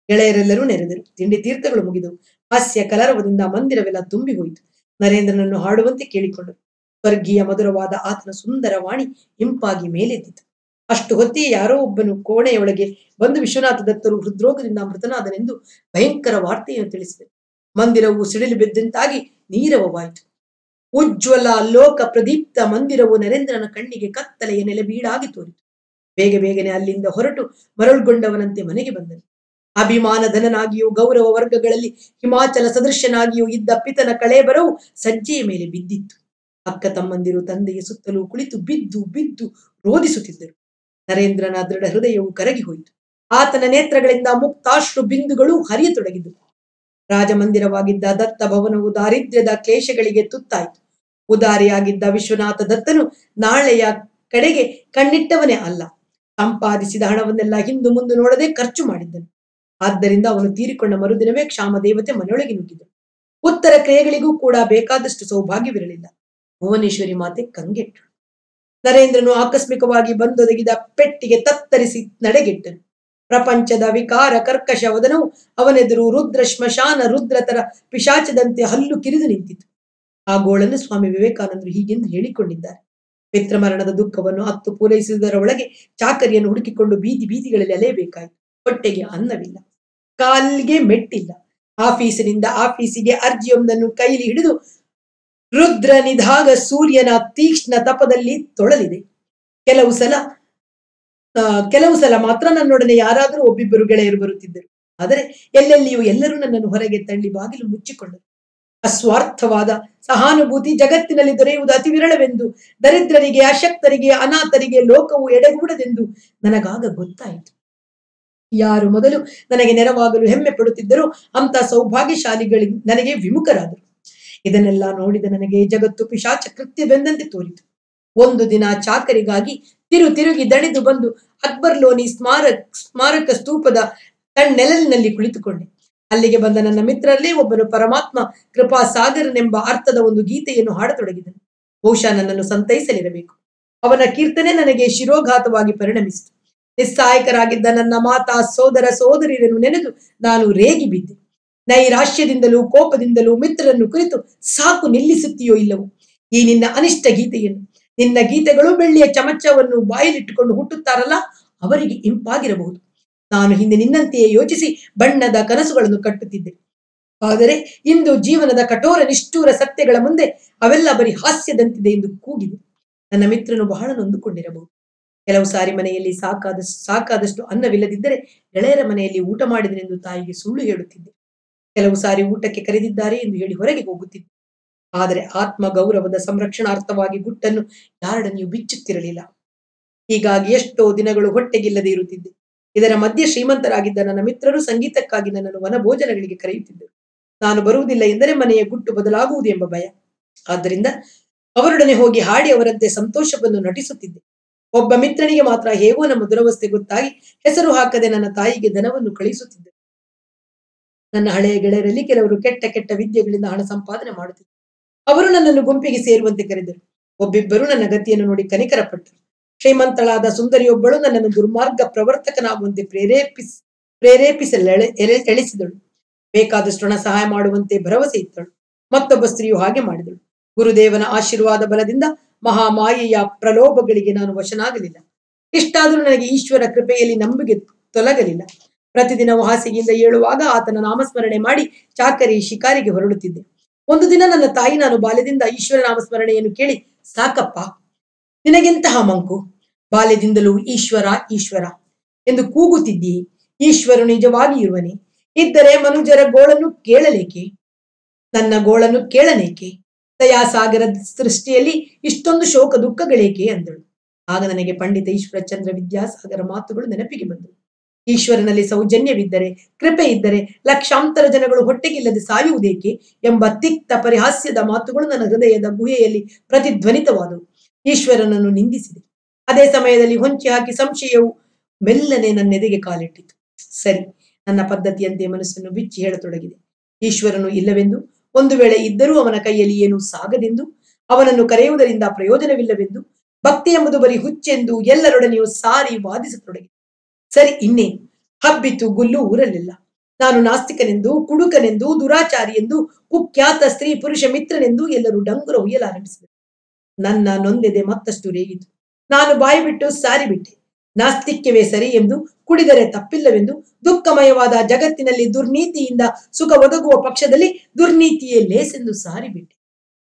ಗೆಳೆಯರೆಲ್ಲರೂ ನೆರೆದರು ತಿಂಡಿ ತೀರ್ಥಗಳು ಮುಗಿದವು ಹಾಸ್ಯ ಕಲರವದಿಂದ ಮಂದಿರವೆಲ್ಲ ತುಂಬಿ ಹೋಯಿತು ನರೇಂದ್ರನನ್ನು ಹಾಡುವಂತೆ ಕೇಳಿಕೊಂಡರು ಸ್ವರ್ಗೀಯ ಮಧುರವಾದ ಆತನ ಸುಂದರ ವಾಣಿ ಇಂಪಾಗಿ ಮೇಲೆದ್ದಿತು ಅಷ್ಟು ಹೊತ್ತಿಗೆ ಯಾರೋ ಒಬ್ಬನು ಕೋಣೆಯೊಳಗೆ ಬಂದು ವಿಶ್ವನಾಥ ದತ್ತರು ಹೃದ್ರೋಗದಿಂದ ಮೃತನಾದನೆಂದು ಭಯಂಕರ ವಾರ್ತೆಯನ್ನು ತಿಳಿಸಿದರು ಮಂದಿರವು ಸಿಡಿಲು ಬಿದ್ದಂತಾಗಿ ನೀರವವಾಯಿತು ಉಜ್ವಲ ಲೋಕ ಪ್ರದೀಪ್ತ ಮಂದಿರವು ನರೇಂದ್ರನ ಕಣ್ಣಿಗೆ ಕತ್ತಲೆಯ ನೆಲೆ ಬೀಡಾಗಿ ತೋರಿತು ಬೇಗ ಬೇಗನೆ ಅಲ್ಲಿಂದ ಹೊರಟು ಮರಳುಗೊಂಡವನಂತೆ ಮನೆಗೆ ಬಂದನು ಅಭಿಮಾನಧನನಾಗಿಯೂ ಗೌರವ ವರ್ಗಗಳಲ್ಲಿ ಹಿಮಾಚಲ ಸದೃಶ್ಯನಾಗಿಯೂ ಇದ್ದ ಪಿತನ ಕಳೇಬರವು ಸಜ್ಜೆಯ ಮೇಲೆ ಬಿದ್ದಿತ್ತು ಅಕ್ಕ ತಮ್ಮಂದಿರು ತಂದೆಯ ಸುತ್ತಲೂ ಕುಳಿತು ಬಿದ್ದು ಬಿದ್ದು ರೋಧಿಸುತ್ತಿದ್ದರು ನರೇಂದ್ರನ ದೃಢ ಹೃದಯವು ಕರಗಿ ಹೋಯಿತು ಆತನ ನೇತ್ರಗಳಿಂದ ಮುಕ್ತಾಶ್ರು ಬಿಂದುಗಳು ಹರಿಯತೊಡಗಿದ್ದವು ರಾಜಮಂದಿರವಾಗಿದ್ದ ದತ್ತ ಭವನವು ದಾರಿದ್ರ್ಯದ ಕ್ಲೇಶಗಳಿಗೆ ತುತ್ತಾಯಿತು ಉದಾರಿಯಾಗಿದ್ದ ವಿಶ್ವನಾಥ ದತ್ತನು ನಾಳೆಯ ಕಡೆಗೆ ಕಣ್ಣಿಟ್ಟವನೇ ಅಲ್ಲ ಸಂಪಾದಿಸಿದ ಹಣವನ್ನೆಲ್ಲ ಹಿಂದು ಮುಂದೆ ನೋಡದೆ ಖರ್ಚು ಮಾಡಿದ್ದನು ಆದ್ದರಿಂದ ಅವನು ತೀರಿಕೊಂಡ ಮರುದಿನವೇ ಕ್ಷಾಮ ದೇವತೆ ಮನೆಯೊಳಗೆ ನುಗ್ಗಿದನು ಉತ್ತರ ಕ್ರಿಯೆಗಳಿಗೂ ಕೂಡ ಬೇಕಾದಷ್ಟು ಸೌಭಾಗ್ಯವಿರಲಿಲ್ಲ ಭುವನೇಶ್ವರಿ ಮಾತೆ ಕಂಗೆಟ್ಟಳು ನರೇಂದ್ರನು ಆಕಸ್ಮಿಕವಾಗಿ ಬಂದೊದಗಿದ ಪೆಟ್ಟಿಗೆ ತತ್ತರಿಸಿ ನಡೆಗೆಟ್ಟನು ಪ್ರಪಂಚದ ವಿಕಾರ ಕರ್ಕಶ ವದನವು ಅವನೆದುರು ರುದ್ರ ಶ್ಮಶಾನ ರುದ್ರತರ ಪಿಶಾಚದಂತೆ ಹಲ್ಲು ಕಿರಿದು ನಿಂತಿತು ಆ ಗೋಳನ್ನು ಸ್ವಾಮಿ ವಿವೇಕಾನಂದರು ಹೀಗೆಂದು ಹೇಳಿಕೊಂಡಿದ್ದಾರೆ ಪಿತೃಮರಣದ ದುಃಖವನ್ನು ಹತ್ತು ಪೂರೈಸುವುದರ ಒಳಗೆ ಚಾಕರಿಯನ್ನು ಹುಡುಕಿಕೊಂಡು ಬೀದಿ ಬೀದಿಗಳಲ್ಲಿ ಅಲೆಯಬೇಕಾಯಿತು ಹೊಟ್ಟೆಗೆ ಅನ್ನವಿಲ್ಲ ಕಾಲ್ಗೆ ಮೆಟ್ಟಿಲ್ಲ ಆಫೀಸಿನಿಂದ ಆಫೀಸಿಗೆ ಅರ್ಜಿಯೊಂದನ್ನು ಕೈಲಿ ಹಿಡಿದು ರುದ್ರ ನಿಧಾಗ ಸೂರ್ಯನ ತೀಕ್ಷ್ಣ ತಪದಲ್ಲಿ ತೊಳಲಿದೆ ಕೆಲವು ಸಲ ಆ, ಕೆಲವು ಸಲ ಮಾತ್ರ ನನ್ನೊಡನೆ ಯಾರಾದರೂ ಒಬ್ಬಿಬ್ಬರು ಗೆಳೆಯರು ಬರುತ್ತಿದ್ದರು ಆದರೆ ಎಲ್ಲೆಲ್ಲಿಯೂ ಎಲ್ಲರೂ ನನ್ನನ್ನು ಹೊರಗೆ ತಳ್ಳಿ ಬಾಗಿಲು ಮುಚ್ಚಿಕೊಂಡರು ಅಸ್ವಾರ್ಥವಾದ ಸಹಾನುಭೂತಿ ಜಗತ್ತಿನಲ್ಲಿ ದೊರೆಯುವುದು ಅತಿ ವಿರಳವೆಂದು ದರಿದ್ರರಿಗೆ ಅಶಕ್ತರಿಗೆ ಅನಾಥರಿಗೆ ಲೋಕವು ಎಡೆಗೂಡದೆಂದು ನನಗಾಗ ಗೊತ್ತಾಯಿತು ಯಾರು ಮೊದಲು ನನಗೆ ನೆರವಾಗಲು ಹೆಮ್ಮೆ ಪಡುತ್ತಿದ್ದರೋ ಅಂತ ಸೌಭಾಗ್ಯಶಾಲಿಗಳಿಗೆ ನನಗೆ ವಿಮುಖರಾದರು ಇದನ್ನೆಲ್ಲ ನೋಡಿದ ನನಗೆ ಜಗತ್ತು ಪಿಶಾಚ ಕೃತ್ಯವೆಂದಂತೆ ತೋರಿತು ಒಂದು ದಿನ ಚಾಕರಿಗಾಗಿ ತಿರು ತಿರುಗಿ ದಣಿದು ಬಂದು ಅಕ್ಬರ್ ಲೋನಿ ಸ್ಮಾರಕ ಸ್ಮಾರಕ ಸ್ತೂಪದ ತಣ್ಣೆಲಲಿನಲ್ಲಿ ಕುಳಿತುಕೊಂಡೆ ಅಲ್ಲಿಗೆ ಬಂದ ನನ್ನ ಮಿತ್ರರಲ್ಲೇ ಒಬ್ಬನು ಪರಮಾತ್ಮ ಕೃಪಾ ಸಾಗರನೆಂಬ ಅರ್ಥದ ಒಂದು ಗೀತೆಯನ್ನು ಹಾಡತೊಡಗಿದನು ಬಹುಶಃ ನನ್ನನ್ನು ಸಂತೈಸಲಿರಬೇಕು ಅವನ ಕೀರ್ತನೆ ನನಗೆ ಶಿರೋಘಾತವಾಗಿ ಪರಿಣಮಿಸಿತು ನಿಸ್ಸಹಾಯಕರಾಗಿದ್ದ ನನ್ನ ಮಾತಾ ಸೋದರ ಸೋದರಿಯರನ್ನು ನೆನೆದು ನಾನು ರೇಗಿ ಬಿದ್ದೆ ನೈರಾಶ್ಯದಿಂದಲೂ ಕೋಪದಿಂದಲೂ ಮಿತ್ರರನ್ನು ಕುರಿತು ಸಾಕು ನಿಲ್ಲಿಸುತ್ತೀಯೋ ಇಲ್ಲವೋ ಈ ನಿನ್ನ ಅನಿಷ್ಟ ಗೀತೆಯನ್ನು ನಿನ್ನ ಗೀತೆಗಳು ಬೆಳ್ಳಿಯ ಚಮಚವನ್ನು ಬಾಯಲ್ಲಿಟ್ಟುಕೊಂಡು ಹುಟ್ಟುತ್ತಾರಲ್ಲ ಅವರಿಗೆ ಇಂಪಾಗಿರಬಹುದು ನಾನು ಹಿಂದೆ ನಿನ್ನಂತೆಯೇ ಯೋಚಿಸಿ ಬಣ್ಣದ ಕನಸುಗಳನ್ನು ಕಟ್ಟುತ್ತಿದ್ದೆ ಆದರೆ ಇಂದು ಜೀವನದ ಕಠೋರ ನಿಷ್ಠೂರ ಸತ್ಯಗಳ ಮುಂದೆ ಅವೆಲ್ಲ ಬರೀ ಹಾಸ್ಯದಂತಿದೆ ಎಂದು ಕೂಗಿದೆ ನನ್ನ ಮಿತ್ರನು ಬಹಳ ನೊಂದುಕೊಂಡಿರಬಹುದು ಕೆಲವು ಸಾರಿ ಮನೆಯಲ್ಲಿ ಸಾಕಾದಷ್ಟು ಸಾಕಾದಷ್ಟು ಅನ್ನವಿಲ್ಲದಿದ್ದರೆ ಗೆಳೆಯರ ಮನೆಯಲ್ಲಿ ಊಟ ಮಾಡಿದನೆಂದು ತಾಯಿಗೆ ಸುಳ್ಳು ಹೇಳುತ್ತಿದ್ದೆ ಕೆಲವು ಸಾರಿ ಊಟಕ್ಕೆ ಕರೆದಿದ್ದಾರೆ ಎಂದು ಹೇಳಿ ಹೊರಗೆ ಹೋಗುತ್ತಿದ್ದೆ ಆದರೆ ಆತ್ಮ ಗೌರವದ ಸಂರಕ್ಷಣಾರ್ಥವಾಗಿ ಗುಟ್ಟನ್ನು ಯಾರಡನೆಯೂ ಬಿಚ್ಚುತ್ತಿರಲಿಲ್ಲ ಹೀಗಾಗಿ ಎಷ್ಟೋ ದಿನಗಳು ಹೊಟ್ಟೆಗಿಲ್ಲದೆ ಇರುತ್ತಿದ್ದೆ ಇದರ ಮಧ್ಯೆ ಶ್ರೀಮಂತರಾಗಿದ್ದ ನನ್ನ ಮಿತ್ರರು ಸಂಗೀತಕ್ಕಾಗಿ ನನ್ನನ್ನು ವನಭೋಜನಗಳಿಗೆ ಕರೆಯುತ್ತಿದ್ದರು ನಾನು ಬರುವುದಿಲ್ಲ ಎಂದರೆ ಮನೆಯ ಗುಟ್ಟು ಬದಲಾಗುವುದು ಎಂಬ ಭಯ ಆದ್ದರಿಂದ ಅವರೊಡನೆ ಹೋಗಿ ಹಾಡಿ ಅವರಂತೆ ಸಂತೋಷವನ್ನು ನಟಿಸುತ್ತಿದ್ದೆ ಒಬ್ಬ ಮಿತ್ರನಿಗೆ ಮಾತ್ರ ಹೇಗೋ ನಮ್ಮ ದುರವಸ್ಥೆ ಗೊತ್ತಾಗಿ ಹೆಸರು ಹಾಕದೆ ನನ್ನ ತಾಯಿಗೆ ಧನವನ್ನು ಕಳಿಸುತ್ತಿದ್ದರು ನನ್ನ ಹಳೆಯ ಗೆಳೆಯರಲ್ಲಿ ಕೆಲವರು ಕೆಟ್ಟ ಕೆಟ್ಟ ವಿದ್ಯೆಗಳಿಂದ ಹಣ ಸಂಪಾದನೆ ಮಾಡುತ್ತಿದ್ದರು ಅವರು ನನ್ನನ್ನು ಗುಂಪಿಗೆ ಸೇರುವಂತೆ ಕರೆದರು ಒಬ್ಬಿಬ್ಬರು ನನ್ನ ಗತಿಯನ್ನು ನೋಡಿ ಕನಿಕರಪಟ್ಟರು ಶ್ರೀಮಂತಳಾದ ಸುಂದರಿಯೊಬ್ಬಳು ನನ್ನನ್ನು ದುರ್ಮಾರ್ಗ ಪ್ರವರ್ತಕನಾಗುವಂತೆ ಪ್ರೇರೇಪಿಸ್ ಪ್ರೇರೇಪಿಸಲು ಎಳೆ- ಎಳೆ- ಎಳಿಸಿದಳು ಬೇಕಾದಷ್ಟು ಹಣ ಸಹಾಯ ಮಾಡುವಂತೆ ಭರವಸೆ ಇತ್ತಳು ಮತ್ತೊಬ್ಬ ಸ್ತ್ರೀಯು ಹಾಗೆ ಮಾಡಿದಳು ಗುರುದೇವನ ಆಶೀರ್ವಾದ ಬಲದಿಂದ ಮಹಾಮಾಯೆಯ ಪ್ರಲೋಭಗಳಿಗೆ ನಾನು ವಶನಾಗಲಿಲ್ಲ ಇಷ್ಟಾದರೂ ನನಗೆ ಈಶ್ವರ ಕೃಪೆಯಲ್ಲಿ ನಂಬಿಕೆ ತೊಲಗಲಿಲ್ಲ ಪ್ರತಿದಿನವೂ ಹಾಸಿಗೆಯಿಂದ ಏಳುವಾಗ ಆತನ ನಾಮಸ್ಮರಣೆ ಮಾಡಿ ಚಾಕರಿ ಶಿಕಾರಿಗೆ ಹೊರಡುತ್ತಿದ್ದೆ ಒಂದು ದಿನ ನನ್ನ ತಾಯಿ ನಾನು ಬಾಲ್ಯದಿಂದ ಈಶ್ವರ ನಾಮಸ್ಮರಣೆಯನ್ನು ಕೇಳಿ ಸಾಕಪ್ಪ ನಿನಗೆಂತಹ ಮಂಕು ಬಾಲ್ಯದಿಂದಲೂ ಈಶ್ವರ ಈಶ್ವರ ಎಂದು ಕೂಗುತ್ತಿದ್ದೀ ಈಶ್ವರು ನಿಜವಾಗಿ ಇರುವನೆ ಇದ್ದರೆ ಮನುಜರ ಗೋಳನ್ನು ಕೇಳಲೇಕೆ ನನ್ನ ಗೋಳನ್ನು ಕೇಳನೇಕೆ ದಯಾಸಾಗರ ಸೃಷ್ಟಿಯಲ್ಲಿ ಇಷ್ಟೊಂದು ಶೋಕ ದುಃಖಗಳೇಕೆ ಅಂದಳು ಆಗ ನನಗೆ ಪಂಡಿತ ಈಶ್ವರ ಚಂದ್ರ ವಿದ್ಯಾಸಾಗರ ಮಾತುಗಳು ನೆನಪಿಗೆ ಬಂದವು ಈಶ್ವರನಲ್ಲಿ ಸೌಜನ್ಯವಿದ್ದರೆ ಕೃಪೆ ಇದ್ದರೆ ಲಕ್ಷಾಂತರ ಜನಗಳು ಹೊಟ್ಟೆಗಿಲ್ಲದೆ ಸಾಯುವುದೇಕೆ ಎಂಬ ತಿಕ್ತ ಪರಿಹಾಸ್ಯದ ಮಾತುಗಳು ನನ್ನ ಹೃದಯದ ಗುಹೆಯಲ್ಲಿ ಪ್ರತಿಧ್ವನಿತವಾದವು ಈಶ್ವರನನ್ನು ನಿಂದಿಸಿದೆ ಅದೇ ಸಮಯದಲ್ಲಿ ಹೊಂಚಿ ಹಾಕಿ ಸಂಶಯವು ಮೆಲ್ಲನೆ ನನ್ನೆದೆಗೆ ಕಾಲಿಟ್ಟಿತು ಸರಿ ನನ್ನ ಪದ್ಧತಿಯಂತೆ ಮನಸ್ಸನ್ನು ಬಿಚ್ಚಿ ಹೇಳತೊಡಗಿದೆ ಈಶ್ವರನು ಇಲ್ಲವೆಂದು ಒಂದು ವೇಳೆ ಇದ್ದರೂ ಅವನ ಕೈಯಲ್ಲಿ ಏನು ಸಾಗದೆಂದು ಅವನನ್ನು ಕರೆಯುವುದರಿಂದ ಪ್ರಯೋಜನವಿಲ್ಲವೆಂದು ಭಕ್ತಿ ಎಂಬುದು ಬರೀ ಹುಚ್ಚೆಂದು ಎಲ್ಲರೊಡನೆಯೂ ಸಾರಿ ವಾದಿಸತೊಡಗಿದೆ ಸರಿ ಇನ್ನೇನು ಹಬ್ಬಿತು ಗುಲ್ಲು ಊರಲಿಲ್ಲ ನಾನು ನಾಸ್ತಿಕನೆಂದು ಕುಡುಕನೆಂದು ದುರಾಚಾರಿ ಎಂದು ಕುಖ್ಯಾತ ಸ್ತ್ರೀ ಪುರುಷ ಮಿತ್ರನೆಂದು ಎಲ್ಲರೂ ಡಂಗುರ ಹೊಯ್ಯಲಾರಂಭಿಸಿದರು ನನ್ನ ನೊಂದೆದೆ ಮತ್ತಷ್ಟು ರೇಗಿತು ನಾನು ಬಾಯಿ ಬಿಟ್ಟು ಸಾರಿ ಬಿಟ್ಟೆ ನಾಸ್ತಿಕ್ಯವೇ ಸರಿ ಎಂದು ಕುಡಿದರೆ ತಪ್ಪಿಲ್ಲವೆಂದು ದುಃಖಮಯವಾದ ಜಗತ್ತಿನಲ್ಲಿ ದುರ್ನೀತಿಯಿಂದ ಸುಖ ಒದಗುವ ಪಕ್ಷದಲ್ಲಿ ದುರ್ನೀತಿಯೇ ಲೇಸೆಂದು ಸಾರಿ ಬಿಟ್ಟೆ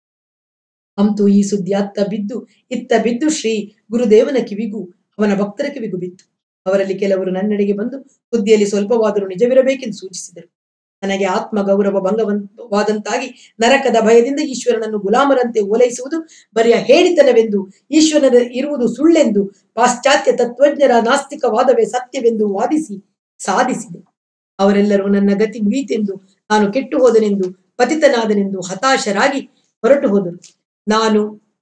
ಅಂತೂ ಈ ಸುದ್ದಿ ಅತ್ತ ಬಿದ್ದು ಇತ್ತ ಬಿದ್ದು ಶ್ರೀ ಗುರುದೇವನ ಕಿವಿಗೂ ಅವನ ಭಕ್ತರ ಕಿವಿಗೂ ಬಿತ್ತು ಅವರಲ್ಲಿ ಕೆಲವರು ನನ್ನೆಡೆಗೆ ಬಂದು ಸುದ್ದಿಯಲ್ಲಿ ಸ್ವಲ್ಪವಾದರೂ ನಿಜವಿರಬೇಕೆಂದು ಸೂಚಿಸಿದರು ನನಗೆ ಆತ್ಮ ಗೌರವ ಭಂಗವಾದಂತಾಗಿ ನರಕದ ಭಯದಿಂದ ಈಶ್ವರನನ್ನು ಗುಲಾಮರಂತೆ ಓಲೈಸುವುದು ಬರಿಯ ಹೇಳಿತನವೆಂದು ಈಶ್ವರನ ಇರುವುದು ಸುಳ್ಳೆಂದು ಪಾಶ್ಚಾತ್ಯ ತತ್ವಜ್ಞರ ನಾಸ್ತಿಕವಾದವೇ ಸತ್ಯವೆಂದು ವಾದಿಸಿ ಸಾಧಿಸಿದೆ ಅವರೆಲ್ಲರೂ ನನ್ನ ಗತಿ ಮುಗಿಯಿತೆಂದು ನಾನು ಕೆಟ್ಟು ಹೋದನೆಂದು ಪತಿತನಾದನೆಂದು ಹತಾಶರಾಗಿ ಹೊರಟು ಹೋದರು ನಾನು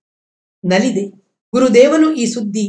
ನಲಿದೆ ಗುರುದೇವನು ಈ ಸುದ್ದಿ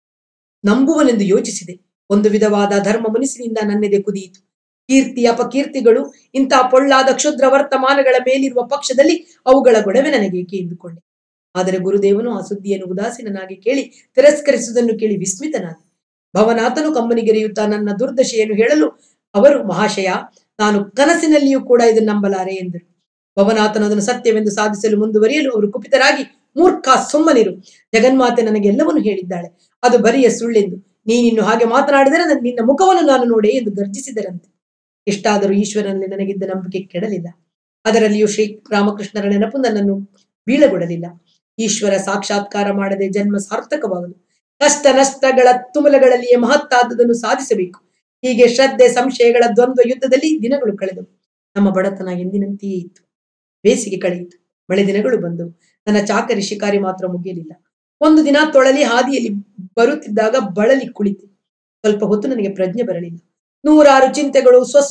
ನಂಬುವನೆಂದು ಯೋಚಿಸಿದೆ ಒಂದು ವಿಧವಾದ ಧರ್ಮ ಮನಸ್ಸಿನಿಂದ ನನ್ನೆದೆ ಕುದಿಯಿತು ಕೀರ್ತಿ ಅಪಕೀರ್ತಿಗಳು ಇಂತಹ ಪೊಳ್ಳಾದ ಕ್ಷುದ್ರ ವರ್ತಮಾನಗಳ ಮೇಲಿರುವ ಪಕ್ಷದಲ್ಲಿ ಅವುಗಳ ಗೊಡವೆ ನನಗೇಕೆ ಎಂದುಕೊಂಡೆ ಆದರೆ ಗುರುದೇವನು ಆ ಸುದ್ದಿಯನ್ನು ಉದಾಸೀನನಾಗಿ ಕೇಳಿ ತಿರಸ್ಕರಿಸುವುದನ್ನು ಕೇಳಿ ವಿಸ್ಮಿತನಾದೆ ಭವನಾಥನು ಕಂಬನಿಗೆರೆಯುತ್ತಾ ನನ್ನ ದುರ್ದಶೆಯನ್ನು ಹೇಳಲು ಅವರು ಮಹಾಶಯ ನಾನು ಕನಸಿನಲ್ಲಿಯೂ ಕೂಡ ಇದನ್ನು ನಂಬಲಾರೆ ಎಂದರು ಭವನಾಥನು ಅದನ್ನು ಸತ್ಯವೆಂದು ಸಾಧಿಸಲು ಮುಂದುವರಿಯಲು ಅವರು ಕುಪಿತರಾಗಿ ಮೂರ್ಖ ಸುಮ್ಮನಿರು ಜಗನ್ಮಾತೆ ನನಗೆ ಎಲ್ಲವನ್ನೂ ಹೇಳಿದ್ದಾಳೆ ಅದು ಬರಿಯ ಸುಳ್ಳೆಂದು ನೀನಿನ್ನು ಹಾಗೆ ಮಾತನಾಡಿದರೆ ನನ್ನ- ನಿನ್ನ ಮುಖವನ್ನು ನಾನು ನೋಡೆ ಎಂದು ಗರ್ಜಿಸಿದರಂತೆ ಇಷ್ಟಾದರೂ ಈಶ್ವರನಲ್ಲಿ ನನಗಿದ್ದ ನಂಬಿಕೆ ಕೆಡಲಿಲ್ಲ ಅದರಲ್ಲಿಯೂ ಶ್ರೀ ರಾಮಕೃಷ್ಣರ ನೆನಪು ನನ್ನನ್ನು ಬೀಳಗೊಡಲಿಲ್ಲ ಈಶ್ವರ ಸಾಕ್ಷಾತ್ಕಾರ ಮಾಡದೆ ಜನ್ಮ ಸಾರ್ಥಕವಾಗದು ಕಷ್ಟ ನಷ್ಟಗಳ ತುಮಲಗಳಲ್ಲಿಯೇ ಮಹತ್ತಾದುದನ್ನು ಸಾಧಿಸಬೇಕು ಹೀಗೆ ಶ್ರದ್ಧೆ ಸಂಶಯಗಳ ದ್ವಂದ್ವ ಯುದ್ಧದಲ್ಲಿ ದಿನಗಳು ಕಳೆದವು ನಮ್ಮ ಬಡತನ ಎಂದಿನಂತೆಯೇ ಇತ್ತು ಬೇಸಿಗೆ ಕಳೆಯಿತು ಮಳೆ ದಿನಗಳು ಬಂದವು ನನ್ನ ಚಾಕರಿ ಶಿಕಾರಿ ಮಾತ್ರ ಮುಗಿಯಲಿಲ್ಲ ಒಂದು ದಿನ ತೊಳಲಿ ಹಾದಿಯಲ್ಲಿ ಬರುತ್ತಿದ್ದಾಗ ಬಳಲಿ ಕುಳಿತೆ ಸ್ವಲ್ಪ ಹೊತ್ತು ನನಗೆ ಪ್ರಜ್ಞೆ ಬರಲಿಲ್ಲ ನೂರಾರು ಚಿಂತೆಗಳು ಸ್ವ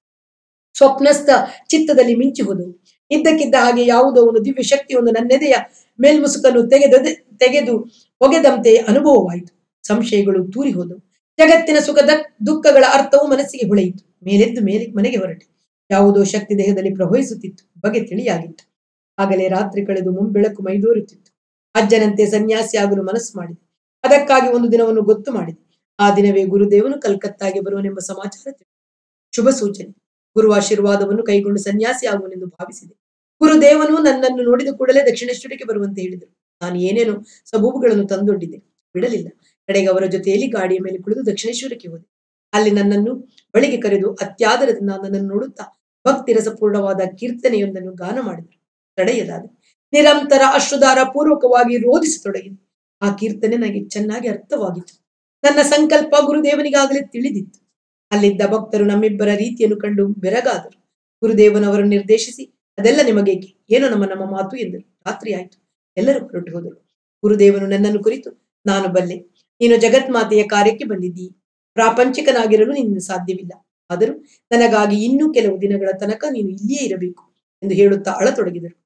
ಸ್ವಪ್ನಸ್ಥ ಚಿತ್ತದಲ್ಲಿ ಮಿಂಚಿ ಹೋದವು ಇದ್ದಕ್ಕಿದ್ದ ಹಾಗೆ ಯಾವುದೋ ಒಂದು ದಿವ್ಯ ಶಕ್ತಿಯೊಂದು ನನ್ನೆದೆಯ ಮೇಲ್ಮುಸುಕನ್ನು ತೆಗೆದ ತೆಗೆದು ಒಗೆದಂತೆ ಅನುಭವವಾಯಿತು ಸಂಶಯಗಳು ತೂರಿ ಹೋದವು ಜಗತ್ತಿನ ಸುಖದ ದುಃಖಗಳ ಅರ್ಥವು ಮನಸ್ಸಿಗೆ ಹೊಳೆಯಿತು ಮೇಲೆದ್ದು ಮೇಲೆ ಮನೆಗೆ ಹೊರಟೆ ಯಾವುದೋ ಶಕ್ತಿ ದೇಹದಲ್ಲಿ ಪ್ರವಹಿಸುತ್ತಿತ್ತು ಬಗೆ ತಿಳಿಯಾಗಿತ್ತು ಆಗಲೇ ರಾತ್ರಿ ಕಳೆದು ಮುಂಬೆಳಕು ಮೈದೋರುತ್ತಿತ್ತು ಅಜ್ಜನಂತೆ ಸನ್ಯಾಸಿ ಆಗಲು ಮನಸ್ಸು ಮಾಡಿದೆ ಅದಕ್ಕಾಗಿ ಒಂದು ದಿನವನ್ನು ಗೊತ್ತು ಮಾಡಿದೆ ಆ ದಿನವೇ ಗುರುದೇವನು ಕಲ್ಕತ್ತಾಗೆ ಬರುವನೆಂಬ ಸಮಾಚಾರ ತಿಳಿಯಿತು. ಶುಭ ಸೂಚನೆ ಗುರು ಆಶೀರ್ವಾದವನ್ನು ಕೈಗೊಂಡು ಸನ್ಯಾಸಿ ಆಗುವನೆಂದು ಭಾವಿಸಿದೆ ಗುರುದೇವನು ನನ್ನನ್ನು ನೋಡಿದ ಕೂಡಲೇ ದಕ್ಷಿಣೇಶ್ವರಕ್ಕೆ ಬರುವಂತೆ ಹೇಳಿದರು ನಾನು ಏನೇನೋ ಸಬೂಬುಗಳನ್ನು ತಂದೊಡ್ಡಿದ್ದೆ ಬಿಡಲಿಲ್ಲ ಕಡೆಗೆ ಅವರ ಜೊತೆಯಲ್ಲಿ ಗಾಡಿಯ ಮೇಲೆ ಕುಳಿತು ದಕ್ಷಿಣೇಶ್ವರಕ್ಕೆ ಹೋದೆ ಅಲ್ಲಿ ನನ್ನನ್ನು ಬಳಿಗೆ ಕರೆದು ಅತ್ಯಾದರದಿಂದ ನನ್ನನ್ನು ನೋಡುತ್ತಾ ಭಕ್ತಿ ರಸಪೂರ್ಣವಾದ ಕೀರ್ತನೆಯೊಂದನ್ನು ಗಾನ ಮಾಡಿದರು ತಡೆಯದಾದೆ ನಿರಂತರ ಅಶ್ರುಧಾರ ಪೂರ್ವಕವಾಗಿ ರೋಧಿಸತೊಡಗಿದೆ ಆ ಕೀರ್ತನೆ ನನಗೆ ಚೆನ್ನಾಗಿ ಅರ್ಥವಾಗಿತ್ತು ನನ್ನ ಸಂಕಲ್ಪ ಗುರುದೇವನಿಗಾಗಲೇ ತಿಳಿದಿತ್ತು ಅಲ್ಲಿದ್ದ ಭಕ್ತರು ನಮ್ಮಿಬ್ಬರ ರೀತಿಯನ್ನು ಕಂಡು ಬೆರಗಾದರು ಗುರುದೇವನವರನ್ನು ನಿರ್ದೇಶಿಸಿ ಅದೆಲ್ಲ ನಿಮಗೇಕೆ ಏನೋ ನಮ್ಮ ನಮ್ಮ ಮಾತು ಎಂದರು ರಾತ್ರಿ ಆಯ್ತು ಎಲ್ಲರೂ ಹೊರಟು ಹೋದರು ಗುರುದೇವನು ನನ್ನನ್ನು ಕುರಿತು ನಾನು ಬಲ್ಲೆ ನೀನು ಜಗನ್ಮಾತೆಯ ಕಾರ್ಯಕ್ಕೆ ಬಂದಿದ್ದೀ ಪ್ರಾಪಂಚಿಕನಾಗಿರಲು ನಿನ್ನ ಸಾಧ್ಯವಿಲ್ಲ ಆದರೂ ನನಗಾಗಿ ಇನ್ನೂ ಕೆಲವು ದಿನಗಳ ತನಕ ನೀನು ಇಲ್ಲಿಯೇ ಇರಬೇಕು ಎಂದು ಹೇಳುತ್ತಾ ಅಳತೊಡಗಿದರು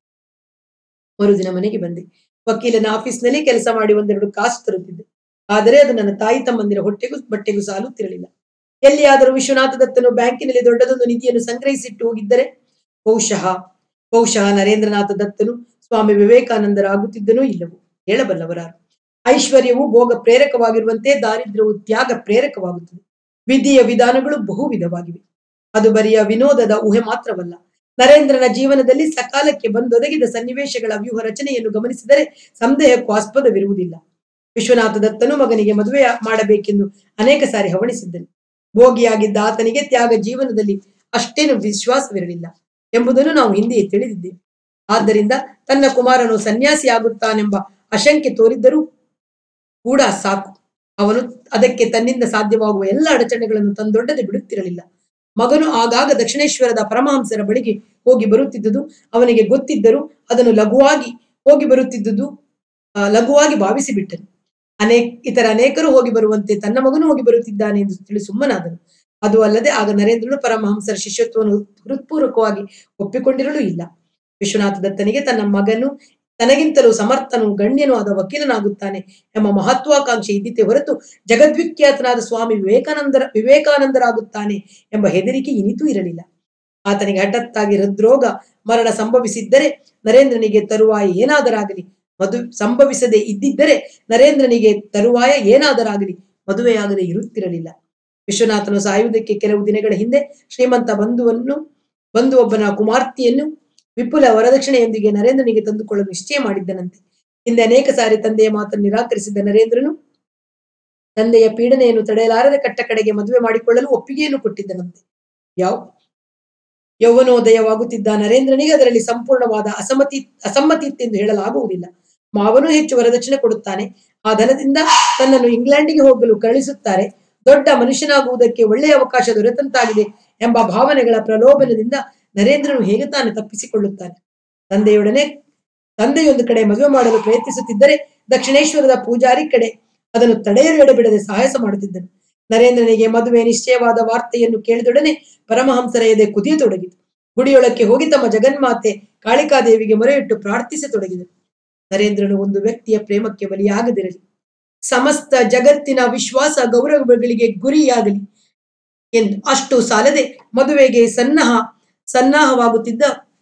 ಮರುದಿನ ಮನೆಗೆ ಬಂದೆ ವಕೀಲನ ಆಫೀಸ್ನಲ್ಲಿ ಕೆಲಸ ಮಾಡಿ ಒಂದೆರಡು ಕಾಸು ತರುತ್ತಿದ್ದೆ ಆದರೆ ಅದು ನನ್ನ ತಾಯಿ ತಮ್ಮಂದಿರ ಹೊಟ್ಟೆಗೂ ಬಟ್ಟೆಗೂ ಸಾಲುತ್ತಿರಲಿಲ್ಲ ಎಲ್ಲಿಯಾದರೂ ವಿಶ್ವನಾಥ ದತ್ತನು ಬ್ಯಾಂಕಿನಲ್ಲಿ ದೊಡ್ಡದೊಂದು ನಿಧಿಯನ್ನು ಸಂಗ್ರಹಿಸಿಟ್ಟು ಹೋಗಿದ್ದರೆ ಬಹುಶಃ ಬಹುಶಃ ನರೇಂದ್ರನಾಥ ದತ್ತನು ಸ್ವಾಮಿ ವಿವೇಕಾನಂದರಾಗುತ್ತಿದ್ದನೋ ಇಲ್ಲವೋ ಹೇಳಬಲ್ಲವರಾರು ಐಶ್ವರ್ಯವು ಭೋಗ ಪ್ರೇರಕವಾಗಿರುವಂತೆ ದಾರಿದ್ರ್ಯವು ತ್ಯಾಗ ಪ್ರೇರಕವಾಗುತ್ತದೆ ವಿಧಿಯ ವಿಧಾನಗಳು ಬಹು ವಿಧವಾಗಿವೆ ಅದು ಬರಿಯ ವಿನೋದದ ಊಹೆ ಮಾತ್ರವಲ್ಲ ನರೇಂದ್ರನ ಜೀವನದಲ್ಲಿ ಸಕಾಲಕ್ಕೆ ಬಂದೊದಗಿದ ಸನ್ನಿವೇಶಗಳ ವ್ಯೂಹ ರಚನೆಯನ್ನು ಗಮನಿಸಿದರೆ ಸಂದೇಹಕ್ಕೂ ಆಸ್ಪದವಿರುವುದಿಲ್ಲ ವಿಶ್ವನಾಥ ದತ್ತನು ಮಗನಿಗೆ ಮದುವೆ ಮಾಡಬೇಕೆಂದು ಅನೇಕ ಸಾರಿ ಹವಣಿಸಿದ್ದನು ಭೋಗಿಯಾಗಿದ್ದ ಆತನಿಗೆ ತ್ಯಾಗ ಜೀವನದಲ್ಲಿ ಅಷ್ಟೇನು ವಿಶ್ವಾಸವಿರಲಿಲ್ಲ ಎಂಬುದನ್ನು ನಾವು ಹಿಂದೆಯೇ ತಿಳಿದಿದ್ದೇವೆ ಆದ್ದರಿಂದ ತನ್ನ ಕುಮಾರನು ಸನ್ಯಾಸಿಯಾಗುತ್ತಾನೆಂಬ ಆಶಂಕೆ ತೋರಿದ್ದರೂ ಕೂಡ ಸಾಕು ಅವನು ಅದಕ್ಕೆ ತನ್ನಿಂದ ಸಾಧ್ಯವಾಗುವ ಎಲ್ಲ ಅಡಚಣೆಗಳನ್ನು ತಂದೊಡ್ಡದೆ ಬಿಡುತ್ತಿರಲಿಲ್ಲ ಮಗನು ಆಗಾಗ ದಕ್ಷಿಣೇಶ್ವರದ ಪರಮಹಂಸರ ಬಳಿಗೆ ಹೋಗಿ ಬರುತ್ತಿದ್ದುದು ಅವನಿಗೆ ಗೊತ್ತಿದ್ದರೂ ಅದನ್ನು ಲಘುವಾಗಿ ಹೋಗಿ ಬರುತ್ತಿದ್ದುದು ಆ, ಲಘುವಾಗಿ ಭಾವಿಸಿ ಬಿಟ್ಟನು ಅನೇಕ ಇತರ ಅನೇಕರು ಹೋಗಿ ಬರುವಂತೆ ತನ್ನ ಮಗನು ಹೋಗಿ ಬರುತ್ತಿದ್ದಾನೆ ಎಂದು ತಿಳಿ ಸುಮ್ಮನಾದನು ಅದು ಅಲ್ಲದೆ ಆಗ ನರೇಂದ್ರನು ಪರಮಹಂಸರ ಶಿಷ್ಯತ್ವವನ್ನು ಹೃತ್ಪೂರ್ವಕವಾಗಿ ಒಪ್ಪಿಕೊಂಡಿರಲೂ ಇಲ್ಲ ವಿಶ್ವನಾಥ ದತ್ತನಿಗೆ ತನ್ನ ಮಗನು ತನಗಿಂತಲೂ ಸಮರ್ಥನು ಗಣ್ಯನೂ ಆದ ವಕೀಲನಾಗುತ್ತಾನೆ ಎಂಬ ಮಹತ್ವಾಕಾಂಕ್ಷೆ ಇದ್ದಿತೆ ಹೊರತು ಜಗದ್ವಿಖ್ಯಾತನಾದ ಸ್ವಾಮಿ ವಿವೇಕಾನಂದರ ವಿವೇಕಾನಂದರಾಗುತ್ತಾನೆ ಎಂಬ ಹೆದರಿಕೆ ಇನಿತೂ ಇರಲಿಲ್ಲ ಆತನಿಗೆ ಹಠತ್ತಾಗಿ ಹೃದ್ರೋಗ ಮರಣ ಸಂಭವಿಸಿದ್ದರೆ ನರೇಂದ್ರನಿಗೆ ತರುವಾಯ ಏನಾದರಾಗಲಿ ಮದು ಸಂಭವಿಸದೆ ಇದ್ದಿದ್ದರೆ ನರೇಂದ್ರನಿಗೆ ತರುವಾಯ ಏನಾದರಾಗಲಿ ಮದುವೆಯಾಗದೆ ಇರುತ್ತಿರಲಿಲ್ಲ ವಿಶ್ವನಾಥನು ಸಾಯುವುದಕ್ಕೆ ಕೆಲವು ದಿನಗಳ ಹಿಂದೆ ಶ್ರೀಮಂತ ಬಂಧುವನ್ನು ಬಂಧು ಒಬ್ಬನ ಕುಮಾರ್ತಿಯನ್ನು ವಿಪುಲ ವರದಕ್ಷಿಣೆಯೊಂದಿಗೆ ನರೇಂದ್ರನಿಗೆ ತಂದುಕೊಳ್ಳಲು ನಿಶ್ಚಯ ಮಾಡಿದ್ದನಂತೆ ಹಿಂದೆ ಅನೇಕ ಸಾರಿ ತಂದೆಯ ಮಾತನ್ನು ನಿರಾಕರಿಸಿದ್ದ ನರೇಂದ್ರನು ತಂದೆಯ ಪೀಡನೆಯನ್ನು ತಡೆಯಲಾರದೆ ಕಟ್ಟ ಕಡೆಗೆ ಮದುವೆ ಮಾಡಿಕೊಳ್ಳಲು ಒಪ್ಪಿಗೆಯನ್ನು ಕೊಟ್ಟಿದ್ದನಂತೆ ಯಾವ ಯೌವನೋದಯವಾಗುತ್ತಿದ್ದ ನರೇಂದ್ರನಿಗೆ ಅದರಲ್ಲಿ ಸಂಪೂರ್ಣವಾದ ಅಸಮ್ಮತಿ ಅಸಮ್ಮತಿ ಇತ್ತೆಂದು ಹೇಳಲಾಗುವುದಿಲ್ಲ ಮಾವನು ಹೆಚ್ಚು ವರದಕ್ಷಿಣೆ ಕೊಡುತ್ತಾನೆ ಆ ಧನದಿಂದ ತನ್ನನ್ನು ಇಂಗ್ಲೆಂಡಿಗೆ ಹೋಗಲು ಕಳಿಸುತ್ತಾರೆ ದೊಡ್ಡ ಮನುಷ್ಯನಾಗುವುದಕ್ಕೆ ಒಳ್ಳೆಯ ಅವಕಾಶ ದೊರೆತಂತಾಗಿದೆ ಎಂಬ ಭಾವನೆಗಳ ಪ್ರಲೋಭನದಿಂದ ನರೇಂದ್ರನು ಹೇಗೆ ತಾನು ತಪ್ಪಿಸಿಕೊಳ್ಳುತ್ತಾನೆ ತಂದೆಯೊಡನೆ ತಂದೆಯೊಂದು ಕಡೆ ಮದುವೆ ಮಾಡಲು ಪ್ರಯತ್ನಿಸುತ್ತಿದ್ದರೆ ದಕ್ಷಿಣೇಶ್ವರದ ಪೂಜಾರಿ ಕಡೆ ಅದನ್ನು ತಡೆಯಲು ಎಡೆಬಿಡದೆ ಸಾಹಸ ಮಾಡುತ್ತಿದ್ದನು ನರೇಂದ್ರನಿಗೆ ಮದುವೆ ನಿಶ್ಚಯವಾದ ವಾರ್ತೆಯನ್ನು ಕೇಳಿದೊಡನೆ ಪರಮಹಂಸರ ಎದೆ ಕುದಿಯತೊಡಗಿತು ಗುಡಿಯೊಳಕ್ಕೆ ಹೋಗಿ ತಮ್ಮ ಜಗನ್ಮಾತೆ ಕಾಳಿಕಾದೇವಿಗೆ ಮೊರೆಯಿಟ್ಟು ಪ್ರಾರ್ಥಿಸತೊಡಗಿದರು ನರೇಂದ್ರನು ಒಂದು ವ್ಯಕ್ತಿಯ ಪ್ರೇಮಕ್ಕೆ ಬಲಿಯಾಗದಿರಲಿ ಸಮಸ್ತ ಜಗತ್ತಿನ ವಿಶ್ವಾಸ ಗೌರವಗಳಿಗೆ ಗುರಿಯಾಗಲಿ ಎಂದು ಅಷ್ಟು ಸಾಲದೆ ಮದುವೆಗೆ ಸನ್ನಾಹ ಸನ್ನಾಹವಾಗುತ್ತಿದ್ದ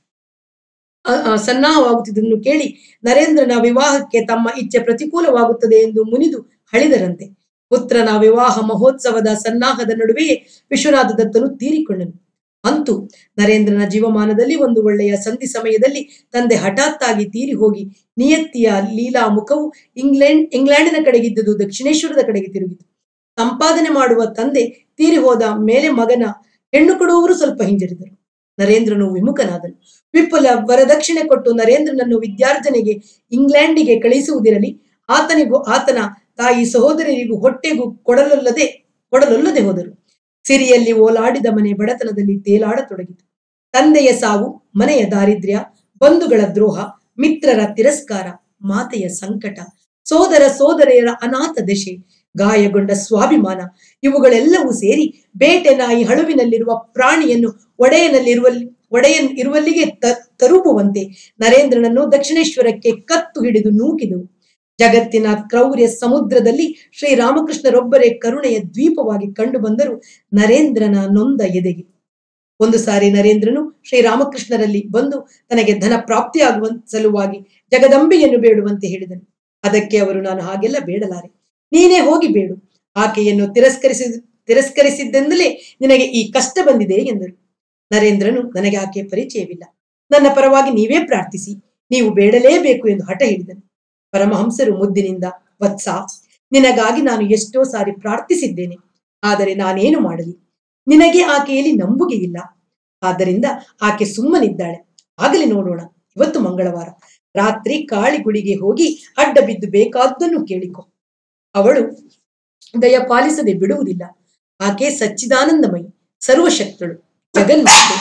ಅ- ಅ, ಸನ್ನಾಹವಾಗುತ್ತಿದ್ದನ್ನು ಕೇಳಿ ನರೇಂದ್ರನ ವಿವಾಹಕ್ಕೆ ತಮ್ಮ ಇಚ್ಛೆ ಪ್ರತಿಕೂಲವಾಗುತ್ತದೆ ಎಂದು ಮುನಿದು ಹಳಿದರಂತೆ ಪುತ್ರನ ವಿವಾಹ ಮಹೋತ್ಸವದ ಸನ್ನಾಹದ ನಡುವೆಯೇ ವಿಶ್ವನಾಥ ದತ್ತನು ತೀರಿಕೊಂಡನು ಅಂತೂ ನರೇಂದ್ರನ ಜೀವಮಾನದಲ್ಲಿ ಒಂದು ಒಳ್ಳೆಯ ಸಂಧಿ ಸಮಯದಲ್ಲಿ ತಂದೆ ಹಠಾತ್ತಾಗಿ ತೀರಿ ಹೋಗಿ ನಿಯತ್ತಿಯ ಲೀಲಾ ಮುಖವು ಇಂಗ್ಲೆಂಡ್ ಇಂಗ್ಲೆಂಡಿನ ಕಡೆಗಿದ್ದುದು ದಕ್ಷಿಣೇಶ್ವರದ ಕಡೆಗೆ ತಿರುಗಿತು ಸಂಪಾದನೆ ಮಾಡುವ ತಂದೆ ತೀರಿ ಹೋದ ಮೇಲೆ ಮಗನ ಹೆಣ್ಣು ಕೊಡುವವರು ಸ್ವಲ್ಪ ಹಿಂಜರಿದರು ನರೇಂದ್ರನು ವಿಮುಖನಾದನು ವಿಪುಲ ವರದಕ್ಷಿಣೆ ಕೊಟ್ಟು ನರೇಂದ್ರನನ್ನು ವಿದ್ಯಾರ್ಜನೆಗೆ ಇಂಗ್ಲೆಂಡಿಗೆ ಕಳಿಸುವುದಿರಲಿ ಆತನಿಗೂ ಆತನ ತಾಯಿ ಸಹೋದರರಿಗೂ ಹೊಟ್ಟೆಗೂ ಕೊಡಲೊಲ್ಲದೆ ಕೊಡಲೊಲ್ಲದೆ ಹೋದರು ಸಿರಿಯಲ್ಲಿ ಓಲಾಡಿದ ಮನೆ ಬಡತನದಲ್ಲಿ ತೇಲಾಡತೊಡಗಿತು ತಂದೆಯ ಸಾವು ಮನೆಯ ದಾರಿದ್ರ್ಯ ಬಂಧುಗಳ ದ್ರೋಹ ಮಿತ್ರರ ತಿರಸ್ಕಾರ ಮಾತೆಯ ಸಂಕಟ ಸೋದರ ಸೋದರಿಯರ ಅನಾಥ ದಶೆ ಗಾಯಗೊಂಡ ಸ್ವಾಭಿಮಾನ ಇವುಗಳೆಲ್ಲವೂ ಸೇರಿ ಬೇಟೆ ನಾಯಿ ಹಳುವಿನಲ್ಲಿರುವ ಪ್ರಾಣಿಯನ್ನು ಒಡೆಯನಲ್ಲಿರುವಲ್ಲಿ ಒಡೆಯನ್ ಇರುವಲ್ಲಿಗೆ ತ- ತರುಪುವಂತೆ ನರೇಂದ್ರನನ್ನು ದಕ್ಷಿಣೇಶ್ವರಕ್ಕೆ ಕತ್ತು ಹಿಡಿದು ನೂಕಿದವು ಜಗತ್ತಿನ ಕ್ರೌರ್ಯ ಸಮುದ್ರದಲ್ಲಿ ಶ್ರೀರಾಮಕೃಷ್ಣರೊಬ್ಬರೇ ಕರುಣೆಯ ದ್ವೀಪವಾಗಿ ಕಂಡು ಬಂದರು ನರೇಂದ್ರನ ನೊಂದ ಎದೆಗೆ ಒಂದು ಸಾರಿ ನರೇಂದ್ರನು ಶ್ರೀರಾಮಕೃಷ್ಣರಲ್ಲಿ ಬಂದು ತನಗೆ ಧನ ಪ್ರಾಪ್ತಿಯಾಗುವ ಸಲುವಾಗಿ ಜಗದಂಬೆಯನ್ನು ಬೇಡುವಂತೆ ಹೇಳಿದನು ಅದಕ್ಕೆ ಅವರು ನಾನು ಹಾಗೆಲ್ಲ ಬೇಡಲಾರೆ ನೀನೇ ಹೋಗಿ ಬೇಡು ಆಕೆಯನ್ನು ತಿರಸ್ಕರಿಸಿ ತಿರಸ್ಕರಿಸಿದ್ದೆಂದಲೇ ನಿನಗೆ ಈ ಕಷ್ಟ ಬಂದಿದೆ ಎಂದರು ನರೇಂದ್ರನು ನನಗೆ ಆಕೆಯ ಪರಿಚಯವಿಲ್ಲ ನನ್ನ ಪರವಾಗಿ ನೀವೇ ಪ್ರಾರ್ಥಿಸಿ ನೀವು ಬೇಡಲೇಬೇಕು ಎಂದು ಹಠ ಹಿಡಿದನು ಪರಮಹಂಸರು ಮುದ್ದಿನಿಂದ ವತ್ಸ ನಿನಗಾಗಿ ನಾನು ಎಷ್ಟೋ ಸಾರಿ ಪ್ರಾರ್ಥಿಸಿದ್ದೇನೆ ಆದರೆ ನಾನೇನು ಮಾಡಲಿ ನಿನಗೆ ಆಕೆಯಲ್ಲಿ ನಂಬುಗೆ ಇಲ್ಲ ಆದ್ದರಿಂದ ಆಕೆ ಸುಮ್ಮನಿದ್ದಾಳೆ ಆಗಲಿ ನೋಡೋಣ ಇವತ್ತು ಮಂಗಳವಾರ ರಾತ್ರಿ ಕಾಳಿಗುಡಿಗೆ ಹೋಗಿ ಅಡ್ಡ ಬಿದ್ದು ಬೇಕಾದ್ದನ್ನು ಕೇಳಿಕೊ ಅವಳು ದಯ ಪಾಲಿಸದೆ ಬಿಡುವುದಿಲ್ಲ ಆಕೆ ಸಚ್ಚಿದಾನಂದಮಯಿ ಸರ್ವಶಕ್ತಳು ಜಗನ್ಮಾತೆ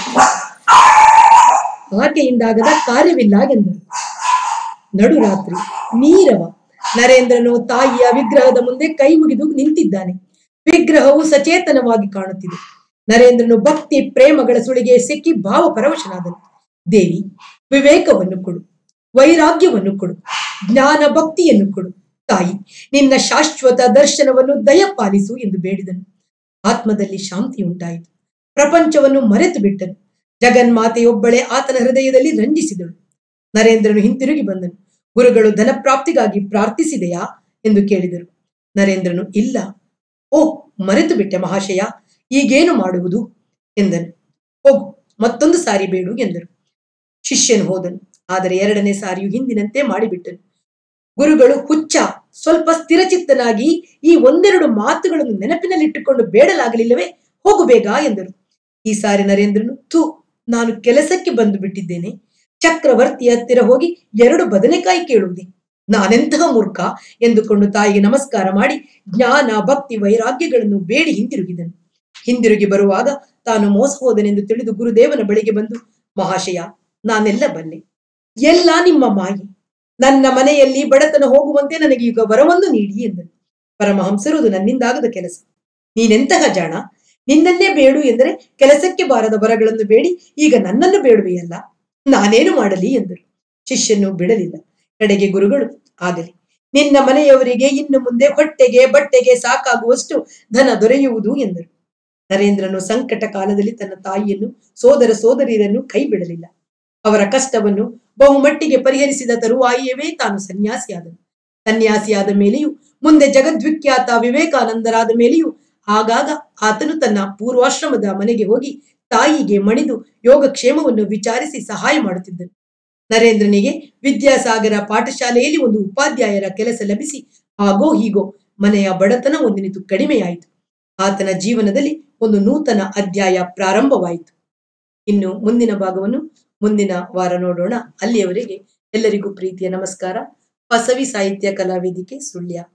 ಆಕೆಯಿಂದಾಗದ ಕಾರ್ಯವಿಲ್ಲ ಎಂದರು ನಡುರಾತ್ರಿ ನೀರವ ನರೇಂದ್ರನು ತಾಯಿಯ ವಿಗ್ರಹದ ಮುಂದೆ ಕೈ ಮುಗಿದು ನಿಂತಿದ್ದಾನೆ ವಿಗ್ರಹವು ಸಚೇತನವಾಗಿ ಕಾಣುತ್ತಿದೆ ನರೇಂದ್ರನು ಭಕ್ತಿ ಪ್ರೇಮಗಳ ಸುಳಿಗೆ ಸಿಕ್ಕಿ ಭಾವ ಪರವಶನಾದನು ದೇವಿ ವಿವೇಕವನ್ನು ಕೊಡು ವೈರಾಗ್ಯವನ್ನು ಕೊಡು ಜ್ಞಾನ ಭಕ್ತಿಯನ್ನು ಕೊಡು ತಾಯಿ ನಿನ್ನ ಶಾಶ್ವತ ದರ್ಶನವನ್ನು ದಯಪಾಲಿಸು ಎಂದು ಬೇಡಿದನು ಆತ್ಮದಲ್ಲಿ ಶಾಂತಿ ಉಂಟಾಯಿತು ಪ್ರಪಂಚವನ್ನು ಮರೆತು ಬಿಟ್ಟನು ಜಗನ್ಮಾತೆಯೊಬ್ಬಳೇ ಆತನ ಹೃದಯದಲ್ಲಿ ರಂಜಿಸಿದಳು ನರೇಂದ್ರನು ಹಿಂತಿರುಗಿ ಬಂದನು ಗುರುಗಳು ಧನಪ್ರಾಪ್ತಿಗಾಗಿ ಪ್ರಾರ್ಥಿಸಿದೆಯಾ ಎಂದು ಕೇಳಿದರು ನರೇಂದ್ರನು ಇಲ್ಲ ಓ ಮರೆತು ಬಿಟ್ಟೆ ಮಹಾಶಯ ಈಗೇನು ಮಾಡುವುದು ಎಂದನು ಹೋಗು ಮತ್ತೊಂದು ಸಾರಿ ಬೇಡು ಎಂದರು ಶಿಷ್ಯನು ಹೋದನು ಆದರೆ ಎರಡನೇ ಸಾರಿಯು ಹಿಂದಿನಂತೆ ಮಾಡಿಬಿಟ್ಟನು ಗುರುಗಳು ಹುಚ್ಚ ಸ್ವಲ್ಪ ಸ್ಥಿರಚಿತ್ತನಾಗಿ ಈ ಒಂದೆರಡು ಮಾತುಗಳನ್ನು ನೆನಪಿನಲ್ಲಿಟ್ಟುಕೊಂಡು ಬೇಡಲಾಗಲಿಲ್ಲವೇ ಹೋಗು ಬೇಗ ಎಂದರು ಈ ಸಾರಿ ನರೇಂದ್ರನು ಥೂ ನಾನು ಕೆಲಸಕ್ಕೆ ಬಂದು ಬಿಟ್ಟಿದ್ದೇನೆ ಚಕ್ರವರ್ತಿಯ ಹತ್ತಿರ ಹೋಗಿ ಎರಡು ಬದನೆಕಾಯಿ ಕೇಳುವುದೇ ನಾನೆಂತಹ ಮೂರ್ಖ ಎಂದುಕೊಂಡು ತಾಯಿಗೆ ನಮಸ್ಕಾರ ಮಾಡಿ ಜ್ಞಾನ ಭಕ್ತಿ ವೈರಾಗ್ಯಗಳನ್ನು ಬೇಡಿ ಹಿಂದಿರುಗಿದನು ಹಿಂದಿರುಗಿ ಬರುವಾಗ ತಾನು ಮೋಸ ಹೋದನೆಂದು ತಿಳಿದು ಗುರುದೇವನ ಬಳಿಗೆ ಬಂದು ಮಹಾಶಯ ನಾನೆಲ್ಲ ಬಲ್ಲೆ ಎಲ್ಲ ನಿಮ್ಮ ಮಾಯೆ ನನ್ನ ಮನೆಯಲ್ಲಿ ಬಡತನ ಹೋಗುವಂತೆ ನನಗೆ ಈಗ ವರವನ್ನು ನೀಡಿ ಎಂದನು ಪರಮಹಂಸರು ಅದು ನನ್ನಿಂದಾಗದ ಕೆಲಸ ನೀನೆಂತಹ ಜಾಣ ನಿನ್ನನ್ನೇ ಬೇಡು ಎಂದರೆ ಕೆಲಸಕ್ಕೆ ಬಾರದ ವರಗಳನ್ನು ಬೇಡಿ ಈಗ ನನ್ನನ್ನು ಬೇಡುವೆಯಲ್ಲ ನಾನೇನು ಮಾಡಲಿ ಎಂದರು ಶಿಷ್ಯನು ಬಿಡಲಿಲ್ಲ ಕಡೆಗೆ ಗುರುಗಳು ಆಗಲಿ ನಿನ್ನ ಮನೆಯವರಿಗೆ ಇನ್ನು ಮುಂದೆ ಹೊಟ್ಟೆಗೆ ಬಟ್ಟೆಗೆ ಸಾಕಾಗುವಷ್ಟು ಧನ ದೊರೆಯುವುದು ಎಂದರು ನರೇಂದ್ರನು ಸಂಕಟ ಕಾಲದಲ್ಲಿ ತನ್ನ ತಾಯಿಯನ್ನು ಸೋದರ ಸೋದರಿಯರನ್ನು ಕೈ ಬಿಡಲಿಲ್ಲ ಅವರ ಕಷ್ಟವನ್ನು ಬಹುಮಟ್ಟಿಗೆ ಪರಿಹರಿಸಿದ ತರುವಾಯಿಯವೇ ತಾನು ಸನ್ಯಾಸಿಯಾದನು ಸನ್ಯಾಸಿಯಾದ ಮೇಲೆಯೂ ಮುಂದೆ ಜಗದ್ವಿಖ್ಯಾತ ವಿವೇಕಾನಂದರಾದ ಮೇಲೆಯೂ ಆಗಾಗ ಆತನು ತನ್ನ ಪೂರ್ವಾಶ್ರಮದ ಮನೆಗೆ ಹೋಗಿ ತಾಯಿಗೆ ಮಣಿದು ಯೋಗಕ್ಷೇಮವನ್ನು ವಿಚಾರಿಸಿ ಸಹಾಯ ಮಾಡುತ್ತಿದ್ದನು ನರೇಂದ್ರನಿಗೆ ವಿದ್ಯಾಸಾಗರ ಪಾಠಶಾಲೆಯಲ್ಲಿ ಒಂದು ಉಪಾಧ್ಯಾಯರ ಕೆಲಸ ಲಭಿಸಿ ಹಾಗೋ ಹೀಗೋ ಮನೆಯ ಬಡತನ ಒಂದಿನಿತು ಕಡಿಮೆಯಾಯಿತು ಆತನ ಜೀವನದಲ್ಲಿ ಒಂದು ನೂತನ ಅಧ್ಯಾಯ ಪ್ರಾರಂಭವಾಯಿತು ಇನ್ನು ಮುಂದಿನ ಭಾಗವನ್ನು ಮುಂದಿನ ವಾರ ನೋಡೋಣ ಅಲ್ಲಿಯವರೆಗೆ ಎಲ್ಲರಿಗೂ ಪ್ರೀತಿಯ ನಮಸ್ಕಾರ ಬಸವಿ ಸಾಹಿತ್ಯ ಕಲಾವೇದಿಕೆ ಸುಳ್ಯ